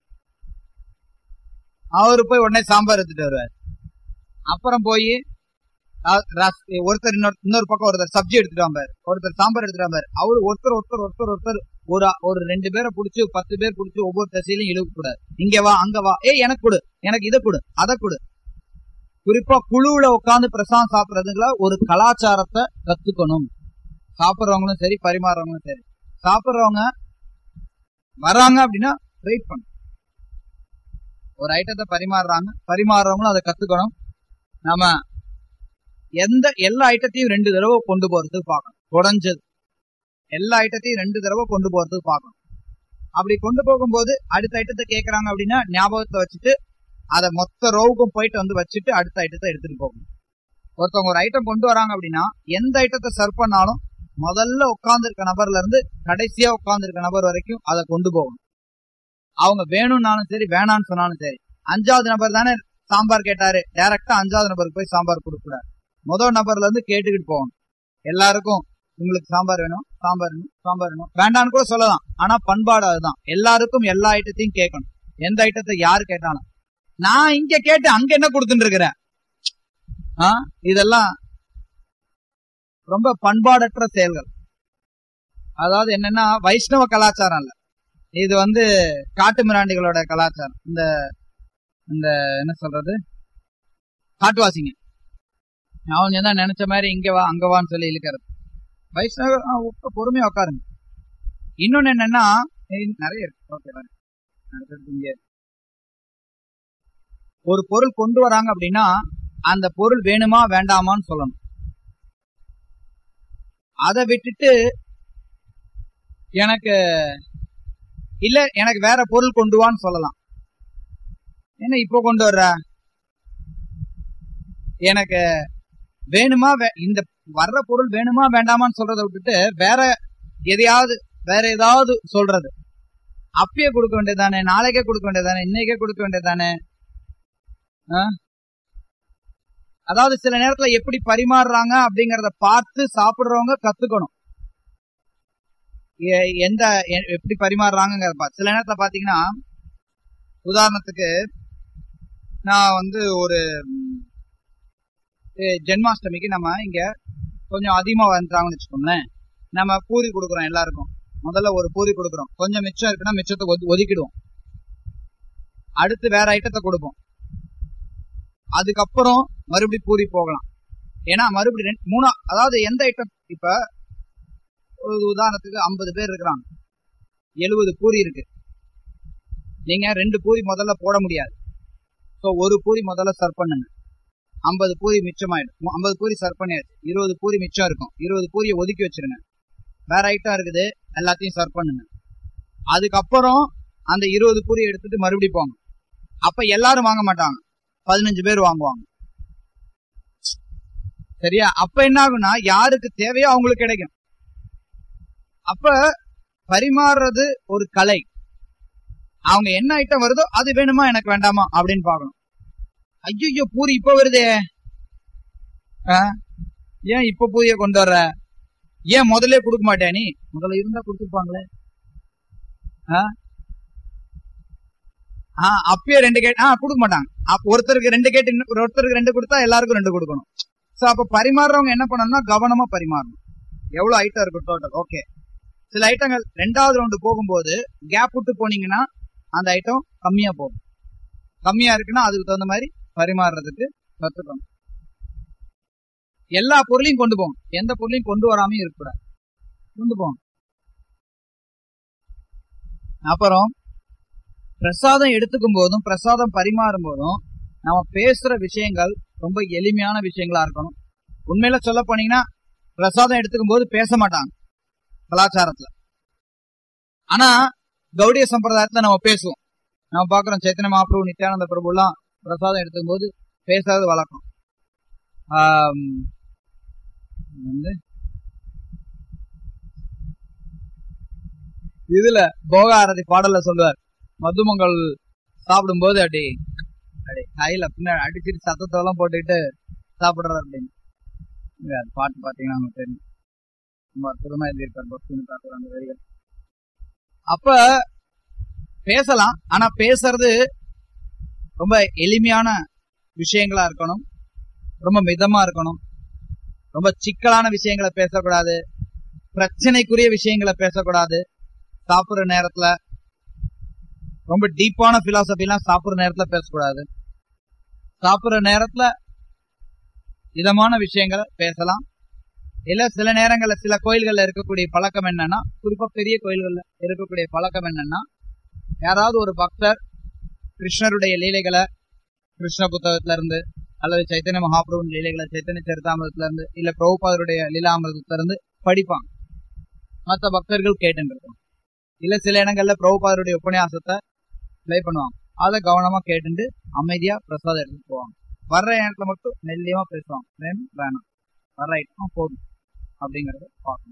அவரு போய் உடனே சாம்பார் எடுத்துட்டு வருவார் அப்புறம் போய் ஒருத்தர் இன்னொரு இன்னொரு பக்கம் ஒருத்தர் சப்ஜி எடுத்துட்டு வந்தார் ஒருத்தர் சாம்பார் எடுத்துட்டு வந்தார் அவரு ஒருத்தர் ஒருத்தர் ஒருத்தர் ஒருத்தர் ஒரு ஒரு ரெண்டு பேரை புடிச்சு பத்து பேர் புடிச்சு ஒவ்வொரு திசையிலும் இழுக்க கூடாது இங்க வா அங்க வா ஏய் எனக்கு கொடு எனக்கு இதை கொடு அதை கொடு குறிப்பா குழுவுல உட்கார்ந்து பிரசாதம் சாப்பிடுறதுல ஒரு கலாச்சாரத்தை கத்துக்கணும் சாப்பிடுறவங்களும் சரி பரிமாறுறவங்களும் சரி சாப்பிடுறவங்க வராங்க அப்படின்னா வெயிட் பண்ணும் ஒரு ஐட்டத்தை பரிமாறுறாங்க பரிமாறுறவங்களும் அதை கத்துக்கணும் நம்ம எந்த எல்லா ஐட்டத்தையும் ரெண்டு தடவை கொண்டு போறதுக்கு பார்க்கணும் குறைஞ்சது எல்லா ஐட்டத்தையும் ரெண்டு தடவை கொண்டு போறதுக்கு பார்க்கணும் அப்படி கொண்டு போகும்போது அடுத்த ஐட்டத்தை கேக்குறாங்க அப்படின்னா ஞாபகத்தை வச்சுட்டு அதை மொத்த ரோவுக்கும் போயிட்டு வந்து வச்சுட்டு அடுத்த ஐட்டத்தை எடுத்துட்டு போகணும் ஒருத்தவங்க ஒரு ஐட்டம் கொண்டு வராங்க அப்படின்னா எந்த ஐட்டத்தை சர்வ் பண்ணாலும் முதல்ல உட்கார்ந்துருக்க நபர்ல இருந்து கடைசியா உட்கார்ந்துருக்க நபர் வரைக்கும் அதை கொண்டு போகணும் அவங்க வேணும்னாலும் சரி வேணாம்னு சொன்னாலும் சரி அஞ்சாவது நபர் தானே சாம்பார் கேட்டாரு டைரக்டா அஞ்சாவது நபருக்கு போய் சாம்பார் கொடுக்கூடாது முதல் நபர்ல இருந்து கேட்டுக்கிட்டு போகணும் எல்லாருக்கும் உங்களுக்கு சாம்பார் வேணும் சாம்பார் வேணும் சாம்பார் வேணும் வேண்டான்னு கூட சொல்லலாம் ஆனா பண்பாடு அதுதான் எல்லாருக்கும் எல்லா ஐட்டத்தையும் கேட்கணும் எந்த ஐட்டத்தை யாரு கேட்டாலும் நான் இங்க கேட்டு அங்க என்ன கொடுத்துட்டு இருக்கிறேன் ஆ, இதெல்லாம் ரொம்ப பண்பாடற்ற செயல்கள் அதாவது என்னன்னா வைஷ்ணவ கலாச்சாரம் இல்ல இது வந்து காட்டு மிராண்டிகளோட கலாச்சாரம் இந்த இந்த என்ன சொல்றது காட்டுவாசிங்க அவங்க தான் நினைச்ச மாதிரி இங்க வா அங்க வான்னு சொல்லி இழுக்கிறது வைஷ்ணவ ஆ, உட்கா- பொறுமையா உட்காருங்க இன்னொன்னு என்னன்னா இது நிறைய இருக்கு ஓகே அடுத்தது இங்க ஒரு பொருள் கொண்டு வராங்க அப்படின்னா அந்த பொருள் வேணுமா வேண்டாமான்னு சொல்லணும் அதை விட்டுட்டு எனக்கு இல்ல எனக்கு வேற பொருள் கொண்டு வான்னு சொல்லலாம் என்ன இப்போ கொண்டு வர்ற எனக்கு வேணுமா வே- இந்த வர்ற பொருள் வேணுமா வேண்டாமான்னு சொல்றதை விட்டுட்டு வேற எதையாவது வேற ஏதாவது சொல்றது அப்பயே கொடுக்க வேண்டியதானே நாளைக்கே கொடுக்க வேண்டியதானே இன்னைக்கே கொடுக்க வேண்டியதானே ஆ? அதாவது சில நேரத்துல எப்படி பரிமாறுறாங்க அப்படிங்கறத பார்த்து சாப்பிடுறவங்க கத்துக்கணும் எ- எந்த எ- எப்படி பரிமாறுறாங்கிறத பார்த்து சில நேரத்துல பாத்தீங்கன்னா உதாரணத்துக்கு நான் வந்து ஒரு ம், எ- ஜென்மாஷ்டமிக்கு நம்ம இங்க கொஞ்சம் அதிகமா வந்துட்டாங்கன்னு வச்சுக்கோங்களேன் நம்ம பூரி கொடுக்குறோம் எல்லாருக்கும் முதல்ல ஒரு பூரி கொடுக்குறோம் கொஞ்சம் மிச்சம் இருக்குன்னா மிச்சத்தை ஒது- ஒதுக்கிடுவோம் அடுத்து வேற ஐட்டத்தை கொடுப்போம் அதுக்கப்புறம் மறுபடியும் பூரி போகலாம் ஏன்னா மறுபடியும் ரெண்டு மூணா அதாவது எந்த ஐட்டம் இப்ப ஒரு உதாரணத்துக்கு ஐம்பது பேர் இருக்கிறாங்க எழுபது பூரி இருக்கு நீங்க ரெண்டு பூரி முதல்ல போட முடியாது ஸோ ஒரு பூரி முதல்ல சர்வ் பண்ணுங்க ஐம்பது பூரி மிச்சமாயிடும் ஐம்பது பூரி சர்வ் பண்ணியாச்சு இருபது பூரி மிச்சம் இருக்கும் இருபது பூரியை ஒதுக்கி வச்சிருங்க வேற ஐட்டம் இருக்குது எல்லாத்தையும் சர்வ் பண்ணுங்க அதுக்கப்புறம் அந்த இருபது பூரி எடுத்துட்டு மறுபடியும் போங்க அப்ப எல்லாரும் வாங்க மாட்டாங்க பதினஞ்சு பேர் வாங்குவாங்க சரியா அப்ப என்ன ஆகும்னா யாருக்கு தேவையோ அவங்களுக்கு கிடைக்கும் அப்ப பரிமாறுறது ஒரு கலை அவங்க என்ன ஐட்டம் வருதோ அது வேணுமா எனக்கு வேண்டாமா அப்படின்னு பார்க்கணும் ஐயோ பூரி இப்ப வருதே ஆ? ஏன் இப்ப பூரிய கொண்டு வர்ற ஏன் முதல்ல கொடுக்க மாட்டே நீ முதல்ல இருந்தா கொடுத்துருப்பாங்களே ஆ? ஆ அப்பயே ரெண்டு கேட் ஆ கொடுக்க மாட்டாங்க அப்ப ஒருத்தருக்கு ரெண்டு கேட் இன்னும் ஒருத்தருக்கு ரெண்டு கொடுத்தா எல்லாருக்கும் ரெண்டு கொடுக்கணும் சோ அப்ப பரிமாறுறவங்க என்ன பண்ணணும்னா கவனமா பரிமாறணும் எவ்வளவு ஐட்டம் இருக்கு டோட்டல் ஓகே சில ஐட்டங்கள் ரெண்டாவது ரவுண்டு போகும்போது கேப் விட்டு போனீங்கன்னா அந்த ஐட்டம் கம்மியா போகும் கம்மியா இருக்குன்னா அதுக்கு தகுந்த மாதிரி பரிமாறுறதுக்கு கத்துக்கணும் எல்லா பொருளையும் கொண்டு போகணும் எந்த பொருளையும் கொண்டு வராமையும் இருக்கக்கூடாது கொண்டு போகணும் அப்புறம் பிரசாதம் எடுத்துக்கும் போதும் பிரசாதம் பரிமாறும் போதும் நம்ம பேசுற விஷயங்கள் ரொம்ப எளிமையான விஷயங்களா இருக்கணும் உண்மையில சொல்ல போனீங்கன்னா பிரசாதம் எடுத்துக்கும் போது பேச மாட்டாங்க கலாச்சாரத்துல ஆனா கௌடிய சம்பிரதாயத்துல நம்ம பேசுவோம் நம்ம பாக்குறோம் சைத்தன்ய மகாபிரபு நித்யானந்த பிரபு எல்லாம் பிரசாதம் எடுத்துக்கும் போது பேசாத வழக்கம் ஆம், வந்து இதுல போக ஆரதி பாடல்ல சொல்லுவார் மதுமங்கள் சாப்பிடும்போது அப்படி அப்படி கையில பின்னாடி அடிச்சிட்டு சத்தத்தை எல்லாம் போட்டுக்கிட்டு சாப்பிடுறாரு அப்படின்னு இது அது பாட்டு பாத்தீங்கன்னா நமக்கு தெரியும் ரொம்ப அற்புதமா எழுதியிருக்கார் பக்தின்னு பார்க்கிற அந்த வரிகள் அப்ப பேசலாம் ஆனா பேசுறது ரொம்ப எளிமையான விஷயங்களா இருக்கணும் ரொம்ப மிதமா இருக்கணும் ரொம்ப சிக்கலான விஷயங்களை பேசக்கூடாது பிரச்சனைக்குரிய விஷயங்களை பேசக்கூடாது சாப்பிடுற நேரத்துல ரொம்ப டீப்பான பிலாசபி எல்லாம் சாப்பிடுற நேரத்துல பேசக்கூடாது சாப்பிடுற நேரத்துல இதமான விஷயங்களை பேசலாம் இல்ல சில நேரங்கள்ல சில கோயில்கள்ல இருக்கக்கூடிய பழக்கம் என்னன்னா குறிப்பா பெரிய கோயில்கள்ல இருக்கக்கூடிய பழக்கம் என்னன்னா யாராவது ஒரு பக்தர் கிருஷ்ணருடைய லீலைகளை கிருஷ்ண புத்தகத்துல இருந்து அல்லது சைத்தன்ய மகாபிரபுவின் லீலைகளை சைத்தன்ய சரிதாமிரத்துல இருந்து இல்ல பிரபுபாதருடைய லீலாமிரதத்துல இருந்து படிப்பாங்க மற்ற பக்தர்கள் கேட்டுட்டு இருப்பாங்க இல்ல சில இடங்கள்ல பிரபுபாதருடைய உபன்யாசத்தை ப்ளே பண்ணுவாங்க அதை கவனமா கேட்டுட்டு அமைதியா பிரசாதம் எடுத்துட்டு போவாங்க வர்ற இடத்துல மட்டும் மெல்லியமா பேசுவாங்க வேணும் வேணாம் வர்ற ஐட்டம் போதும் அப்படிங்கறத பார்க்கணும்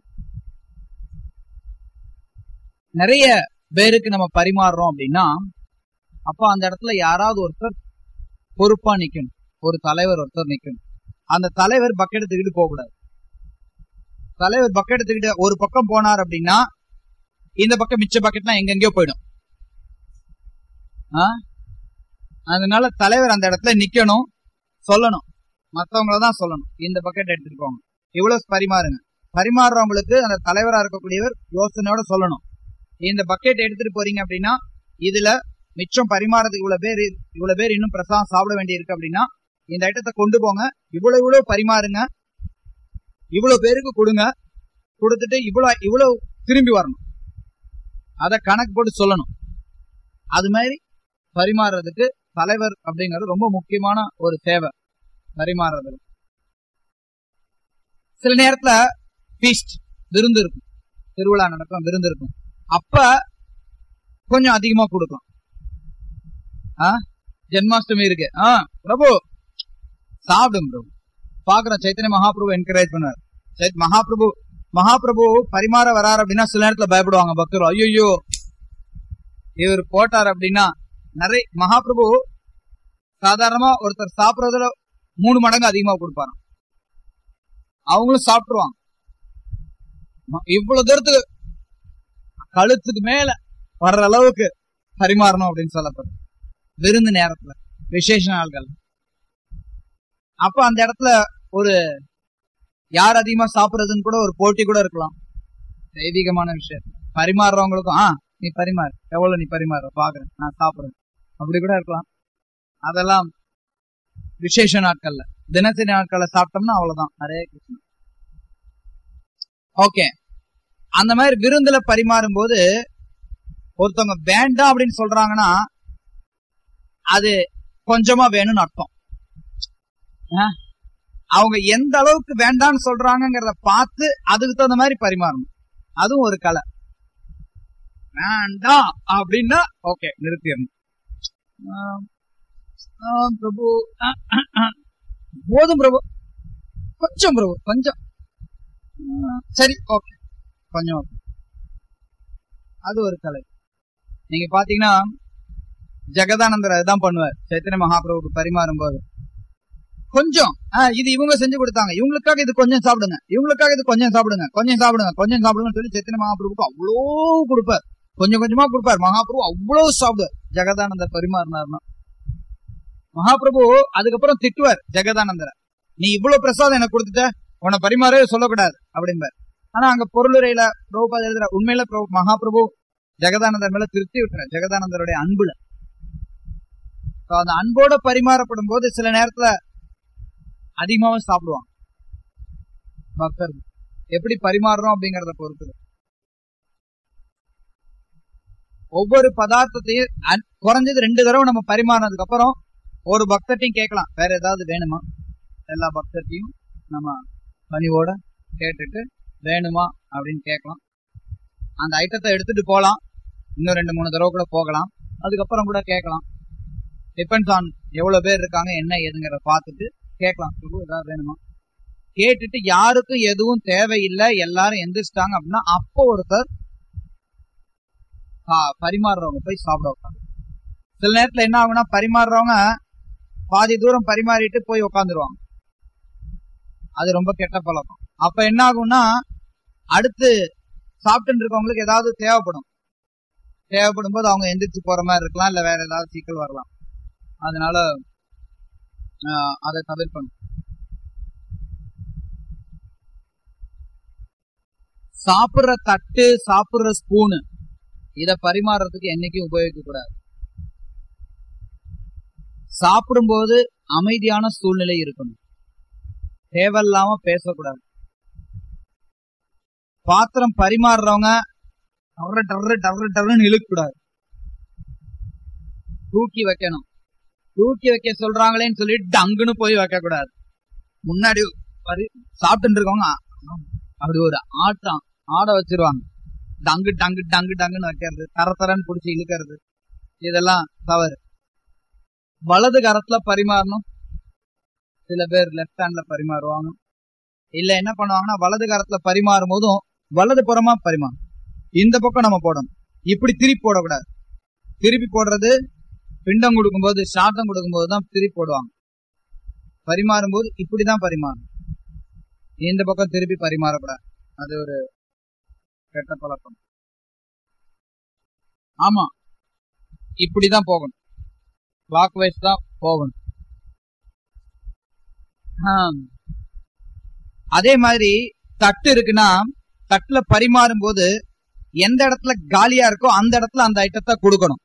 நிறைய பேருக்கு நம்ம பரிமாறுறோம் அப்படின்னா அப்ப அந்த இடத்துல யாராவது ஒருத்தர் பொறுப்பா நிக்கணும் ஒரு தலைவர் ஒருத்தர் நிக்கணும் அந்த தலைவர் பக்கெட் எடுத்துக்கிட்டு போக கூடாது தலைவர் பக்கெட் எடுத்துக்கிட்டு ஒரு பக்கம் போனார் அப்படின்னா இந்த பக்கம் மிச்ச பக்கெட்லாம் எங்கெங்கயோ போயிடும் ஆ? அதனால தலைவர் அந்த இடத்துல நிக்கணும் சொல்லணும் மத்தவங்கள தான் சொல்லணும் இந்த பக்கெட் எடுத்துட்டு போங்க இவ்வளவு பரிமாறுங்க பரிமாறுறவங்களுக்கு அந்த தலைவரா இருக்கக்கூடியவர் யோசனையோட சொல்லணும் இந்த பக்கெட் எடுத்துட்டு போறீங்க அப்படின்னா இதுல மிச்சம் பரிமாறதுக்கு இவ்வளவு பேர் இவ்வளவு பேர் இன்னும் பிரசாதம் சாப்பிட வேண்டி இருக்கு அப்படின்னா இந்த ஐட்டத்தை கொண்டு போங்க இவ்வளவு இவ்வளவு பரிமாறுங்க இவ்வளவு பேருக்கு கொடுங்க கொடுத்துட்டு இவ்வளவு இவ்வளவு திரும்பி வரணும் அத கணக்கு போட்டு சொல்லணும் அது மாதிரி பரிமாறுறதுக்கு தலைவர் அப்படிங்கிறது ரொம்ப முக்கியமான ஒரு சேவை பரிமாறுறது சில நேரத்துல ஃபீஸ்ட் விருந்து இருக்கும் திருவிழா நடக்கும் விருந்து இருக்கும் அப்ப கொஞ்சம் அதிகமா கொடுக்கலாம் ஆ ஜென்மாஷ்டமி இருக்கு ஆ பிரபு சாப்பிடும் பிரபு பாக்குறோம் சைத்தன்ய மகாபிரபு என்கரேஜ் பண்ணுவார் சைத் மகாபிரபு மகாபிரபு பரிமாற வராரு அப்படின்னா சில நேரத்துல பயப்படுவாங்க பக்தர் ஐயோ இவர் போட்டார் அப்படின்னா நிறைய மகாபிரபு சாதாரணமா ஒருத்தர் சாப்பிடுறதுல மூணு மடங்கு அதிகமா கொடுப்பாராம் அவங்களும் சாப்பிட்டுருவாங்க ம- இவ்வளவு தூரத்துக்கு கழுத்துக்கு மேல வர்ற அளவுக்கு பரிமாறணும் அப்படின்னு சொல்லப்படுது விருந்து நேரத்துல விசேஷ நாட்கள் அப்ப அந்த இடத்துல ஒரு யார் அதிகமா சாப்பிடுறதுன்னு கூட ஒரு போட்டி கூட இருக்கலாம் தெய்வீகமான விஷயம் பரிமாறுறவங்களுக்கும் ஆ நீ பரிமாறு எவ்வளவு நீ பரிமாறு பாக்குறேன் நான் சாப்பிடுறேன் அப்படி கூட இருக்கலாம் அதெல்லாம் விசேஷ நாட்கள்ல தினசரி நாட்கள்ல சாப்பிட்டோம்னா அவ்வளவுதான் ஹரே கிருஷ்ணா ஓகே அந்த மாதிரி விருந்துல பரிமாறும் போது ஒருத்தவங்க வேண்டாம் அப்படின்னு சொல்றாங்கன்னா அது கொஞ்சமா வேணும்னு அர்த்தம் ஆ? அவங்க எந்த அளவுக்கு வேண்டாம்னு சொல்றாங்கங்கிறத பார்த்து அதுக்கு தகுந்த மாதிரி பரிமாறணும் அதுவும் ஒரு கலை வேண்டாம் அப்படின்னா ஓகே நிறுத்திடணும் ஆம், ஆம், பிரபு ஆ, ஆ, ஆ. போதும் பிரபு கொஞ்சம் பிரபு கொஞ்சம் ஆ, சரி ஓகே கொஞ்சம் okay. அது ஒரு கலை நீங்க பாத்தீங்கன்னா ஜெகதானந்தர் அதுதான் பண்ணுவார் சைத்தன்ய மகாபிரபுக்கு பரிமாறும் போது கொஞ்சம் ஆ, இது இவங்க செஞ்சு கொடுத்தாங்க இவங்களுக்காக இது கொஞ்சம் சாப்பிடுங்க இவங்களுக்காக இது கொஞ்சம் சாப்பிடுங்க கொஞ்சம் சாப்பிடுங்க கொஞ்சம் சாப்பிடுங்கன்னு சொல்லி சைத்தன்ய மகாபிரபுக்கு அவ்வளோ கொடுப்பார் கொஞ்சம் கொஞ்சமா கொடுப்பார் மகாபிரபு அவ்வளவு சாப்பிடுவார் ஜெகதானந்தர் பரிமாறினார்னா மகாபிரபு அதுக்கப்புறம் திட்டுவார் ஜெகதானந்தரை நீ இவ்வளவு பிரசாதம் எனக்கு கொடுத்துட்ட உன்னை பரிமாறவே சொல்லக்கூடாது அப்படிம்பார் ஆனா அங்க பொருளுரையில பிரபுபாத எழுதுற உண்மையில பிரபு- மகாபிரபு ஜெகதானந்தர் மேல திருப்தி விட்டுற ஜெகதானந்தருடைய அன்புல So, அந்த அன்போட பரிமாறப்படும் போது சில நேரத்துல அதிகமாவும் சாப்பிடுவாங்க பக்தர்கள் எப்படி பரிமாறுறோம் அப்படிங்கறத பொறுத்து ஒவ்வொரு பதார்த்தத்தையும் அன்- குறைஞ்சது ரெண்டு தடவை நம்ம பரிமாறினதுக்கு அப்புறம் ஒரு பக்தர்ட்டையும் கேட்கலாம் வேற ஏதாவது வேணுமா எல்லா பக்தர்ட்டையும் நம்ம பணிவோட கேட்டுட்டு வேணுமா அப்படின்னு கேட்கலாம் அந்த ஐட்டத்தை எடுத்துட்டு போகலாம் இன்னும் ரெண்டு மூணு தடவை கூட போகலாம் அதுக்கப்புறம் கூட கேட்கலாம் டிபெண்ட்ஸ் ஆன் எவ்வளவு பேர் இருக்காங்க என்ன ஏதுங்கிறத பார்த்துட்டு கேட்கலாம் பிரபு ஏதாவது வேணுமா கேட்டுட்டு யாருக்கும் எதுவும் தேவையில்லை எல்லாரும் எந்திரிச்சிட்டாங்க அப்படின்னா அப்போ ஒருத்தர் ஆ, பரிமாறுறவங்க போய் சாப்பிட உட்காந்து சில நேரத்துல என்ன ஆகும்னா பரிமாறுறவங்க பாதி தூரம் பரிமாறிட்டு போய் உட்காந்துருவாங்க அது ரொம்ப கெட்ட பழக்கம் அப்ப என்ன ஆகும்னா அடுத்து சாப்பிட்டு இருக்கவங்களுக்கு ஏதாவது தேவைப்படும் தேவைப்படும் போது அவங்க எந்திரிச்சு போற மாதிரி இருக்கலாம் இல்ல வேற ஏதாவது சிக்கல் வரலாம் அதனால ஆஹ், அதை தவிர்க்கணும் சாப்பிடுற தட்டு சாப்பிடுற ஸ்பூனு இத பரிமாறுறதுக்கு என்னைக்கும் உபயோகிக்க கூடாது சாப்பிடும்போது அமைதியான சூழ்நிலை இருக்கணும் தேவையில்லாம பேசக்கூடாது பாத்திரம் பரிமாறுறவங்க டர்ரு டர்ரு டர்ரு டர்ருன்னு இழுக்கக்கூடாது தூக்கி வைக்கணும் தூக்கி வைக்க சொல்றாங்களேன்னு சொல்லிட்டு டங்குன்னு போய் வைக்க கூடாது முன்னாடி பரி- சாப்பிட்டுட்டு இருக்கவங்க அப்படி ஒரு ஆட்டம் ஆட வச்சிருவாங்க டங்கு டங்கு டங்கு டங்குன்னு வைக்கிறது தர தரன்னு புடிச்சு இழுக்கிறது இதெல்லாம் தவறு வலது கரத்துல பரிமாறணும் சில பேர் லெஃப்ட் ஹேண்ட்ல பரிமாறுவாங்க இல்ல என்ன பண்ணுவாங்கன்னா வலது கரத்துல பரிமாறும் போதும் வலது புறமா பரிமாறும் இந்த பக்கம் நம்ம போடணும் இப்படி திருப்பி போடக்கூடாது திருப்பி போடுறது பிண்டம் கொடுக்கும்போது சாத்தம் கொடுக்கும்போது தான் திருப்பி போடுவாங்க பரிமாறும் போது இப்படிதான் பரிமாறணும் இந்த பக்கம் திருப்பி பரிமாறக்கூடாது அது ஒரு கெட்ட பழக்கம் ஆமா இப்படிதான் போகணும் கிளாக் வைஸ் தான் போகணும் ஆம். அதே மாதிரி தட்டு இருக்குன்னா தட்டுல பரிமாறும் போது எந்த இடத்துல காலியா இருக்கோ அந்த இடத்துல அந்த ஐட்டத்தை கொடுக்கணும்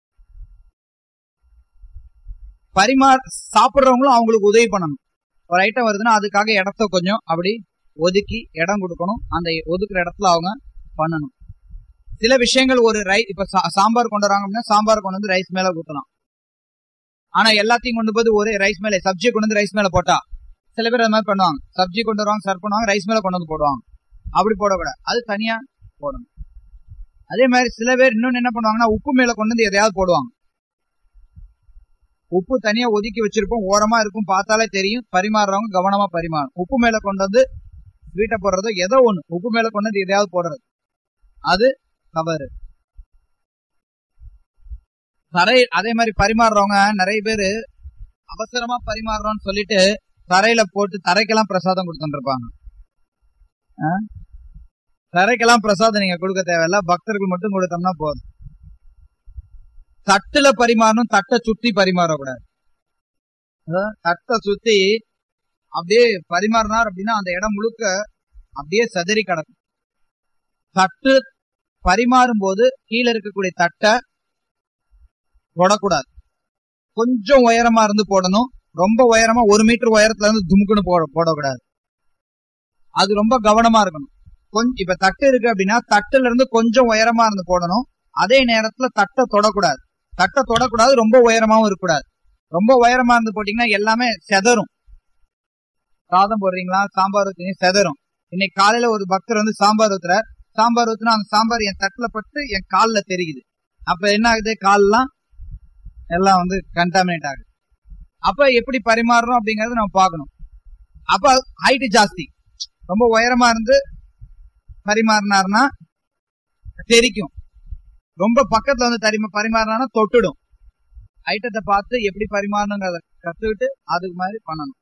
பரிமாற சாப்பிடுறவங்களும் அவங்களுக்கு உதவி பண்ணணும் ஒரு ஐட்டம் வருதுன்னா அதுக்காக இடத்த கொஞ்சம் அப்படி ஒதுக்கி இடம் கொடுக்கணும் அந்த ஒதுக்குற இடத்துல அவங்க பண்ணணும் சில விஷயங்கள் ஒரு ரை இப்ப சா- சாம்பார் கொண்டு வராங்க அப்படின்னா சாம்பார் கொண்டு வந்து ரைஸ் மேல ஊத்தலாம் ஆனா எல்லாத்தையும் கொண்டு போது ஒரே ரைஸ் மேல சப்ஜி கொண்டு வந்து ரைஸ் மேல போட்டா சில பேர் அது மாதிரி பண்ணுவாங்க சப்ஜி கொண்டு வருவாங்க சர்வ் பண்ணுவாங்க ரைஸ் மேல கொண்டு வந்து போடுவாங்க அப்படி போடக்கூடாது அது தனியா போடணும் அதே மாதிரி சில பேர் இன்னொன்னு என்ன பண்ணுவாங்கன்னா உப்பு மேல கொண்டு வந்து எதையாவது போடுவாங்க உப்பு தனியா ஒதுக்கி வச்சிருப்போம் ஓரமா இருக்கும் பார்த்தாலே தெரியும் பரிமாறுறவங்க கவனமா பரிமாறும் உப்பு மேல கொண்டு வந்து வீட்டை போடுறதோ ஏதோ ஒண்ணு உப்பு மேல கொண்டு வந்து எதையாவது போடுறது அது தவறு தரை அதே மாதிரி பரிமாறுறவங்க நிறைய பேரு அவசரமா பரிமாறுறோம்னு சொல்லிட்டு தரையில போட்டு தரைக்கெல்லாம் பிரசாதம் கொடுத்துட்டு இருப்பாங்க ஆ? தரைக்கெல்லாம் பிரசாதம் நீங்க கொடுக்க தேவையில்ல பக்தர்கள் மட்டும் கொடுத்தோம்னா போதும் தட்டுல பரிமாறணும் தட்டை சுத்தி பரிமாறக்கூடாது ஆ? தட்டை சுத்தி அப்படியே பரிமாறினார் அப்படின்னா அந்த இடம் முழுக்க அப்படியே சதறி கிடக்கும் தட்டு பரிமாறும் போது கீழே இருக்கக்கூடிய தட்டை போடக்கூடாது கொஞ்சம் உயரமா இருந்து போடணும் ரொம்ப உயரமா ஒரு மீட்டர் உயரத்துல இருந்து துமுக்குன்னு போட போடக்கூடாது அது ரொம்ப கவனமா இருக்கணும் கொஞ்சம் இப்ப தட்டு இருக்கு அப்படின்னா தட்டுல இருந்து கொஞ்சம் உயரமா இருந்து போடணும் அதே நேரத்துல தட்டை தொடக்கூடாது தட்டை தொடக்கூடாது ரொம்ப உயரமாவும் இருக்கக்கூடாது ரொம்ப உயரமா இருந்து போட்டீங்கன்னா எல்லாமே செதறும் சாதம் போடுறீங்களா சாம்பார் ஊத்தீங்க செதறும் இன்னைக்கு காலையில ஒரு பக்தர் வந்து சாம்பார் ஊத்துறார் சாம்பார் ஊத்துனா அந்த சாம்பார் என் தட்டுல பட்டு என் கால்ல தெரியுது அப்ப என்ன ஆகுது கால்லாம் எல்லாம் வந்து கண்டாமினேட் ஆகுது அப்ப எப்படி பரிமாறணும் அப்படிங்கறத நம்ம பார்க்கணும் அப்ப ஹைட் ஜாஸ்தி ரொம்ப உயரமா இருந்து பரிமாறினார்னா தெரிக்கும் ரொம்ப பக்கத்துல வந்து தரிம பரிமாறினா தொட்டுடும் ஐட்டத்தை பார்த்து எப்படி பரிமாறணுங்கிறத கத்துக்கிட்டு அதுக்கு மாதிரி பண்ணணும்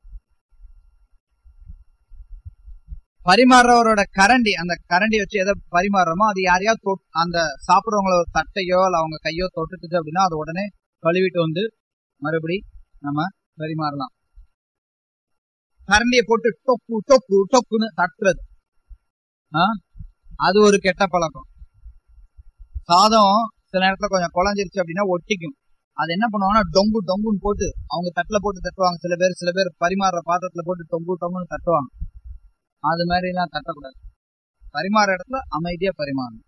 பரிமாறுறவரோட கரண்டி அந்த கரண்டி வச்சு எதை பரிமாறுறோமோ அது யாரையாவது தொட்- அந்த சாப்பிடுறவங்கள தட்டையோ இல்ல அவங்க கையோ தொட்டுட்டுச்சு அப்படின்னா அது உடனே கழுவிட்டு வந்து மறுபடி நம்ம பரிமாறலாம் கரண்டியை போட்டு டொக்கு டொக்கு டொக்குன்னு தட்டுறது ஆ? அது ஒரு கெட்ட பழக்கம் சாதம் சில நேரத்துல கொஞ்சம் குழஞ்சிருச்சு அப்படின்னா ஒட்டிக்கும் அது என்ன பண்ணுவாங்கன்னா டொங்கு டொங்குன்னு போட்டு அவங்க தட்டுல போட்டு தட்டுவாங்க சில பேர் சில பேர் பரிமாறுற பாத்திரத்துல போட்டு டொங்கு டொங்குன்னு தட்டுவாங்க அது மாதிரி எல்லாம் தட்டக்கூடாது பரிமாற இடத்துல அமைதியா பரிமாறணும்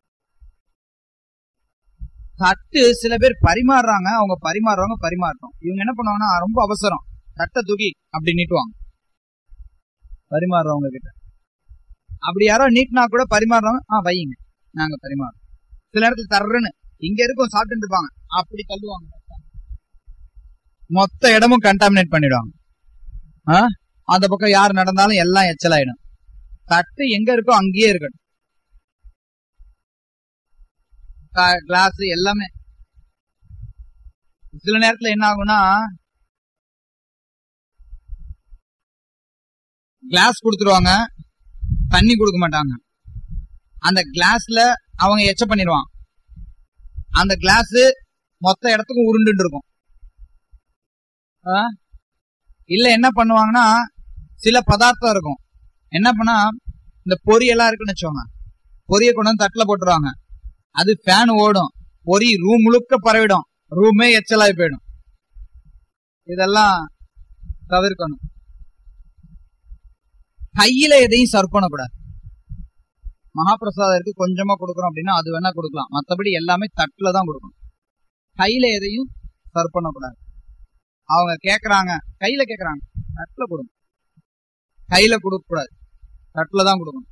தட்டு சில பேர் பரிமாறுறாங்க அவங்க பரிமாறுறவங்க பரிமாறட்டும் இவங்க என்ன பண்ணுவாங்கன்னா ரொம்ப அவசரம் தட்டை தூக்கி அப்படி நீட்டுவாங்க பரிமாறுறவங்க கிட்ட அப்படி யாரோ நீட்டினா கூட பரிமாறுறவங்க ஆ வையுங்க நாங்க பரிமாறோம் சில நேரத்துல தர்றன்னு இங்க இருக்கும் சாப்பிட்டு இருப்பாங்க அப்படி தள்ளுவாங்க மொத்த இடமும் கண்டாமினேட் பண்ணிடுவாங்க ஆ? அந்த பக்கம் யார் நடந்தாலும் எல்லாம் எச்சலாயிடும் தட்டு எங்க இருக்கோ அங்கேயே இருக்கட்டும் கிளாஸ் எல்லாமே சில நேரத்துல என்ன ஆகும்னா கிளாஸ் கொடுத்துருவாங்க தண்ணி கொடுக்க மாட்டாங்க அந்த கிளாஸ்ல அவங்க எச்ச பண்ணிடுவான் அந்த கிளாஸ் மொத்த இடத்துக்கும் உருண்டுட்டு இருக்கும் ஆ? இல்ல என்ன பண்ணுவாங்கன்னா சில பதார்த்தம் இருக்கும் என்ன பண்ணா இந்த பொரியெல்லாம் இருக்குன்னு வச்சுக்கோங்க பொரிய கொண்டு வந்து தட்டுல போட்டுருவாங்க அது ஃபேன் ஓடும் பொரி ரூம் முழுக்க பரவிடும் ரூமே எச்சலாகி போயிடும் இதெல்லாம் தவிர்க்கணும் கையில எதையும் சர்வ் பண்ணக்கூடாது மகாபிரசாதம் இருக்கு கொஞ்சமா கொடுக்குறோம் அப்படின்னா அது வேணா கொடுக்கலாம் மத்தபடி எல்லாமே தட்டுல தான் கொடுக்கணும் கையில எதையும் சர்வ் பண்ணக்கூடாது அவங்க கேக்குறாங்க கையில கேக்குறாங்க தட்டுல கொடுங்க கையில கொடுக்க கூடாது தட்டுல தான் கொடுக்கணும்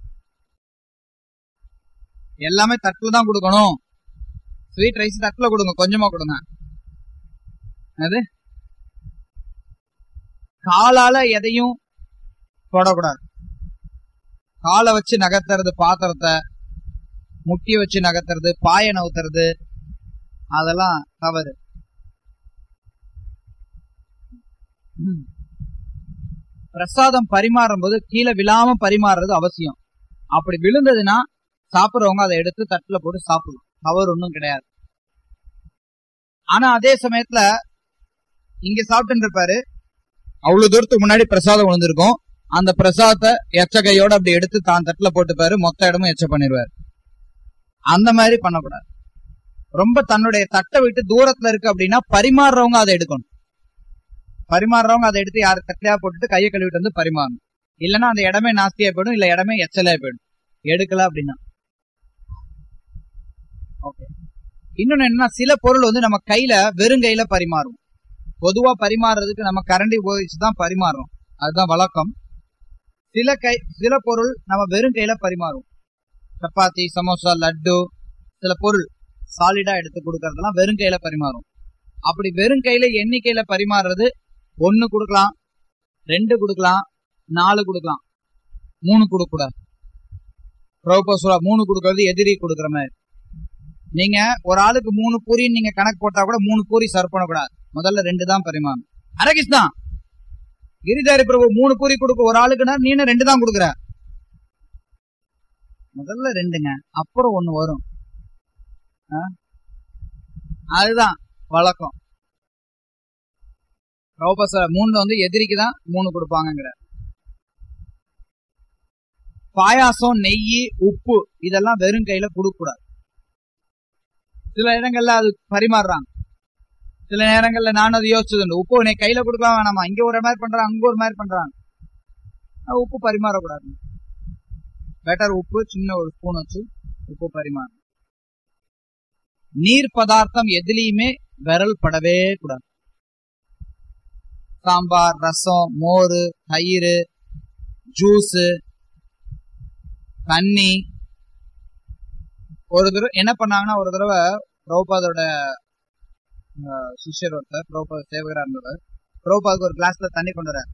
எல்லாமே தட்டுல தான் கொடுக்கணும் ஸ்வீட் ரைஸ் தட்டுல கொடுங்க கொஞ்சமா கொடுங்க அது காலால எதையும் தொடக்கூடாது காலை வச்சு நகர்த்துறது பாத்திரத்தை முட்டிய வச்சு நகர்த்துறது பாய நவுத்துறது அதெல்லாம் தவறு ம். பிரசாதம் பரிமாறும் போது கீழே விழாம பரிமாறுறது அவசியம் அப்படி விழுந்ததுன்னா சாப்பிடுறவங்க அதை எடுத்து தட்டுல போட்டு சாப்பிடலாம் தவறு ஒன்றும் கிடையாது ஆனா அதே சமயத்துல இங்க சாப்பிட்டு இருப்பாரு அவ்வளவு தூரத்துக்கு முன்னாடி பிரசாதம் விழுந்திருக்கும் அந்த பிரசாதத்தை எச்ச கையோட அப்படி எடுத்து தான் தட்டுல போட்டுப்பாரு மொத்த இடமும் எச்ச பண்ணிடுவாரு அந்த மாதிரி பண்ணக்கூடாது ரொம்ப தன்னுடைய தட்டை விட்டு தூரத்துல இருக்கு அப்படின்னா பரிமாறுறவங்க அதை எடுக்கணும் பரிமாறுறவங்க அதை எடுத்து யாரு தட்டையா போட்டுட்டு கையை கழுவிட்டு வந்து பரிமாறணும் இல்லைன்னா அந்த இடமே நாஸ்தியா போயிடும் இல்ல இடமே எச்சலையா போயிடும் எடுக்கல அப்படின்னா ஓகே இன்னொன்னு என்னன்னா சில பொருள் வந்து நம்ம கையில வெறுங்கையில பரிமாறும் பொதுவா பரிமாறுறதுக்கு நம்ம கரண்டி உபயோகிச்சு தான் பரிமாறுறோம் அதுதான் வழக்கம் சில கை சில பொருள் நம்ம வெறும் கையில பரிமாறும் சப்பாத்தி சமோசா லட்டு சில பொருள் சாலிடா எடுத்து கொடுக்கறதெல்லாம் வெறும் கையில பரிமாறும் அப்படி வெறும் கையில எண்ணிக்கையில பரிமாறுறது ஒன்னு கொடுக்கலாம் ரெண்டு கொடுக்கலாம் நாலு கொடுக்கலாம் மூணு கொடுக்க கூடாது பிரபுபா மூணு கொடுக்கறது எதிரி கொடுக்குற மாதிரி நீங்க ஒரு ஆளுக்கு மூணு பூரின்னு நீங்க கணக்கு போட்டா கூட மூணு பூரி சர்வ் பண்ணக்கூடாது முதல்ல ரெண்டு தான் பரிமாறணும் அரகிருஷ்ணா கிரிதாரி பிரபு மூணு பூரி கொடுக்க ஒரு ஆளுக்குன்னா நீனு ரெண்டு தான் கொடுக்குற முதல்ல ரெண்டுங்க அப்புறம் ஒண்ணு வரும் ஆ? அதுதான் வழக்கம் பிரபுபா மூணு வந்து எதிரிக்கு தான் மூணு கொடுப்பாங்கங்கிற பாயாசம் நெய் உப்பு இதெல்லாம் வெறும் கையில கொடுக்க கூடாது சில இடங்கள்ல அது பரிமாறுறாங்க சில நேரங்கள்ல நானும் அது யோசிச்சது உப்பு உன்னை கையில கொடுக்கலாம் வேணாமா இங்க ஒரு மாதிரி பண்றாங்க அங்க ஒரு மாதிரி பண்றாங்க ஆனா உப்பு பரிமாறக்கூடாது பெட்டர் உப்பு சின்ன ஒரு ஸ்பூன் வச்சு உப்பு பரிமாறும் நீர் பதார்த்தம் எதுலயுமே விரல் படவே கூடாது சாம்பார் ரசம் மோர் தயிர் ஜூஸ் தண்ணி ஒரு தடவை என்ன பண்ணாங்கன்னா ஒரு தடவை பிரபுபாதோட அஹ், சிஷ்யர் ஒருத்தர் பிரபுபாத சேவகரா இருந்தவர் பிரபுபாதுக்கு ஒரு கிளாஸ்ல தண்ணி கொண்டு வர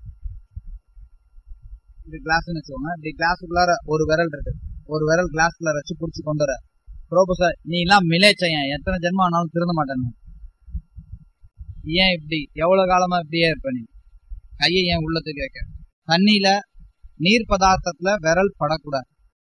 இப்படி கிளாஸ்னு வச்சுக்கோங்க இப்படி கிளாஸுக்குள்ளார ஒரு விரல் இருக்கு ஒரு விரல் கிளாஸ்ல வச்சு புடிச்சு கொண்டு வர பிரபு சார் நீ எல்லாம் மிலேச்சையன் எத்தனை ஜென்மம் ஆனாலும் திருந்த மாட்டேன் ஏன் இப்படி எவ்வளவு காலமா இப்படியே இருப்ப நீ கையை ஏன் உள்ளத்துக்கு கேட்க தண்ணியில நீர் பதார்த்தத்துல விரல் படக்கூடாது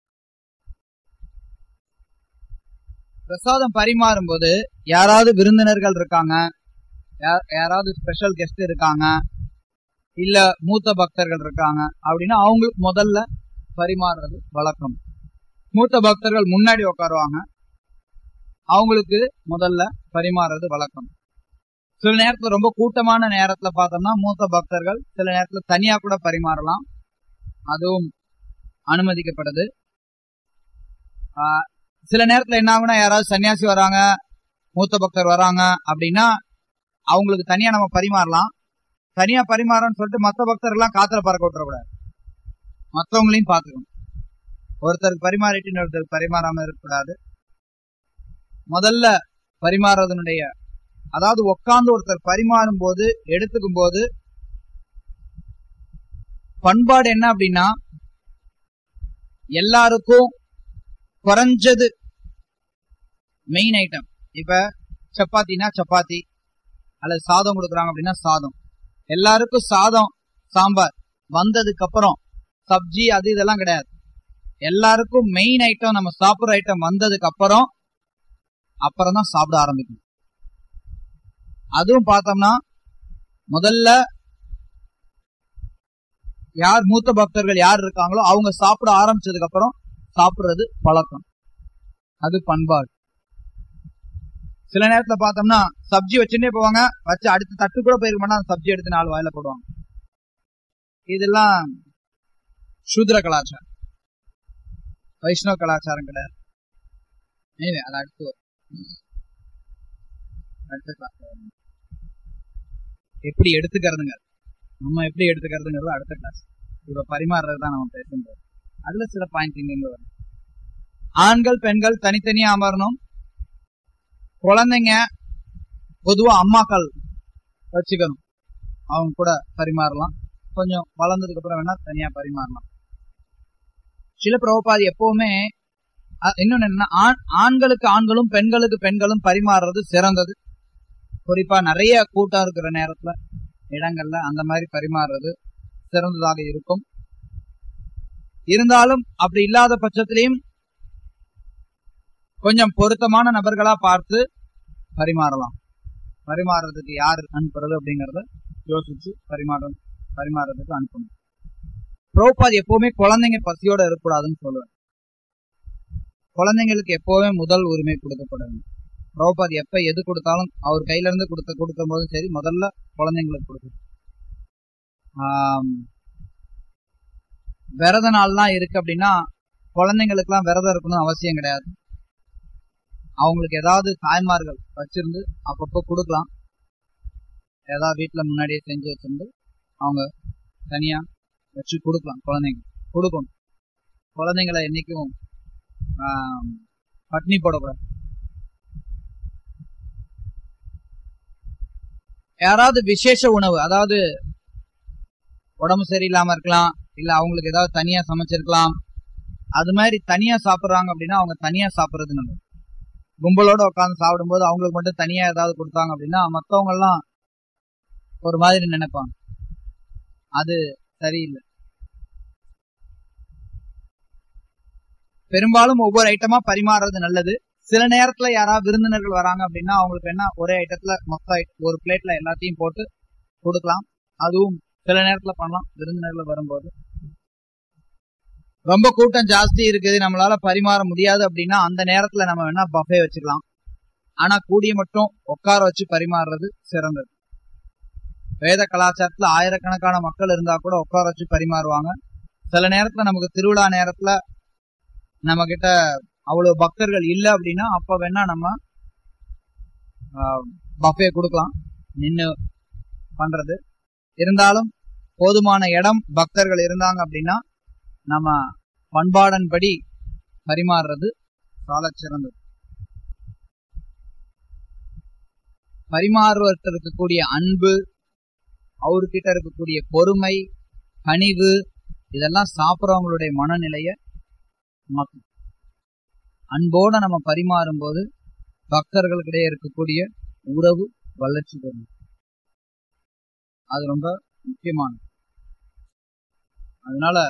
பிரசாதம் பரிமாறும் போது யாராவது விருந்தினர்கள் இருக்காங்க யா- யாராவது ஸ்பெஷல் கெஸ்ட் இருக்காங்க இல்ல மூத்த பக்தர்கள் இருக்காங்க அப்படின்னா அவங்களுக்கு முதல்ல பரிமாறுறது வழக்கம் மூத்த பக்தர்கள் முன்னாடி உட்காருவாங்க அவங்களுக்கு முதல்ல பரிமாறுறது வழக்கம் சில நேரத்துல ரொம்ப கூட்டமான நேரத்துல பார்த்தோம்னா மூத்த பக்தர்கள் சில நேரத்துல தனியா கூட பரிமாறலாம் அதுவும் அனுமதிக்கப்படுது ஆஹ் சில நேரத்துல என்ன ஆகும்னா யாராவது சன்னியாசி வராங்க மூத்த பக்தர் வராங்க அப்படின்னா அவங்களுக்கு தனியா நம்ம பரிமாறலாம் தனியா பரிமாறோம்னு சொல்லிட்டு மத்த பக்தர் எல்லாம் காத்துல பறக்க விட்டுறக்கூடாது மத்தவங்களையும் பார்த்துக்கணும் ஒருத்தருக்கு பரிமாறிட்டு இன்னொருத்தருக்கு பரிமாறாம இருக்கக்கூடாது முதல்ல பரிமாறுறதனுடைய அதாவது உட்கார்ந்து ஒருத்தர் பரிமாறும் போது எடுத்துக்கும் போது பண்பாடு என்ன அப்படின்னா எல்லாருக்கும் குறைஞ்சது மெயின் ஐட்டம் இப்ப சப்பாத்தினா சப்பாத்தி அல்லது சாதம் கொடுக்குறாங்க அப்படின்னா சாதம் எல்லாருக்கும் சாதம் சாம்பார் வந்ததுக்கு அப்புறம் சப்ஜி அது இதெல்லாம் கிடையாது எல்லாருக்கும் மெயின் ஐட்டம் நம்ம சாப்பிடுற ஐட்டம் வந்ததுக்கு அப்புறம் அப்புறம் தான் சாப்பிட ஆரம்பிக்கணும் அதுவும் பார்த்தோம்னா முதல்ல யார் மூத்த பக்தர்கள் யார் இருக்காங்களோ அவங்க சாப்பிட ஆரம்பிச்சதுக்கு அப்புறம் சாப்பிடுறது பழக்கம் அது பண்பாடு சில நேரத்துல பார்த்தோம்னா சப்ஜி வச்சுட்டே போவாங்க வச்சு அடுத்த தட்டு கூட போயிருக்க மாட்டாங்க சப்ஜி எடுத்து நாலு வாயில போடுவாங்க இதெல்லாம் சூத்ர கலாச்சாரம் வைஷ்ணவ கலாச்சாரம் கிடையாது Anyway, அது அடுத்து வரும். அடுத்த class ல வரும். எப்படி எடுத்துக்கிறதுங்க நம்ம எப்படி எடுத்துக்கிறதுங்கிறது அடுத்த கிளாஸ் இப்ப பரிமாறுறது தான் நம்ம பேசும்போது அதுல சில பாயிண்ட் இங்க வரும் ஆண்கள் பெண்கள் தனித்தனியா அமரணும் குழந்தைங்க பொதுவா அம்மாக்கள் வச்சுக்கணும் அவங்க கூட பரிமாறலாம் கொஞ்சம் வளர்ந்ததுக்கு அப்புறம் வேணா தனியா பரிமாறலாம் சில பிரபுபாதி எப்பவுமே அ- இன்னொன்னு என்னன்னா ஆண்- ஆண்களுக்கு ஆண்களும் பெண்களுக்கு பெண்களும் பரிமாறுறது சிறந்தது குறிப்பா நிறைய கூட்டம் இருக்கிற நேரத்துல இடங்கள்ல அந்த மாதிரி பரிமாறுறது சிறந்ததாக இருக்கும் இருந்தாலும் அப்படி இல்லாத பட்சத்திலையும் கொஞ்சம் பொருத்தமான நபர்களா பார்த்து பரிமாறலாம் பரிமாறுறதுக்கு யார் அனுப்புறது அப்படிங்கறத யோசிச்சு பரிமாறும் பரிமாறுறதுக்கு அனுப்பணும் புரோபாத் எப்பவுமே குழந்தைங்க பசியோட இருக்கக்கூடாதுன்னு சொல்லுவேன் குழந்தைங்களுக்கு எப்பவுமே முதல் உரிமை கொடுக்கப்படணும் புரோபாத் எப்ப எது கொடுத்தாலும் அவர் கையில இருந்து கொடுத்த கொடுக்கும் போதும் சரி முதல்ல குழந்தைங்களுக்கு கொடுக்கணும் ஆம், விரத நாள்லாம் இருக்கு அப்படின்னா குழந்தைங்களுக்குலாம் விரதம் இருக்கணும்னு அவசியம் கிடையாது அவங்களுக்கு ஏதாவது தாய்மார்கள் வச்சிருந்து அப்பப்போ கொடுக்கலாம் ஏதாவது வீட்டுல முன்னாடியே செஞ்சு வச்சிருந்து அவங்க தனியா வச்சு கொடுக்கலாம் குழந்தைங்க கொடுக்கணும் குழந்தைங்களை என்னைக்கும் ஆம், பட்னி போடக்கூடாது யாராவது விசேஷ உணவு அதாவது உடம்பு சரியில்லாம இருக்கலாம் இல்ல அவங்களுக்கு ஏதாவது தனியா சமைச்சிருக்கலாம் அது மாதிரி தனியா சாப்பிடுறாங்க அப்படின்னா அவங்க தனியா சாப்பிடுறது நல்லது கும்பலோட உட்காந்து சாப்பிடும்போது அவங்களுக்கு மட்டும் தனியா ஏதாவது கொடுத்தாங்க அப்படின்னா மத்தவங்க எல்லாம் ஒரு மாதிரி நினைப்பாங்க அது சரியில்லை பெரும்பாலும் ஒவ்வொரு ஐட்டமா பரிமாறுறது நல்லது சில நேரத்துல யாராவது விருந்தினர்கள் வராங்க அப்படின்னா அவங்களுக்கு என்ன ஒரே ஐட்டத்துல மொத்த ஐ- ஒரு பிளேட்ல எல்லாத்தையும் போட்டு கொடுக்கலாம் அதுவும் சில நேரத்துல பண்ணலாம் விருந்தினர்கள் வரும்போது ரொம்ப கூட்டம் ஜாஸ்தி இருக்குது நம்மளால பரிமாற முடியாது அப்படின்னா அந்த நேரத்துல நம்ம வேணா பஃபே வச்சுக்கலாம் ஆனா கூடிய மட்டும் உட்கார வச்சு பரிமாறுறது சிறந்தது வேத கலாச்சாரத்துல ஆயிரக்கணக்கான மக்கள் இருந்தா கூட உட்கார வச்சு பரிமாறுவாங்க சில நேரத்துல நமக்கு திருவிழா நேரத்துல நம்ம கிட்ட அவ்வளவு பக்தர்கள் இல்ல அப்படின்னா அப்ப வேணா நம்ம பஃபே கொடுக்கலாம் நின்னு பண்றது இருந்தாலும் போதுமான இடம் பக்தர்கள் இருந்தாங்க அப்படின்னா நம்ம பண்பாடன்படி பரிமாறுறது சாலச் சிறந்தது பரிமாறுவர்கிட்ட இருக்கக்கூடிய அன்பு அவர்கிட்ட இருக்கக்கூடிய பொறுமை கனிவு இதெல்லாம் சாப்பிட்றவங்களுடைய மனநிலைய மாற்றும் அன்போட நம்ம பரிமாறும் போது பக்தர்களுக்கிடையே இருக்கக்கூடிய உறவு வளர்ச்சி பெறும் அது ரொம்ப முக்கியமானது அதனால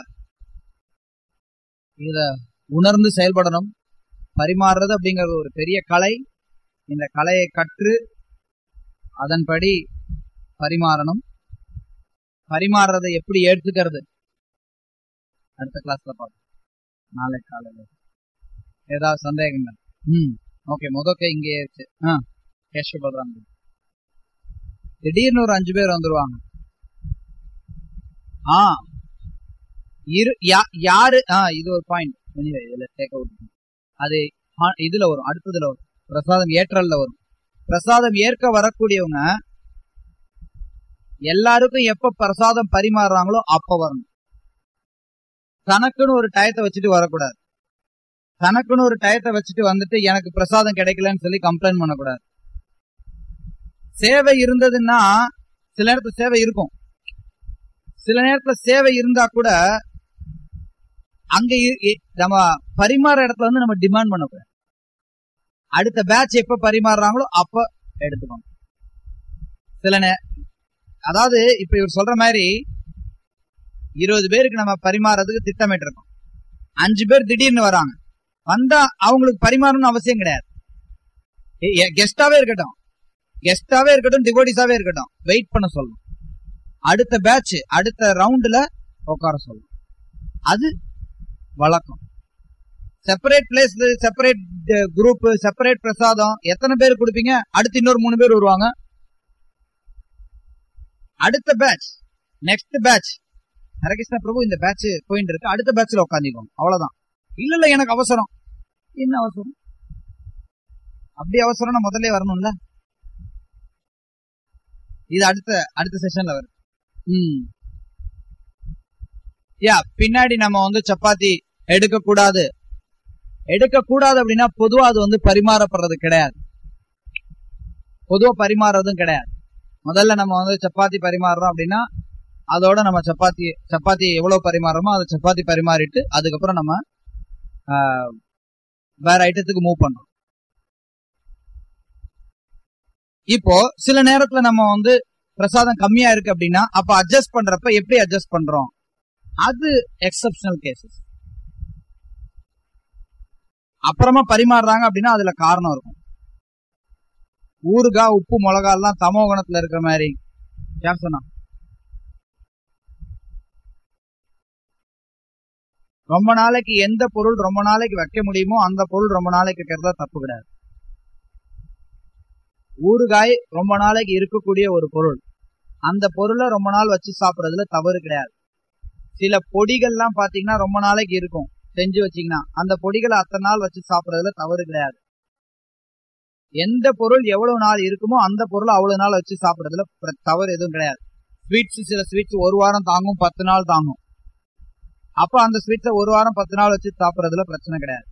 இத உணர்ந்து செயல்படணும் பரிமாறுறது அப்படிங்கிறது ஒரு பெரிய கலை இந்த கலையை கற்று அதன்படி பரிமாறணும் பரிமாறுறதை எப்படி ஏற்றுக்கிறது அடுத்த கிளாஸ்ல பார்ப்போம் நாளை காலையில ஏதாவது சந்தேகங்கள் ம் ஓகே முதக்க இங்கே இருக்கு ஆ கேஷ் பல்றாங்க திடீர்னு ஒரு அஞ்சு பேர் வந்துருவாங்க ஆ இரு யா- யாரு ஆ இது ஒரு பாயிண்ட் இதுல டேக் அவுட் அது ஆ, இதுல வரும் அடுத்ததுல வரும் பிரசாதம் ஏற்றல்ல வரும் பிரசாதம் ஏற்க வரக்கூடியவங்க எல்லாருக்கும் எப்ப பிரசாதம் பரிமாறுறாங்களோ அப்ப வரணும் தனக்குன்னு ஒரு டயத்தை வச்சுட்டு வரக்கூடாது தனக்குன்னு ஒரு டயத்தை வச்சுட்டு வந்துட்டு எனக்கு பிரசாதம் கிடைக்கலன்னு சொல்லி கம்ப்ளைண்ட் பண்ணக்கூடாது சேவை இருந்ததுன்னா சில நேரத்துல சேவை இருக்கும் சில நேரத்துல சேவை இருந்தா கூட அங்க இ- இ- நம்ம பரிமாற இடத்துல வந்து நம்ம டிமாண்ட் பண்ணக்கூடாது அடுத்த பேட்ச் எப்ப பரிமாறுறாங்களோ அப்ப எடுத்துக்கணும் சில நே அதாவது இப்ப இவர் சொல்ற மாதிரி இருபது பேருக்கு நம்ம பரிமாறதுக்கு திட்டமிட்டு இருக்கோம் அஞ்சு பேர் திடீர்னு வராங்க வந்தா அவங்களுக்கு பரிமாறணும்னு அவசியம் கிடையாது கெஸ்டாவே இருக்கட்டும் கெஸ்டாவே இருக்கட்டும் டிவோட்டிஸாவே இருக்கட்டும் வெயிட் பண்ண சொல்லணும் அடுத்த பேட்ச் அடுத்த ரவுண்டுல உட்கார சொல்லணும் அது வழக்கம் separate place separate group separate பிரசாதம் எத்தனை பேர் கொடுப்பீங்க அடுத்து இன்னொரு மூணு பேர் வருவாங்க அடுத்த batch next batch Hare Krishna Prabhu இந்த பேட்ச் போயிட்டு இருக்கு அடுத்த பேட்ச்ல உட்காந்துக்கோங்க அவ்வளவுதான் இல்ல இல்ல எனக்கு அவசரம் என்ன அவசரம் அப்படி அவசரம்னா முதல்ல வரணும்ல இது அடுத்த அடுத்த செஷன்ல வரும் ம் யா பின்னாடி நம்ம வந்து சப்பாத்தி எடுக்க கூடாது எடுக்க கூடாது அப்படின்னா பொதுவா அது வந்து பரிமாறப்படுறது கிடையாது பொதுவா பரிமாறுறதும் கிடையாது முதல்ல நம்ம வந்து சப்பாத்தி பரிமாறுறோம் அப்படின்னா அதோட நம்ம சப்பாத்தி சப்பாத்தி எவ்வளவு பரிமாறுறோமோ அதை சப்பாத்தி பரிமாறிட்டு அதுக்கப்புறம் நம்ம ஆஹ், வேற ஐட்டத்துக்கு மூவ் பண்றோம் இப்போ சில நேரத்துல நம்ம வந்து பிரசாதம் கம்மியா இருக்கு அப்படின்னா அப்ப அட்ஜஸ்ட் பண்றப்ப எப்படி அட்ஜஸ்ட் பண்றோம் அது எக்ஸப்ஷனல் கேசஸ் அப்புறமா பரிமாறுறாங்க அப்படின்னா அதுல காரணம் இருக்கும் ஊறுகாய் உப்பு மிளகா எல்லாம் தமோ குணத்துல இருக்கிற மாதிரி யார் சொன்னா ரொம்ப நாளைக்கு எந்த பொருள் ரொம்ப நாளைக்கு வைக்க முடியுமோ அந்த பொருள் ரொம்ப நாளைக்கு வைக்கிறதா தப்பு கிடையாது ஊறுகாய் ரொம்ப நாளைக்கு இருக்கக்கூடிய ஒரு பொருள் அந்த பொருளை ரொம்ப நாள் வச்சு சாப்பிடுறதுல தவறு கிடையாது சில பொடிகள்லாம் பாத்தீங்கன்னா ரொம்ப நாளைக்கு இருக்கும் செஞ்சு வச்சீங்கன்னா அந்த பொடிகளை அத்தனை நாள் வச்சு சாப்பிடுறதுல தவறு கிடையாது எந்த பொருள் எவ்வளவு நாள் இருக்குமோ அந்த பொருளை அவ்வளவு நாள் வச்சு சாப்பிடுறதுல பிர- தவறு எதுவும் கிடையாது ஸ்வீட்ஸ் சில ஸ்வீட்ஸ் ஒரு வாரம் தாங்கும் பத்து நாள் தாங்கும் அப்ப அந்த ஸ்வீட்ஸை ஒரு வாரம் பத்து நாள் வச்சு சாப்பிடுறதுல பிரச்சனை கிடையாது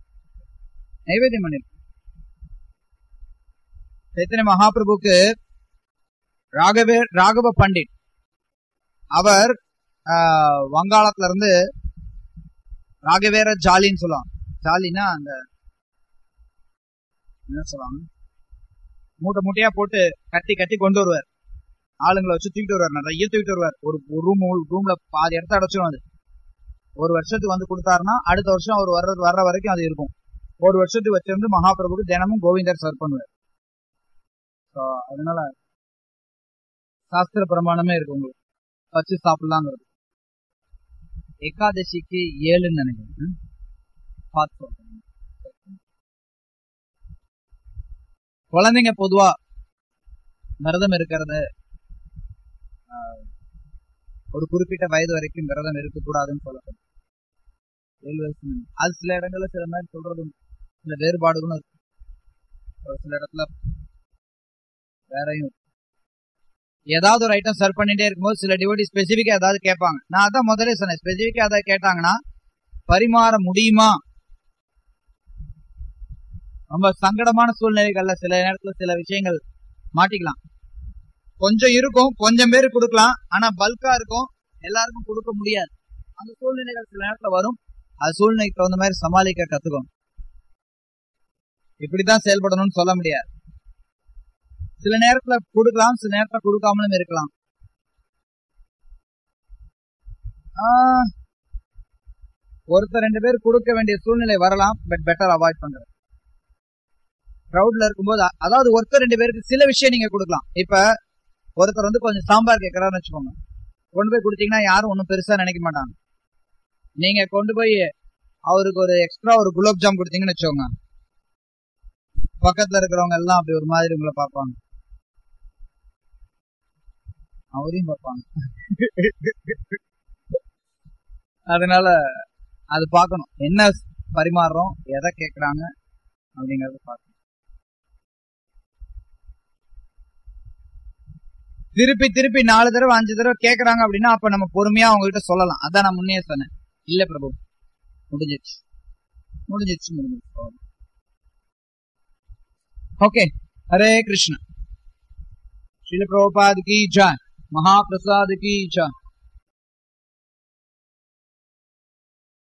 நைவேத்தியம் பண்ணிரு சைத்தன்ய மகாபிரபுக்கு ராகவே ராகவ பண்டிட் அவர் ஆஹ், வங்காளத்துல இருந்து ராகவேர ஜாலின்னு சொல்லுவாங்க ஜாலின்னா அந்த என்ன சொல்லுவாங்க மூட்டை மூட்டையா போட்டு கட்டி கட்டி கொண்டு வருவார் ஆளுங்களை வச்சு தூக்கிட்டு வருவார் நிறைய தூக்கிட்டு வருவார் ஒரு ரூம் ரூம்ல பாதி இடத்த அடைச்சிடும் அது ஒரு வருஷத்துக்கு வந்து கொடுத்தாருன்னா அடுத்த வருஷம் அவர் வர்ற வர்ற வரைக்கும் அது இருக்கும் ஒரு வருஷத்துக்கு வச்சிருந்து மகாபிரபுக்கு தினமும் கோவிந்தர் சர்வ் பண்ணுவார் So, அதனால சாஸ்திர பிரமாணமே இருக்கு உங்களுக்கு வச்சு சாப்பிடலாங்கிறது ஏகாதசிக்கு ஏழுன்னு நினைக்கிறேன் ம்? பார்த்து சொல்றேன். குழந்தைங்க பொதுவா விரதம் இருக்கிறது ஆஹ், ஒரு குறிப்பிட்ட வயது வரைக்கும் விரதம் இருக்கக்கூடாதுன்னு சொல்லப்படும் ஏழு வயசு மேல. அது சில இடங்கள்ல சில மாதிரி சொல்றது உண்டு. சில வேறுபாடுகளும் இருக்கு ஒரு சில இடத்துல வேறையும் இருக்கு. ஏதாவது ஒரு ஐட்டம் சர்வ் பண்ணிட்டே இருக்கும்போது சில டிவோட்டி ஸ்பெசிபிக்கா ஏதாவது கேட்பாங்க நான் அதான் முதல்ல சொன்னேன் ஸ்பெசிபிக்கா ஏதாவது கேட்டாங்கன்னா பரிமாற முடியுமா ரொம்ப சங்கடமான சூழ்நிலைகள்ல சில நேரத்துல சில விஷயங்கள் மாட்டிக்கலாம் கொஞ்சம் இருக்கும் கொஞ்சம் பேருக்கு கொடுக்கலாம் ஆனா பல்கா இருக்கும் எல்லாருக்கும் கொடுக்க முடியாது அந்த சூழ்நிலைகள் சில நேரத்துல வரும் அது சூழ்நிலைக்கு தகுந்த மாதிரி சமாளிக்க கத்துக்கணும் இப்படித்தான் செயல்படணும்னு சொல்ல முடியாது சில நேரத்துல கொடுக்கலாம் சில நேரத்துல கொடுக்காமலும் இருக்கலாம் ஆஹ், ஒருத்தர் ரெண்டு பேர் கொடுக்க வேண்டிய சூழ்நிலை வரலாம் பட் பெட்டர் அவாய்ட் பண்றது கிரௌட்ல இருக்கும்போது அ- அதாவது ஒருத்தர் ரெண்டு பேருக்கு சில விஷயம் நீங்க கொடுக்கலாம் இப்ப ஒருத்தர் வந்து கொஞ்சம் சாம்பார் கேட்கறாருன்னு வச்சுக்கோங்க கொண்டு போய் கொடுத்தீங்கன்னா யாரும் ஒன்றும் பெருசா நினைக்க மாட்டாங்க நீங்க கொண்டு போய் அவருக்கு ஒரு எக்ஸ்ட்ரா ஒரு குலோப் ஜாம் கொடுத்தீங்கன்னு வச்சுக்கோங்க பக்கத்துல இருக்கிறவங்க எல்லாம் அப்படி ஒரு மாதிரி உங்களை பார்ப்பாங்க அவரையும் பார்ப்பாங்க அதனால அது பார்க்கணும் என்ன பரிமாறுறோம் எதை கேக்குறாங்க அப்படிங்கறத பார்க்கணும் திருப்பி திருப்பி நாலு தடவை அஞ்சு தடவை கேக்குறாங்க அப்படின்னா அப்ப நம்ம பொறுமையா அவங்க கிட்ட சொல்லலாம் அதான் நான் முன்னே சொன்னேன் இல்ல பிரபு முடிஞ்சிருச்சு முடிஞ்சிருச்சு முடிஞ்சிருச்சு ओके हरे कृष्ण शिल प्रभुपाद की जय महाप्रसाद की जय